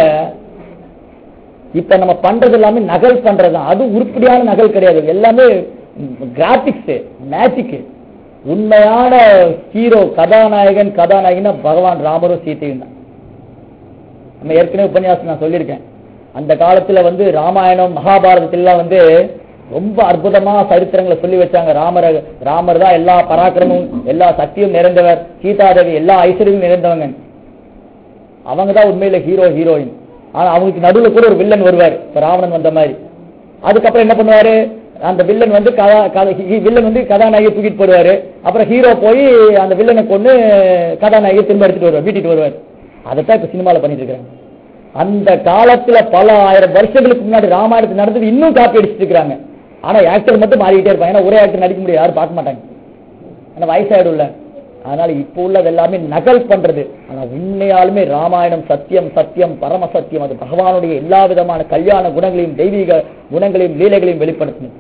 இப்ப நம்ம பண்றது எல்லாமே நகல் பண்றதுதான் அது உருப்படியான நகல் கிடையாது எல்லாமே கிராபிக்ஸ் மேஜிக் உண்மையான ஹீரோ கதாநாயகன் கதாநாயகனா பகவான் ராமரும் சீதையும் தான் நம்ம ஏற்கனவே உபன்யாசம் நான் சொல்லியிருக்கேன் அந்த காலத்துல வந்து ராமாயணம் மகாபாரதத்திலாம் வந்து ரொம்ப அற்புதமா சரித்திரங்களை சொல்லி வச்சாங்க ராமர் ராமர் தான் எல்லா பராக்கிரமும் எல்லா சக்தியும் நிறைந்தவர் சீதாதேவி எல்லா ஐஸ்வர்யமும் நிறைந்தவங்க அவங்க தான் உண்மையில ஹீரோ ஹீரோயின் ஆனா அவங்களுக்கு நடுவுல கூட ஒரு வில்லன் வருவார் இப்ப ராவணன் வந்த மாதிரி அதுக்கப்புறம் என்ன பண்ணுவாரு அந்த வில்லன் வந்து கதா கதை- ஹி- வில்லன் வந்து கதாநாயகி தூக்கிட்டு போடுவாரு அப்புறம் ஹீரோ போய் அந்த வில்லனை கொண்டு கதாநாயகி திரும்ப எடுத்துட்டு வருவார் வீட்டுக்கு வருவார் அதைத்தான் இப்ப சினிமால பண்ணிட்டு இருக்காங்க அந்த காலத்துல பல ஆயிரம் வருஷங்களுக்கு முன்னாடி ராமாயணத்து நடந்தது இன்னும் காப்பி அடிச்சிட்டு இருக்காங்க ஆனா ஆக்டர் மட்டும் மாறிக்கிட்டே இருப்பாங்க ஏன்னா ஒரே ஆக்டர் நடிக்க முடியாது யாரும் பார்க்க மாட்டாங்க ஆனா வயசாயிடும்ல அதனால இப்போ உள்ளது எல்லாமே நகல் பண்றது ஆனா உண்மையாலுமே ராமாயணம் சத்தியம் சத்தியம் பரம சத்தியம் அது பகவானுடைய எல்லா விதமான கல்யாண குணங்களையும் தெய்வீக குணங்களையும் லீலைகளையும் வெளிப்படுத்தணும்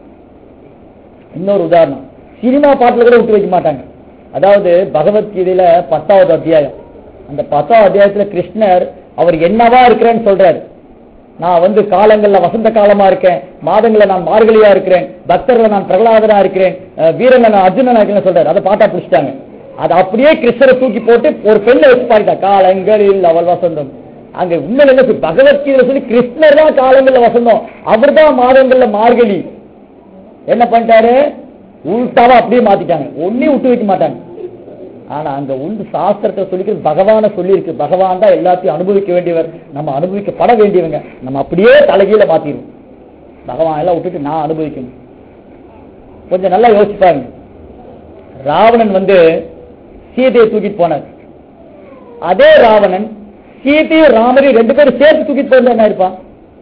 இன்னொரு உதாரணம் சினிமா பாட்டுல கூட விட்டு வைக்க மாட்டாங்க அதாவது பகவத்கீதையில பத்தாவது அத்தியாயம் அந்த பத்தாவது அத்தியாயத்துல கிருஷ்ணர் அவர் என்னவா இருக்கிறேன்னு சொல்றாரு நான் வந்து காலங்கள்ல வசந்த காலமா இருக்கேன் மாதங்கள்ல நான் மார்கழியா இருக்கிறேன் பக்தர்ல நான் பிரகலாதனா இருக்கிறேன் அஹ் வீரன்ல நான் அர்ஜுனனா இருக்கேன்னு சொல்றாரு அதை பாட்டா பிடிச்சிட்டாங்க அது அப்படியே கிருஷ்ணரை தூக்கி போட்டு ஒரு பெண்ணை வச்சு பாடிட்டா காலங்களில் அவள் வசந்தம் அங்க உண்மையில என்ன சொல்லி- பகவத்கீதை சொல்லி கிருஷ்ணர் தான் காலங்கள்ல வசந்தம் அவர் தான் மாதங்கள்ல மார்கழி என்ன பண்ணிட்டாரு உள்டாவா அப்படியே மாத்திட்டாங்க ஒன்னையும் விட்டு வைக்க மாட்டாங்க ஆனா அங்க உண்டு சாஸ்திரத்தை சொல்லிக்கிறது பகவான சொல்லியிருக்கு பகவான் தான் எல்லாத்தையும் அனுபவிக்க வேண்டியவர் நம்ம அனுபவிக்கப்பட வேண்டியவங்க நம்ம அப்படியே தலைகீழ மாத்திடுவோம் பகவான் எல்லாம் விட்டுட்டு நான் அனுபவிக்கணும் கொஞ்சம் நல்லா யோசிச்சு பாருங்க ராவணன் வந்து சீதையை தூக்கிட்டு போனார் அதே ராவணன் சீதையும் ராமரையும் ரெண்டு பேரும் சேர்த்து தூக்கிட்டு போயிருந்தா என்ன இருப்பான்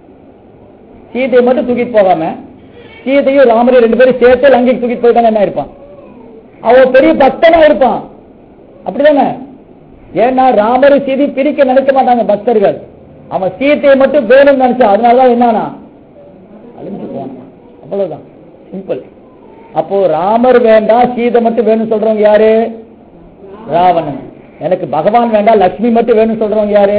சீதையை மட்டும் தூக்கிட்டு போகாம சீதையும் ராமரையும் ரெண்டு பேரும் சேர்த்து லங்கைக்கு தூக்கிட்டு போயிட்டாங்க என்ன இருப்பான் அவன் பெரிய பக்தனா இருப்பான் அப்படிதானே ஏன்னா ராமர் சீதை பிரிக்க நினைக்க மாட்டாங்க பக்தர்கள் அவன் சீதையை மட்டும் வேணும்னு நினைச்சான் அதனாலதான் என்னன்னா அழிஞ்சு போனான் அவ்வளவுதான் சிம்பிள் அப்போ ராமர் வேண்டாம் சீதை மட்டும் வேணும்னு சொல்றவங்க யாரு ராவணன் எனக்கு பகவான் வேண்டாம் லட்சுமி மட்டும் வேணும்னு சொல்றவங்க யாரு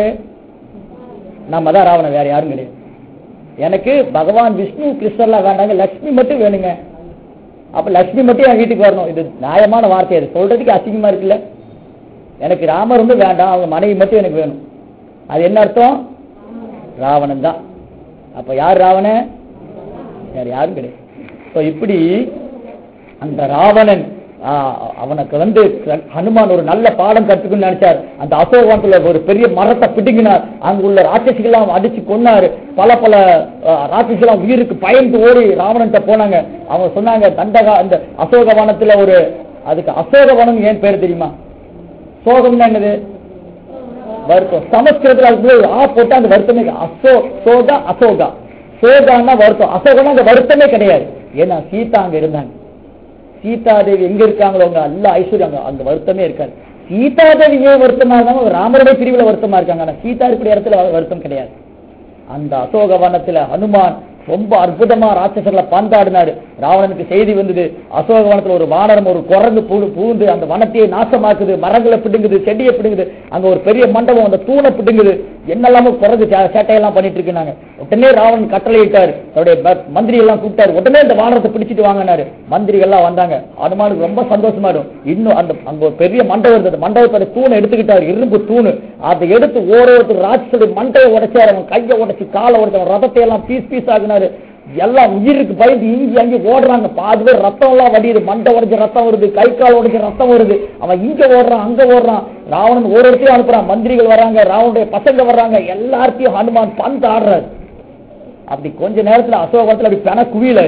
நம்ம தான் ராவணன் வேற யாரும் கிடையாது எனக்கு பகவான் விஷ்ணு கிருஷ்ணர்லாம் வேண்டாங்க லட்சுமி மட்டும் வேணுங்க அப்ப லட்சுமி மட்டும் என் வீட்டுக்கு வரணும் இது நியாயமான வார்த்தை அது சொல்றதுக்கு அசிங்கமா இருக்குல்ல எனக்கு ராமர் வந்து வேண்டாம் அவங்க மனைவி மட்டும் எனக்கு வேணும் அது என்ன அர்த்தம் ராவணன் தான் அப்ப யார் ராவணன் வேற யாரும் கிடையாது So, இப்படி அந்த ராவணன் ஆ, அவனுக்கு வந்து ஹனுமான் ஒரு நல்ல பாடம் கற்றுக்கணும்னு நினைச்சார் அந்த அசோகவனத்துல ஒரு பெரிய மரத்தை பிடுங்கினார் அங்க உள்ள ராட்சசிகள்லாம் அடிச்சு கொன்னாரு பல பல ஆ, ராட்சசிகள்லாம் உயிருக்கு பயந்து ஓடி ராவணன்ட்ட போனாங்க அவங்க சொன்னாங்க தண்டகா அந்த அசோகவனத்துல ஒரு அதுக்கு அசோகவனம் ஏன் பேர் தெரியுமா சோகம்னா என்னது வருத்தம் சமஸ்கிருதத்துல அதுக்கு ஒரு ஆ போட்டா அந்த வருத்தமே கிடையாது. அசோ சோகா அசோகா சோகான்னா வருத்தம் அசோகனா அந்த வருத்தமே கிடையாது ஏன்னா சீதா அங்க இருந்தாங்க சீதாதேவி எங்க இருக்காங்களோ அவங்க அல்ல ஐஸ்வர்யம் அங்க அங்க வருத்தமே இருக்காது சீதாதேவி ஏன் வருத்தமா இருந்தாங்க ராமருடைய பிரிவுல வருத்தமா இருக்காங்க ஆனா சீதா இருக்கிற இடத்துல வருத்தம் கிடையாது அந்த அசோக வனத்துல ஹனுமான் ரொம்ப அற்புதமா ராட்சசர்களை பந்தாடினாரு ராவணனுக்கு செய்தி வந்தது அசோக வனத்துல ஒரு வானரம் ஒரு குரங்கு பூ- பூந்து அந்த வனத்தையே நாசமாக்குது மரங்களை பிடுங்குது செடியை பிடுங்குது அங்க ஒரு பெரிய மண்டபம் அந்த தூணை பிடுங்குது என்னெல்லாமோ குரங்கு சே- சேட்டையெல்லாம் பண்ணிட்டு இருக்குனாங்க உடனே ராவணன் கட்டளையிட்டாரு அவருடைய ப- மந்திரி எல்லாம் கூப்பிட்டாரு உடனே அந்த வானரத்தை பிடிச்சிட்டு வாங்கினாரு மந்திரிகள் எல்லாம் வந்தாங்க ஹனுமானுக்கு ரொம்ப சந்தோஷமா இருக்கும் இன்னும் அந்த அங்க ஒரு பெரிய மண்டபம் இருந்தது மண்டபத்தோட தூணை எடுத்துக்கிட்டாரு இரும்பு தூணு அதை எடுத்து ஓரோருத்தர் ராட்சசுடைய மண்டையை உடைச்சாரு அவன் கையை உடைச்சு காலை உடைச்சு அவன் ரதத்தை எல்லாம் பீஸ் பீஸ் ஆகினாரு எல்லாம் உயிருக்கு பயந்து இங்கி அங்கே ஓடுறாங்க பாதி பேர் ரத்தம் எல்லாம் வடியுது மண்டை உடைஞ்ச ரத்தம் வருது கை கால் உடைஞ்ச ரத்தம் வருது அவன் இங்க ஓடுறான் அங்க ஓடுறான் ராவணன் ஒரு இடத்தையும் அனுப்புறான் மந்திரிகள் வர்றாங்க ராவனுடைய பசங்க வர்றாங்க எல்லாத்தையும் ஹனுமான் பந்து ஆடுறாரு அப்படி கொஞ்ச நேரத்துல அசோகத்துல அப்படி பென குவியல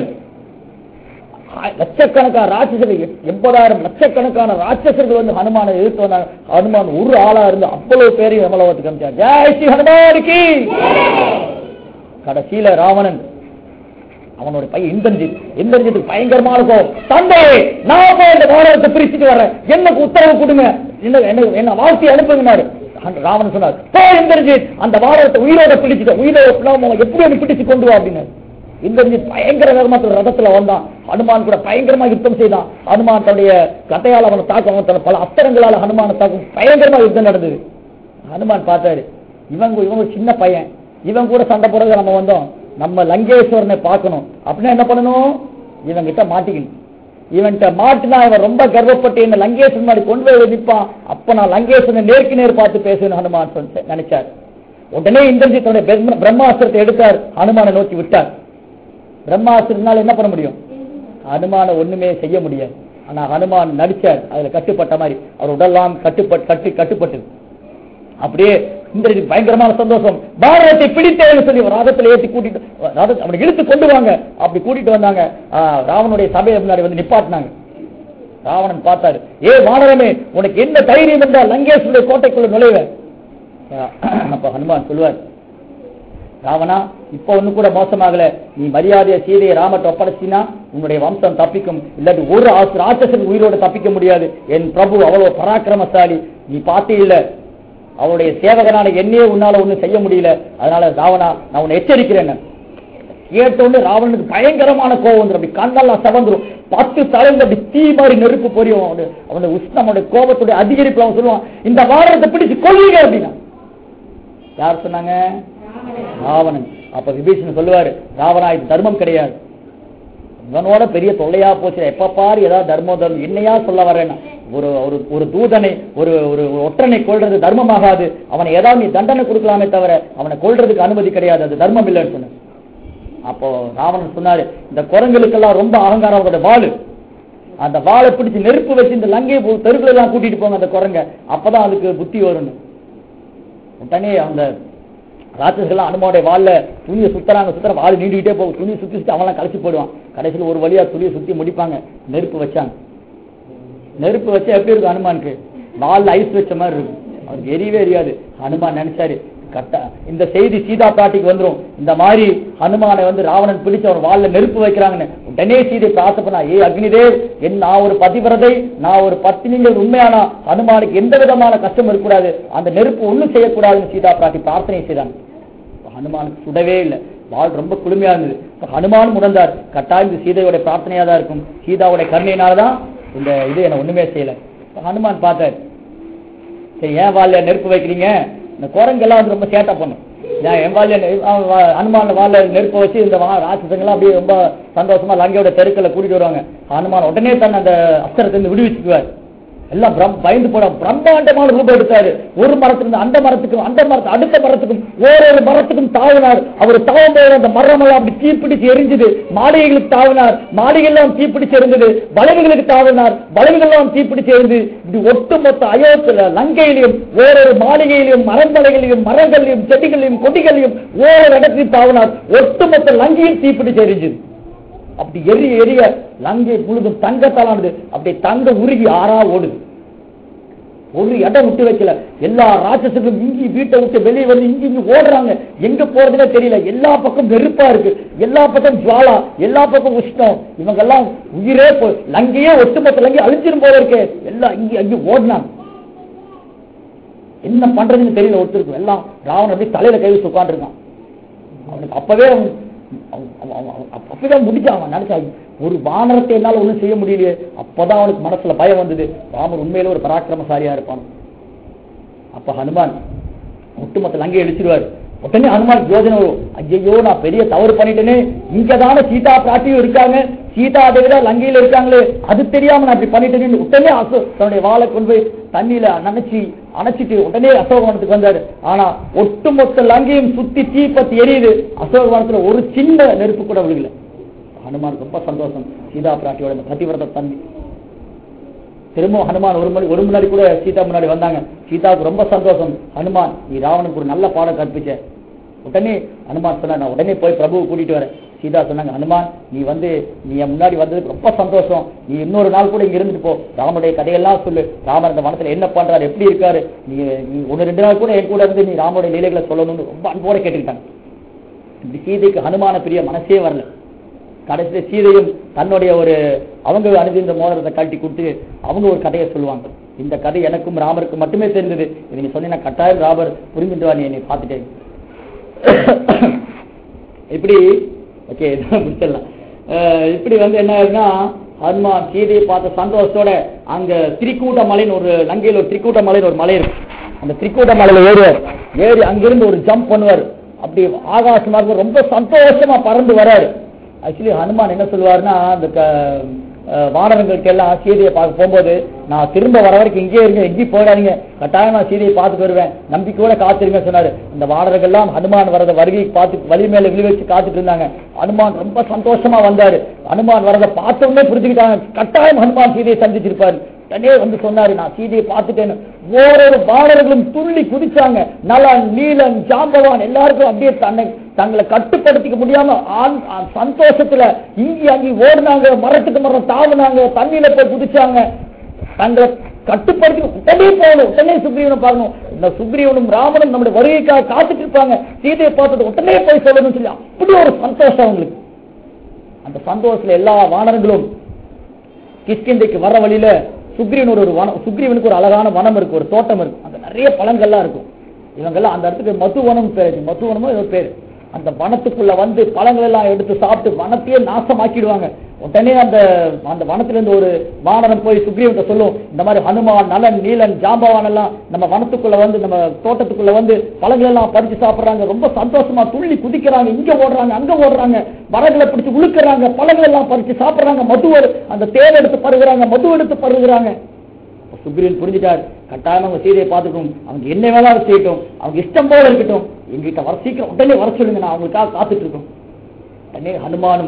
லட்சக்கணக்கான ராட்சசர்கள் எ- எண்பதாயிரம் லட்சக்கணக்கான ராட்சசர்கள் வந்து ஹனுமானை எதிர்த்து வந்தாங்க ஹனுமான் ஒரு ஆளா இருந்து அவ்வளவு பேரையும் எமலோகத்துக்கு அனுப்பிச்சார் ஜெய் ஸ்ரீ ஹனுமானுக்கு கடைசியில ராவணன் அவனோட பையன் இந்திரஜித் இந்திரஜித்துக்கு பயங்கரமான கோபம் தந்தை நான் போய் இந்த வானத்தை பிரிச்சுட்டு வர்றேன் எனக்கு உத்தரவு கொடுங்க என்ன என்ன என்ன வாழ்த்தி அனுப்புங்கனாரு அந்த ராவணன் சொன்னார் போ இந்திரஜித் அந்த வாரத்தை உயிரோட பிடிச்சிட்ட உயிரோட பிளாம எப்படி அதை பிடிச்சு கொண்டு வா அப்படின்னு இந்திரஜித் பயங்கர வேகமா தன் ரதத்துல வந்தான் ஹனுமான் கூட பயங்கரமா யுத்தம் செய்தான் ஹனுமான் தன்னுடைய கட்டையால் அவனை தாக்க அவன் தன் பல அஸ்திரங்களால ஹனுமானை தாக்கும் பயங்கரமா யுத்தம் நடந்தது ஹனுமான் பார்த்தாரு இவங்க இவங்க சின்ன பையன் இவன் கூட சண்டை போடுறது நம்ம வந்தோம் நம்ம லங்கேஸ்வரனை பார்க்கணும் அப்படின்னா என்ன பண்ணணும் இவன் கிட்ட மாட்டிக்கணும் இவன்கிட்ட மாட்டினா இவன் ரொம்ப கர்வப்பட்டு என்ன லங்கேஸ்வரன் முன்னாடி கொண்டு போய் நிற்பான் அப்ப நான் லங்கேஸ்வரனை நேருக்கு நேர் பார்த்து பேசணும் ஹனுமான் சொல்லி நினைச்சார் உடனே இந்திரஜித் தன்னுடைய பிரம்ம- பிரம்மாஸ்திரத்தை எடுத்தார் ஹனுமானை நோக்கி விட்டார் பிரம்மாஸ்திரத்தினால என்ன பண்ண முடியும் ஹனுமான ஒண்ணுமே செய்ய முடியாது ஆனா ஹனுமான் நடிச்சார் அதுல கட்டுப்பட்ட மாதிரி அவர் உடல்லாம் கட்டுப்பட்டு கட்டு கட்டுப்பட்டது அப்படியே இந்திரஜித் பயங்கரமான சந்தோஷம் பாரதத்தை பிடித்தேன்னு சொல்லி ஒரு ரதத்துல ஏத்தி கூட்டிட்டு ரதத்தை அவனை இழுத்து கொண்டு வாங்க அப்படி கூட்டிட்டு வந்தாங்க ஆ, ராவனுடைய சபையை முன்னாடி வந்து நிப்பாட்டினாங்க ராவணன் பார்த்தாரு ஏ வானரமே உனக்கு என்ன தைரியம் என்றால் லங்கேஸ்வருடைய கோட்டைக்குள்ள நுழைவ அப்ப ஹனுமான் சொல்லுவார் ராவணா இப்ப ஒண்ணு கூட மோசமாகல நீ மரியாதைய சீதையை ராமத்தை ஒப்படைச்சினா உன்னுடைய வம்சம் தப்பிக்கும் இல்லாட்டி ஒரு ஆசு- ராட்சசன் உயிரோட தப்பிக்க முடியாது என் பிரபு அவ்வளவு பராக்கிரமசாலி நீ பார்த்தே இல்ல அவருடைய சேவகனான என்னையே உன்னால ஒண்ணும் செய்ய முடியல அதனால ராவணா நான் உன்னை எச்சரிக்கிறேன் கேட்டோன்னு ராவணனுக்கு பயங்கரமான கோவம் வந்துடும் அப்படி கண்ணெல்லாம் செவந்துரும் பத்து தலைங்க அப்படி தீ மாதிரி நெருப்பு பொரியும் அவனு அவனுடைய உஷ்ணம் அவனுடைய கோபத்துடைய அதிகரிப்பு அவன் சொல்லுவான் இந்த வாரணத்தை பிடிச்சு கொல்லுங்க அப்படின்னா யார் சொன்னாங்க ராவணன் அப்ப விபீஷணன் சொல்லுவாரு ராவணா இது தர்மம் கிடையாது இவனோட பெரிய தொல்லையா போச்சு எப்ப பாரு ஏதாவது தர்மம் தர்மம் என்னையா சொல்ல வரேன்னா ஒரு ஒரு ஒரு தூதனை ஒரு ஒரு ஒரு ஒற்றனை கொல்றது தர்மமாகாது அவனை ஏதாவது நீ தண்டனை கொடுக்கலாமே தவிர அவனை கொல்றதுக்கு அனுமதி கிடையாது அது தர்மம் இல்லைன்னு சொன்ன அப்போ ராவணன் சொன்னாரு இந்த குரங்குகளுக்கெல்லாம் ரொம்ப அகங்காரம் அவரோட வாளு அந்த வாளை பிடிச்சு நெருப்பு வச்சு இந்த லங்கை தெருக்குல எல்லாம் கூட்டிட்டு போங்க அந்த குரங்க அப்பதான் அதுக்கு புத்தி வரும்னு உடனே அந்த ராட்சசர்கள்லாம் அனுமாவுடைய வால்ல துணியை சுத்துறாங்க சுத்துற வாள் நீண்டுகிட்டே போகும் துணியை சுத்தி சுத்தி அவன்லாம் கழிச்சு போயிடுவான் கடைசியில் ஒரு வழியா துணியை சுத்தி முடிப்பாங்க நெருப்பு வச்சாங்க நெருப்பு வச்சா எப்படி இருக்கும் ஹனுமானுக்கு வால்ல ஐஸ் வச்ச மாதிரி இருக்கும் அவருக்கு எரியவே எரியாது ஹனுமான் நினைச்சாரு கட்ட இந்த செய்தி சீதா பிராட்டிக்கு வந்துரும் இந்த மாதிரி ஹனுமானை வந்து ராவணன் பிடிச்சு அவன் வால்ல நெருப்பு வைக்கிறாங்கன்னு உடனே சீதை பிரார்த்தனை பண்ணா ஏ அக்னிதேவ் என் நான் ஒரு பதிவிரதை நான் ஒரு பத்தினிங்கள் உண்மையானா ஹனுமானுக்கு எந்த விதமான கஷ்டம் இருக்கக்கூடாது அந்த நெருப்பு ஒண்ணும் செய்யக்கூடாதுன்னு சீதா பிராட்டி பிரார்த்தனை செய்தாங்க ஹனுமானுக்கு சுடவே இல்லை வாள் ரொம்ப குளுமையா இருந்தது இப்ப ஹனுமான் உணர்ந்தார் கட்டாயம் இது சீதையோட பிரார்த்தனையா தான் இருக்கும் சீதாவுடைய கருணையினாலதான் இந்த இது என்ன ஒண்ணுமே செய்யல இப்ப ஹனுமான் பார்த்தார் சரி ஏன் வால்ல நெருப்பு வைக்கிறீங்க இந்த குரங்கெல்லாம் வந்து ரொம்ப சேட்டை பண்ணும் ஏன் என் வால்ல நெ- அவன் வா- ஹனுமான் வால்ல நெருப்பு வச்சு இந்த வா- ராட்சசங்கெல்லாம் அப்படியே ரொம்ப சந்தோஷமா லங்கையோட தெருக்களை கூட்டிட்டு வருவாங்க ஹனுமான் உடனே தன் அந்த அஸ்திரத்திலிருந்து விடுவிச்சுக்குவார் எல்லாம் பிரம்- பயந்து போட பிரம்மாண்டமான ரூபம் எடுத்தாரு ஒரு மரத்திலிருந்து அந்த மரத்துக்கும் அந்த மரத்து அடுத்த மரத்துக்கும் ஓரொரு மரத்துக்கும் தாவினார் அவர் தாவும் போது அந்த மரம் எல்லாம் அப்படி தீப்பிடிச்சு எரிஞ்சது மாளிகைகளுக்கு தாவினார் மாளிகையெல்லாம் தீப்பிடிச்சு எரிந்தது வளைவுகளுக்கு தாவினார் வளைவுகள்லாம் தீப்பிடிச்சு எரிந்து இப்படி ஒட்டுமொத்த அயோத்தியில லங்கையிலையும் ஓரொரு மாளிகையிலும் மரமலைகளிலும் மரங்களையும் செடிகளையும் கொடிகளையும் ஓரொரு இடத்தையும் தாவினார் ஒட்டுமொத்த லங்கையும் தீப்பிடிச்சு எரிஞ்சது அப்படி எரிய எரிய லங்கை முழுதும் தங்கத்தாலானது அப்படி தங்க உருகி ஆறா ஓடுது ஒரு இடம் விட்டு வைக்கல எல்லா ராட்சசுக்கும் இங்கி வீட்டை விட்டு வெளியே வந்து இங்கி இங்கி ஓடுறாங்க எங்க போறதுனே தெரியல எல்லா பக்கம் நெருப்பா இருக்கு எல்லா பக்கம் ஜுவாலா எல்லா பக்கம் உஷ்ணம் இவங்க எல்லாம் உயிரே போ லங்கையே ஒட்டுமொத்த லங்கை அழிஞ்சிரும் போல இருக்கு எல்லாம் இங்க அங்கே ஓடினாங்க என்ன பண்றதுன்னு தெரியல ஒருத்தருக்கு எல்லாம் ராவணன் அப்படியே தலையில கை வச்சு உட்காந்துருக்கான் அவனுக்கு அப்பவே அவன் அவன் அவன் அவன் அவன் அப்ப- அப்பதான் முடிச்சான் அவன் நினைச்சா ஒரு வானரத்தை என்னால ஒண்ணும் செய்ய முடியலையே அப்பதான் அவனுக்கு மனசுல பயம் வந்தது ராமர் உண்மையில ஒரு பராக்கிரமசாலியா இருப்பான் அப்ப ஹனுமான் ஒட்டுமொத்த லங்கை அடிச்சிருவாரு உடனே ஹனுமான் யோஜனை வரும் ஐயோ நான் பெரிய தவறு பண்ணிட்டேனே இங்கதானே சீதா பிராட்டியும் இருக்காங்க சீதா தேவிதா லங்கையில இருக்காங்களே அது தெரியாம நான் இப்படி பண்ணிட்டேன்னு உடனே அசோ தன்னுடைய வாளை கொண்டு போய் தண்ணியில நினைச்சு அணைச்சிட்டு உடனே அசோகவனத்துக்கு வந்தாரு ஆனா ஒட்டுமொத்த லங்கையும் சுத்தி தீ பத்தி எரியுது அசோகவனத்துல ஒரு சின்ன நெருப்பு கூட விழுகல ஹனுமான் ரொம்ப சந்தோஷம் சீதா பிராட்டியோட இந்த பதிவிரத தம்பி திரும்ப ஹனுமான் ஒரு மணி ஒரு முன்னாடி கூட சீதா முன்னாடி வந்தாங்க சீதாவுக்கு ரொம்ப சந்தோஷம் ஹனுமான் நீ ராவனுக்கு ஒரு நல்ல பாடம் கற்பிச்ச உடனே ஹனுமான் சொன்னா நான் உடனே போய் பிரபுவை கூட்டிட்டு வரேன் சீதா சொன்னாங்க ஹனுமான் நீ வந்து நீ என் முன்னாடி வந்ததுக்கு ரொம்ப சந்தோஷம் நீ இன்னொரு நாள் கூட இங்க இருந்துட்டு போ ராமனுடைய கதையெல்லாம் சொல்லு ராமர் இந்த வனத்துல என்ன பண்றாரு எப்படி இருக்காரு நீ நீ ஒன்னு ரெண்டு நாள் கூட என் கூட இருந்து நீ ராமனுடைய லீலைகளை சொல்லணும்னு ரொம்ப அன்போட கேட்டுக்கிட்டாங்க இப்படி சீதைக்கு ஹனுமான பிரிய மனசே வரல கடைசியில சீதையும் தன்னுடைய ஒரு அவங்க அணிந்திருந்த மோதிரத்தை கழட்டி கொடுத்து அவங்க ஒரு கதையை சொல்லுவாங்க இந்த கதை எனக்கும் ராமருக்கும் மட்டுமே தெரிந்தது இது நீ சொன்னீங்கன்னா கட்டாயம் ராமர் புரிஞ்சுட்டு வா நீ என்னை பார்த்துட்டேன் இப்படி ஓகே முடிச்சிடலாம் அஹ் இப்படி வந்து என்ன ஆகுதுன்னா ஹனுமான் சீதையை பார்த்த சந்தோஷத்தோட அங்க திரிக்கூட்ட மலைன்னு ஒரு லங்கையில் ஒரு திரிக்கூட்ட மலைன்னு ஒரு மலை இருக்கு அந்த திரிக்கூட்ட மலையில ஏறுவார் ஏறி அங்கிருந்து ஒரு ஜம்ப் பண்ணுவார் அப்படி ஆகாசமா இருக்கும் ரொம்ப சந்தோஷமா பறந்து வராரு ஆக்சுவலி ஹனுமான் என்ன சொல்லுவாருன்னா அந்த க- அஹ் வானரங்களுக்கு எல்லாம் சீதையை பார்க்க போகும்போது நான் திரும்ப வர வரைக்கும் இங்கே இருங்க எங்கேயும் போயிடாதீங்க கட்டாயம் நான் சீதையை பார்த்துட்டு வருவேன் நம்பிக்கையோட காத்திருங்க சொன்னாரு இந்த வானரர்கள் எல்லாம் ஹனுமான் வரத வருகை பார்த்து வழி மேல விழி வச்சு காத்துட்டு இருந்தாங்க ஹனுமான் ரொம்ப சந்தோஷமா வந்தாரு ஹனுமான் வரத பார்த்த உடனே புரிஞ்சுக்கிட்டாங்க கட்டாயம் ஹனுமான் சீதையை சந்திச்சிருப்பாரு உடனே வந்து சொன்னாரு நான் சீதையை பார்த்துட்டேன்னு ஓரொரு வானர்களும் துள்ளி குதிச்சாங்க நலன் நீலன் ஜாம்பவான் எல்லாருக்கும் அப்படியே தன்னை தங்களை கட்டுப்படுத்திக்க முடியாம ஆன்- ஆ- சந்தோஷத்துல இங்கி அங்கி ஓடுனாங்க மரத்துக்கு மரம் தாவுனாங்க தண்ணியில போய் குதிச்சாங்க தங்களை கட்டுப்படுத்தி உடனே போகணும் உடனே சுக்ரீவனை பார்க்கணும் இந்த சுக்ரீவனும் ராமனும் நம்முடைய வருகைக்காக காத்துட்டு இருப்பாங்க சீதையை பார்த்தது உடனே போய் சொல்லணும்னு சொல்லி அப்படி ஒரு சந்தோஷம் அவங்களுக்கு அந்த சந்தோஷத்துல எல்லா வானர்களும் கிஷ்கிந்தைக்கு வர வழியில சுக்ரீவன் ஒரு வனம் சுக்ரீவனுக்கு ஒரு அழகான வனம் இருக்கு ஒரு தோட்டம் இருக்கு அங்க நிறைய பழங்கள்லாம் இருக்கும் இவங்கெல்லாம் அந்த இடத்துக்கு மதுவனம் பேர் இருக்கு. மதுவனமோ ஏதோ பேர் அந்த வனத்துக்குள்ள வந்து பழங்கள் எல்லாம் எடுத்து சாப்பிட்டு வனத்தையே நாசமாக்கிடுவாங்க உடனே அந்த அந்த வனத்துல இருந்து ஒரு வானரம் போய் சுக்ரீவன் சொல்லும் இந்த மாதிரி ஹனுமான் நலன் நீலன் ஜாம்பவான் எல்லாம் நம்ம வனத்துக்குள்ள வந்து நம்ம தோட்டத்துக்குள்ள வந்து பழங்கள் எல்லாம் பறிச்சு சாப்பிடுறாங்க ரொம்ப சந்தோஷமா துள்ளி குதிக்கிறாங்க இங்க ஓடுறாங்க அங்க ஓடுறாங்க மரங்களை பிடிச்சு உழுக்குறாங்க பழங்கள் எல்லாம் பறிச்சு சாப்பிடுறாங்க மது அந்த தேன் எடுத்து பருகுறாங்க மது எடுத்து பருகுறாங்க அப்ப சுக்ரீவன் புரிஞ்சுட்டார் கட்டாயம் அவங்க சீதையை பார்த்துக்கும் அவங்க என்ன வேணாலும் செய்யட்டும் அவங்க இஷ்டம் போல இருக்கட்டும் எங்கிட்ட வர சீக்கிரம் உடனே வர சொல்லுங்க நான் அவங்களுக்காக காத்துட்டு இருக்கோம் உடனே ஹனுமானும்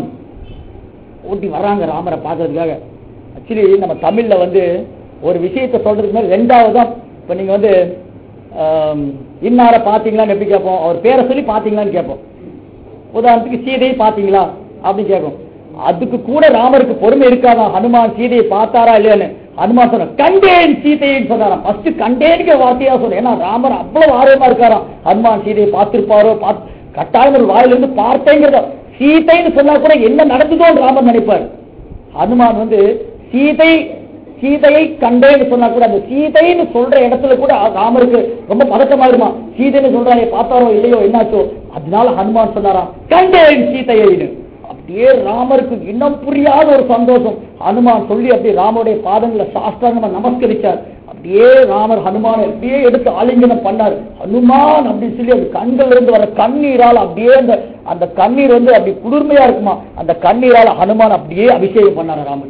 ஓட்டி வர்றாங்க ராமரை பார்க்கறதுக்காக ஆக்சுவலி நம்ம தமிழ்ல வந்து ஒரு விஷயத்தை சொல்றதுக்கு முன்னாடி ரெண்டாவது தான் இப்போ நீங்க வந்து ஆம், இன்னாரை பார்த்தீங்களான்னு எப்படி கேட்போம் அவர் பேரை சொல்லி பார்த்தீங்களான்னு கேட்போம் உதாரணத்துக்கு சீதையை பார்த்தீங்களா அப்படின்னு கேட்கும் அதுக்கு கூட ராமருக்கு பொறுமை இருக்காதான் ஹனுமான் சீதையை பார்த்தாரா இல்லையான்னு ஹனுமான் சொன்ன கண்டேன் சீதைன்னு சொன்னாராம் ஃபர்ஸ்ட் கண்டேன்ங்கிற வார்த்தையா சொல்ல ஏன்னா ராமர் அவ்வளவு ஆர்வமா இருக்காராம் ஹனுமான் சீதையை பார்த்திருப்பாரோ பார்த்து கட்டாயம் ஒரு வாயிலிருந்து பார்த்தேங்கிறத சீதைன்னு சொன்னா கூட என்ன நடந்ததோன்னு ராமர் நினைப்பார் ஹனுமான் வந்து சீதை சீதையை கண்டேன்னு சொன்னா கூட அந்த சீதைன்னு சொல்ற இடத்துல கூட ராமருக்கு ரொம்ப பதட்டமாயிருமா சீதைன்னு சொல்றாங்க பார்த்தாரோ இல்லையோ என்னாச்சோ அதனால ஹனுமான் சொன்னாராம் கண்டேன் சீதையைன்னு அப்படியே ராமருக்கு இன்னும் புரியாத ஒரு சந்தோஷம் ஹனுமான் சொல்லி அப்படியே ராமருடைய பாதங்களை சாஸ்திரமா நமஸ்கரிச்சார் அப்படியே ராமர் ஹனுமானை அப்படியே எடுத்து ஆலிங்கனம் பண்ணார் ஹனுமான் அப்படின்னு சொல்லி அந்த கண்கள் இருந்து வர கண்ணீரால் அப்படியே அந்த அந்த கண்ணீர் வந்து அப்படி குளிர்மையா இருக்குமா அந்த கண்ணீரால ஹனுமான் அப்படியே அபிஷேகம் பண்ணார் ராமர்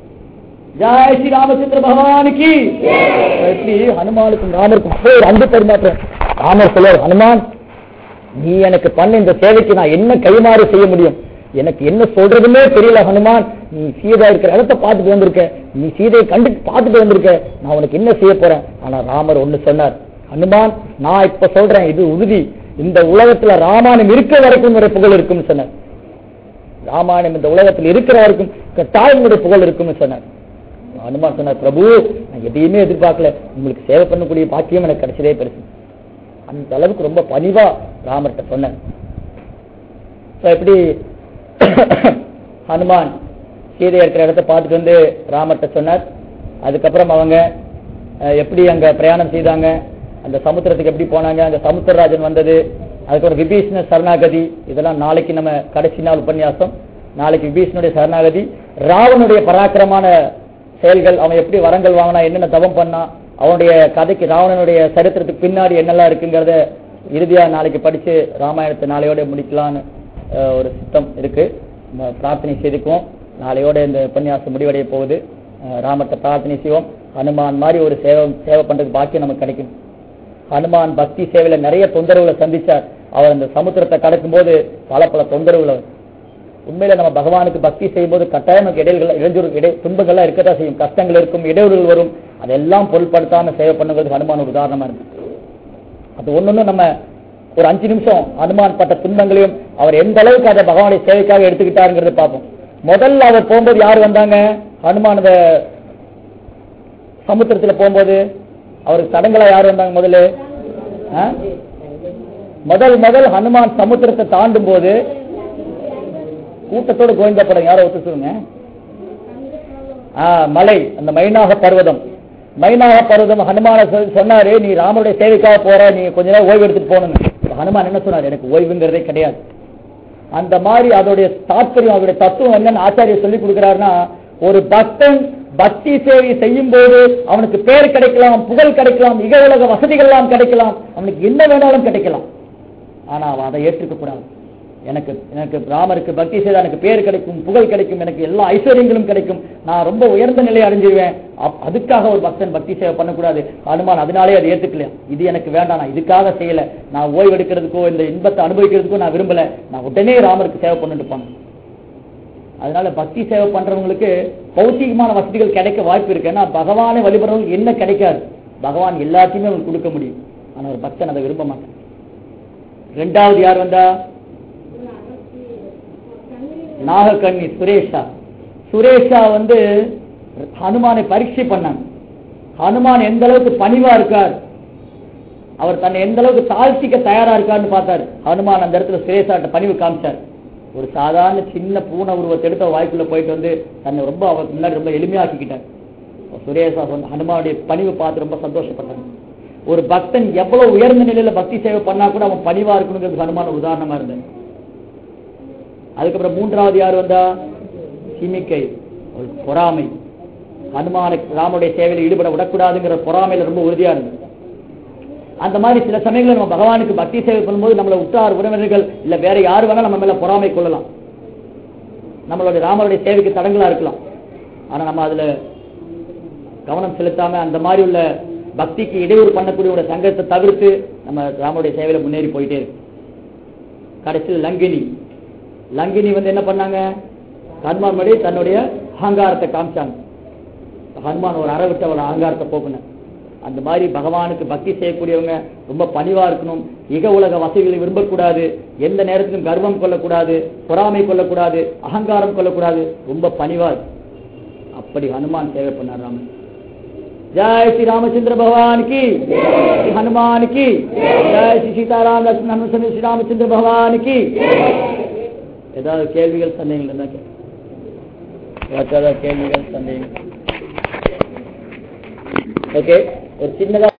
ஜெய் ஸ்ரீ ராமச்சந்திர பகவானுக்கு எப்படி ஹனுமானுக்கும் ராமருக்கும் அப்போ ஒரு அன்பு பரிமாற்றம் ராமர் சொல்லுவார் ஹனுமான் நீ எனக்கு பண்ண இந்த சேவைக்கு நான் என்ன கைமாறு செய்ய முடியும் எனக்கு என்ன சொல்றதுமே தெரியல ஹனுமான் நீ சீதா இருக்கிற இடத்த பார்த்துட்டு வந்திருக்க நீ சீதையை கண்டு பார்த்துட்டு வந்திருக்க நான் உனக்கு என்ன செய்ய போறேன் ஆனா ராமர் ஒண்ணு சொன்னார் ஹனுமான் நான் இப்ப சொல்றேன் இது உறுதி இந்த உலகத்துல ராமாயணம் இருக்க வரைக்கும் ஒரு புகழ் இருக்கும்னு சொன்னார் ராமாயணம் இந்த உலகத்தில் இருக்கிற வரைக்கும் கட்டாயம் ஒரு புகழ் இருக்கும்னு சொன்னார் ஹனுமான் சொன்னார் பிரபு நான் எதையுமே எதிர்பார்க்கல உங்களுக்கு சேவை பண்ணக்கூடிய பாக்கியம் எனக்கு கிடைச்சதே பெருசு அந்த அளவுக்கு ரொம்ப பணிவா ராமர்கிட்ட சொன்னேன் So, எப்படி ஹனுமான் சீதை இருக்கிற இடத்த பார்த்துட்டு வந்து ராமர்கிட்ட சொன்னார் அதுக்கப்புறம் அவங்க அஹ், எப்படி அங்க பிரயாணம் செய்தாங்க அந்த சமுத்திரத்துக்கு எப்படி போனாங்க அந்த சமுத்திரராஜன் வந்தது அதுக்கப்புறம் விபீஷண சரணாகதி இதெல்லாம் நாளைக்கு நம்ம கடைசி நாள் உபன்யாசம் நாளைக்கு விபீஷனுடைய சரணாகதி ராவனுடைய பராக்கிரமான செயல்கள் அவன் எப்படி வரங்கள் வாங்கினா என்னென்ன தவம் பண்ணா அவனுடைய கதைக்கு ராவணனுடைய சரித்திரத்துக்கு பின்னாடி என்னெல்லாம் இருக்குங்கிறத இறுதியா நாளைக்கு படிச்சு ராமாயணத்தை நாளையோட முடிக்கலான்னு அஹ், ஒரு சித்தம் இருக்கு நம்ம பிரார்த்தனை செய்துக்குவோம் நாளையோட இந்த உபன்யாசம் முடிவடைய போகுது அஹ், ராமர்கிட்ட பிரார்த்தனை செய்வோம் ஹனுமான் மாதிரி ஒரு சேவை சேவை பண்றதுக்கு பாக்கியம் நமக்கு கிடைக்கும் ஹனுமான் பக்தி சேவையில நிறைய தொந்தரவுகளை சந்திச்சார் அவர் அந்த சமுத்திரத்தை கடக்கும்போது பல பல தொந்தரவுகளை உண்மையில நம்ம பகவானுக்கு பக்தி செய்யும்போது கட்டாயம் நமக்கு இடைகள் இடைஞ்சூறு இடை துன்பங்கள்லாம் இருக்கத்தான் செய்யும் கஷ்டங்கள் இருக்கும் இடையூறுகள் வரும் அதெல்லாம் பொருட்படுத்தாம சேவை பண்ணுங்கிறது ஹனுமான் ஒரு உதாரணமா இருக்கு அது ஒண்ணு நம்ம ஒரு அஞ்சு நிமிஷம் ஹனுமான் பட்ட துன்பங்களையும் அவர் எந்த அளவுக்கு அதை பகவானுடைய சேவைக்காக எடுத்துக்கிட்டாருங்கிறத பார்ப்போம் முதல்ல அவர் போகும்போது யார் வந்தாங்க ஹனுமான் அந்த சமுத்திரத்துல போகும்போது அவருக்கு தடங்களா யார் வந்தாங்க முதல்ல ஆ? முதல் முதல் ஹனுமான் சமுத்திரத்தை தாண்டும் போது கூட்டத்தோட கோவிந்த படம் யாரோ ஒத்து சொல்லுங்க ஆ, மலை அந்த மைனாக பர்வதம் மைனாக பர்வதம் ஹனுமான சொ- சொன்னாரு நீ ராமருடைய சேவைக்காக போற நீ கொஞ்ச நேரம் ஓய்வு எடுத்துட்டு போகணும் இப்ப ஹனுமான் என்ன சொன்னார் எனக்கு ஓய்வுங்கிறதே கிடையாது அந்த மாதிரி அதோடைய தாற்பயம் அதோடைய தத்துவம் என்னன்னு ஆச்சாரியர் சொல்லி கொடுக்கிறாருன்னா ஒரு பக்தன் பக்தி சேவை செய்யும் போது அவனுக்கு பேர் கிடைக்கலாம் புகழ் கிடைக்கலாம் இக உலக வசதிகள் எல்லாம் கிடைக்கலாம் அவனுக்கு என்ன வேணாலும் கிடைக்கலாம் ஆனா அவன் அதை ஏற்றுக்க கூடாது எனக்கு எனக்கு ராமருக்கு பக்தி செய்தா எனக்கு பேர் கிடைக்கும் புகழ் கிடைக்கும் எனக்கு எல்லா ஐஸ்வர்யங்களும் கிடைக்கும் நான் ரொம்ப உயர்ந்த நிலையை அடைஞ்சிருவேன் அப்- அதுக்காக ஒரு பக்தன் பக்தி சேவை பண்ணக்கூடாது ஹனுமான் அதனாலே அதை ஏத்துக்கல இது எனக்கு வேண்டாம் நான் இதுக்காக செய்யல நான் ஓய்வு எடுக்கிறதுக்கோ இந்த இன்பத்தை அனுபவிக்கிறதுக்கோ நான் விரும்பல நான் உடனே ராமருக்கு சேவை பண்ணிட்டு போனேன் அதனால பக்தி சேவை பண்றவங்களுக்கு பௌத்திகமான வசதிகள் கிடைக்க வாய்ப்பு இருக்கு ஏன்னா பகவானை வழிபடுறவங்களுக்கு என்ன கிடைக்காது பகவான் எல்லாத்தையுமே அவங்களுக்கு கொடுக்க முடியும் ஆனா ஒரு பக்தன் அதை விரும்ப மாட்டான் ரெண்டாவது யார் வந்தா நாகக்கண்ணி சுரேஷா சுரேஷா வந்து ஹனுமானை பரீட்சை பண்ணாங்க ஹனுமான் எந்த அளவுக்கு பணிவா இருக்கார் அவர் தன்னை எந்த அளவுக்கு தாழ்த்திக்க தயாரா இருக்காருன்னு பார்த்தாரு ஹனுமான் அந்த இடத்துல சுரேஷாட்ட பணிவு காமிச்சார் ஒரு சாதாரண சின்ன பூனை உருவத்தை எடுத்து அவர் வாய்க்குள்ள போயிட்டு வந்து தன்னை ரொம்ப அவருக்கு முன்னாடி ரொம்ப எளிமையாக்கிக்கிட்டார் சுரேஷா சொன்ன ஹனுமானுடைய பணிவு பார்த்து ரொம்ப சந்தோஷப்பட்டாங்க ஒரு பக்தன் எவ்வளவு உயர்ந்த நிலையில பக்தி சேவை பண்ணா கூட அவன் பணிவா இருக்கணுங்கிறது ஹனுமான உதாரணமா இருந்தார் அதுக்கப்புறம் மூன்றாவது யார் வந்தா சிமிக்கை ஒரு பொறாமை ஹனுமான ராமனுடைய சேவையில் ஈடுபட விடக்கூடாதுங்கிற பொறாமையில ரொம்ப உறுதியா இருந்தது அந்த மாதிரி சில சமயங்களில் நம்ம பகவானுக்கு பக்தி சேவை பண்ணும்போது நம்மள உற்றார் உறவினர்கள் இல்ல வேற யார் வேணா நம்ம மேல பொறாமை கொள்ளலாம் நம்மளுடைய ராமருடைய சேவைக்கு தடங்களா இருக்கலாம் ஆனா நம்ம அதுல கவனம் செலுத்தாம அந்த மாதிரி உள்ள பக்திக்கு இடையூறு பண்ணக்கூடிய ஒரு சங்கத்தை தவிர்த்து நம்ம ராமருடைய சேவையில முன்னேறி போயிட்டே இருக்கு கடைசியில் லங்கினி லங்கினி வந்து என்ன பண்ணாங்க ஹனுமான் மடி தன்னுடைய அகங்காரத்தை காமிச்சாங்க ஹனுமான் ஒரு அற விட்டு அவரோட அகங்காரத்தை போக்குனார் அந்த மாதிரி பகவானுக்கு பக்தி செய்யக்கூடியவங்க ரொம்ப பணிவா இருக்கணும் இக உலக வசதிகளை விரும்பக்கூடாது எந்த நேரத்திலும் கர்வம் கொள்ளக்கூடாது பொறாமை கொள்ளக்கூடாது அகங்காரம் கொள்ளக்கூடாது ரொம்ப பணிவா இருக்கு. அப்படி ஹனுமான் சேவை பண்ணார் ராமன் ஜெய் ஸ்ரீ ராமச்சந்திர பகவான் கி ஸ்ரீ ஹனுமான் கி ஜெய் ஸ்ரீ சீதாராம் லட்சுமண ஹனுமன் ஸ்ரீ ராமச்சந்திர பகவான் கி ஏதாவது கேள்விகள் சந்தேகங்கள் இருந்தா கேளுங்க. யாருக்காவது கேள்விகள் சந்தேகங்கள் ஓகே ஒரு சின்னதா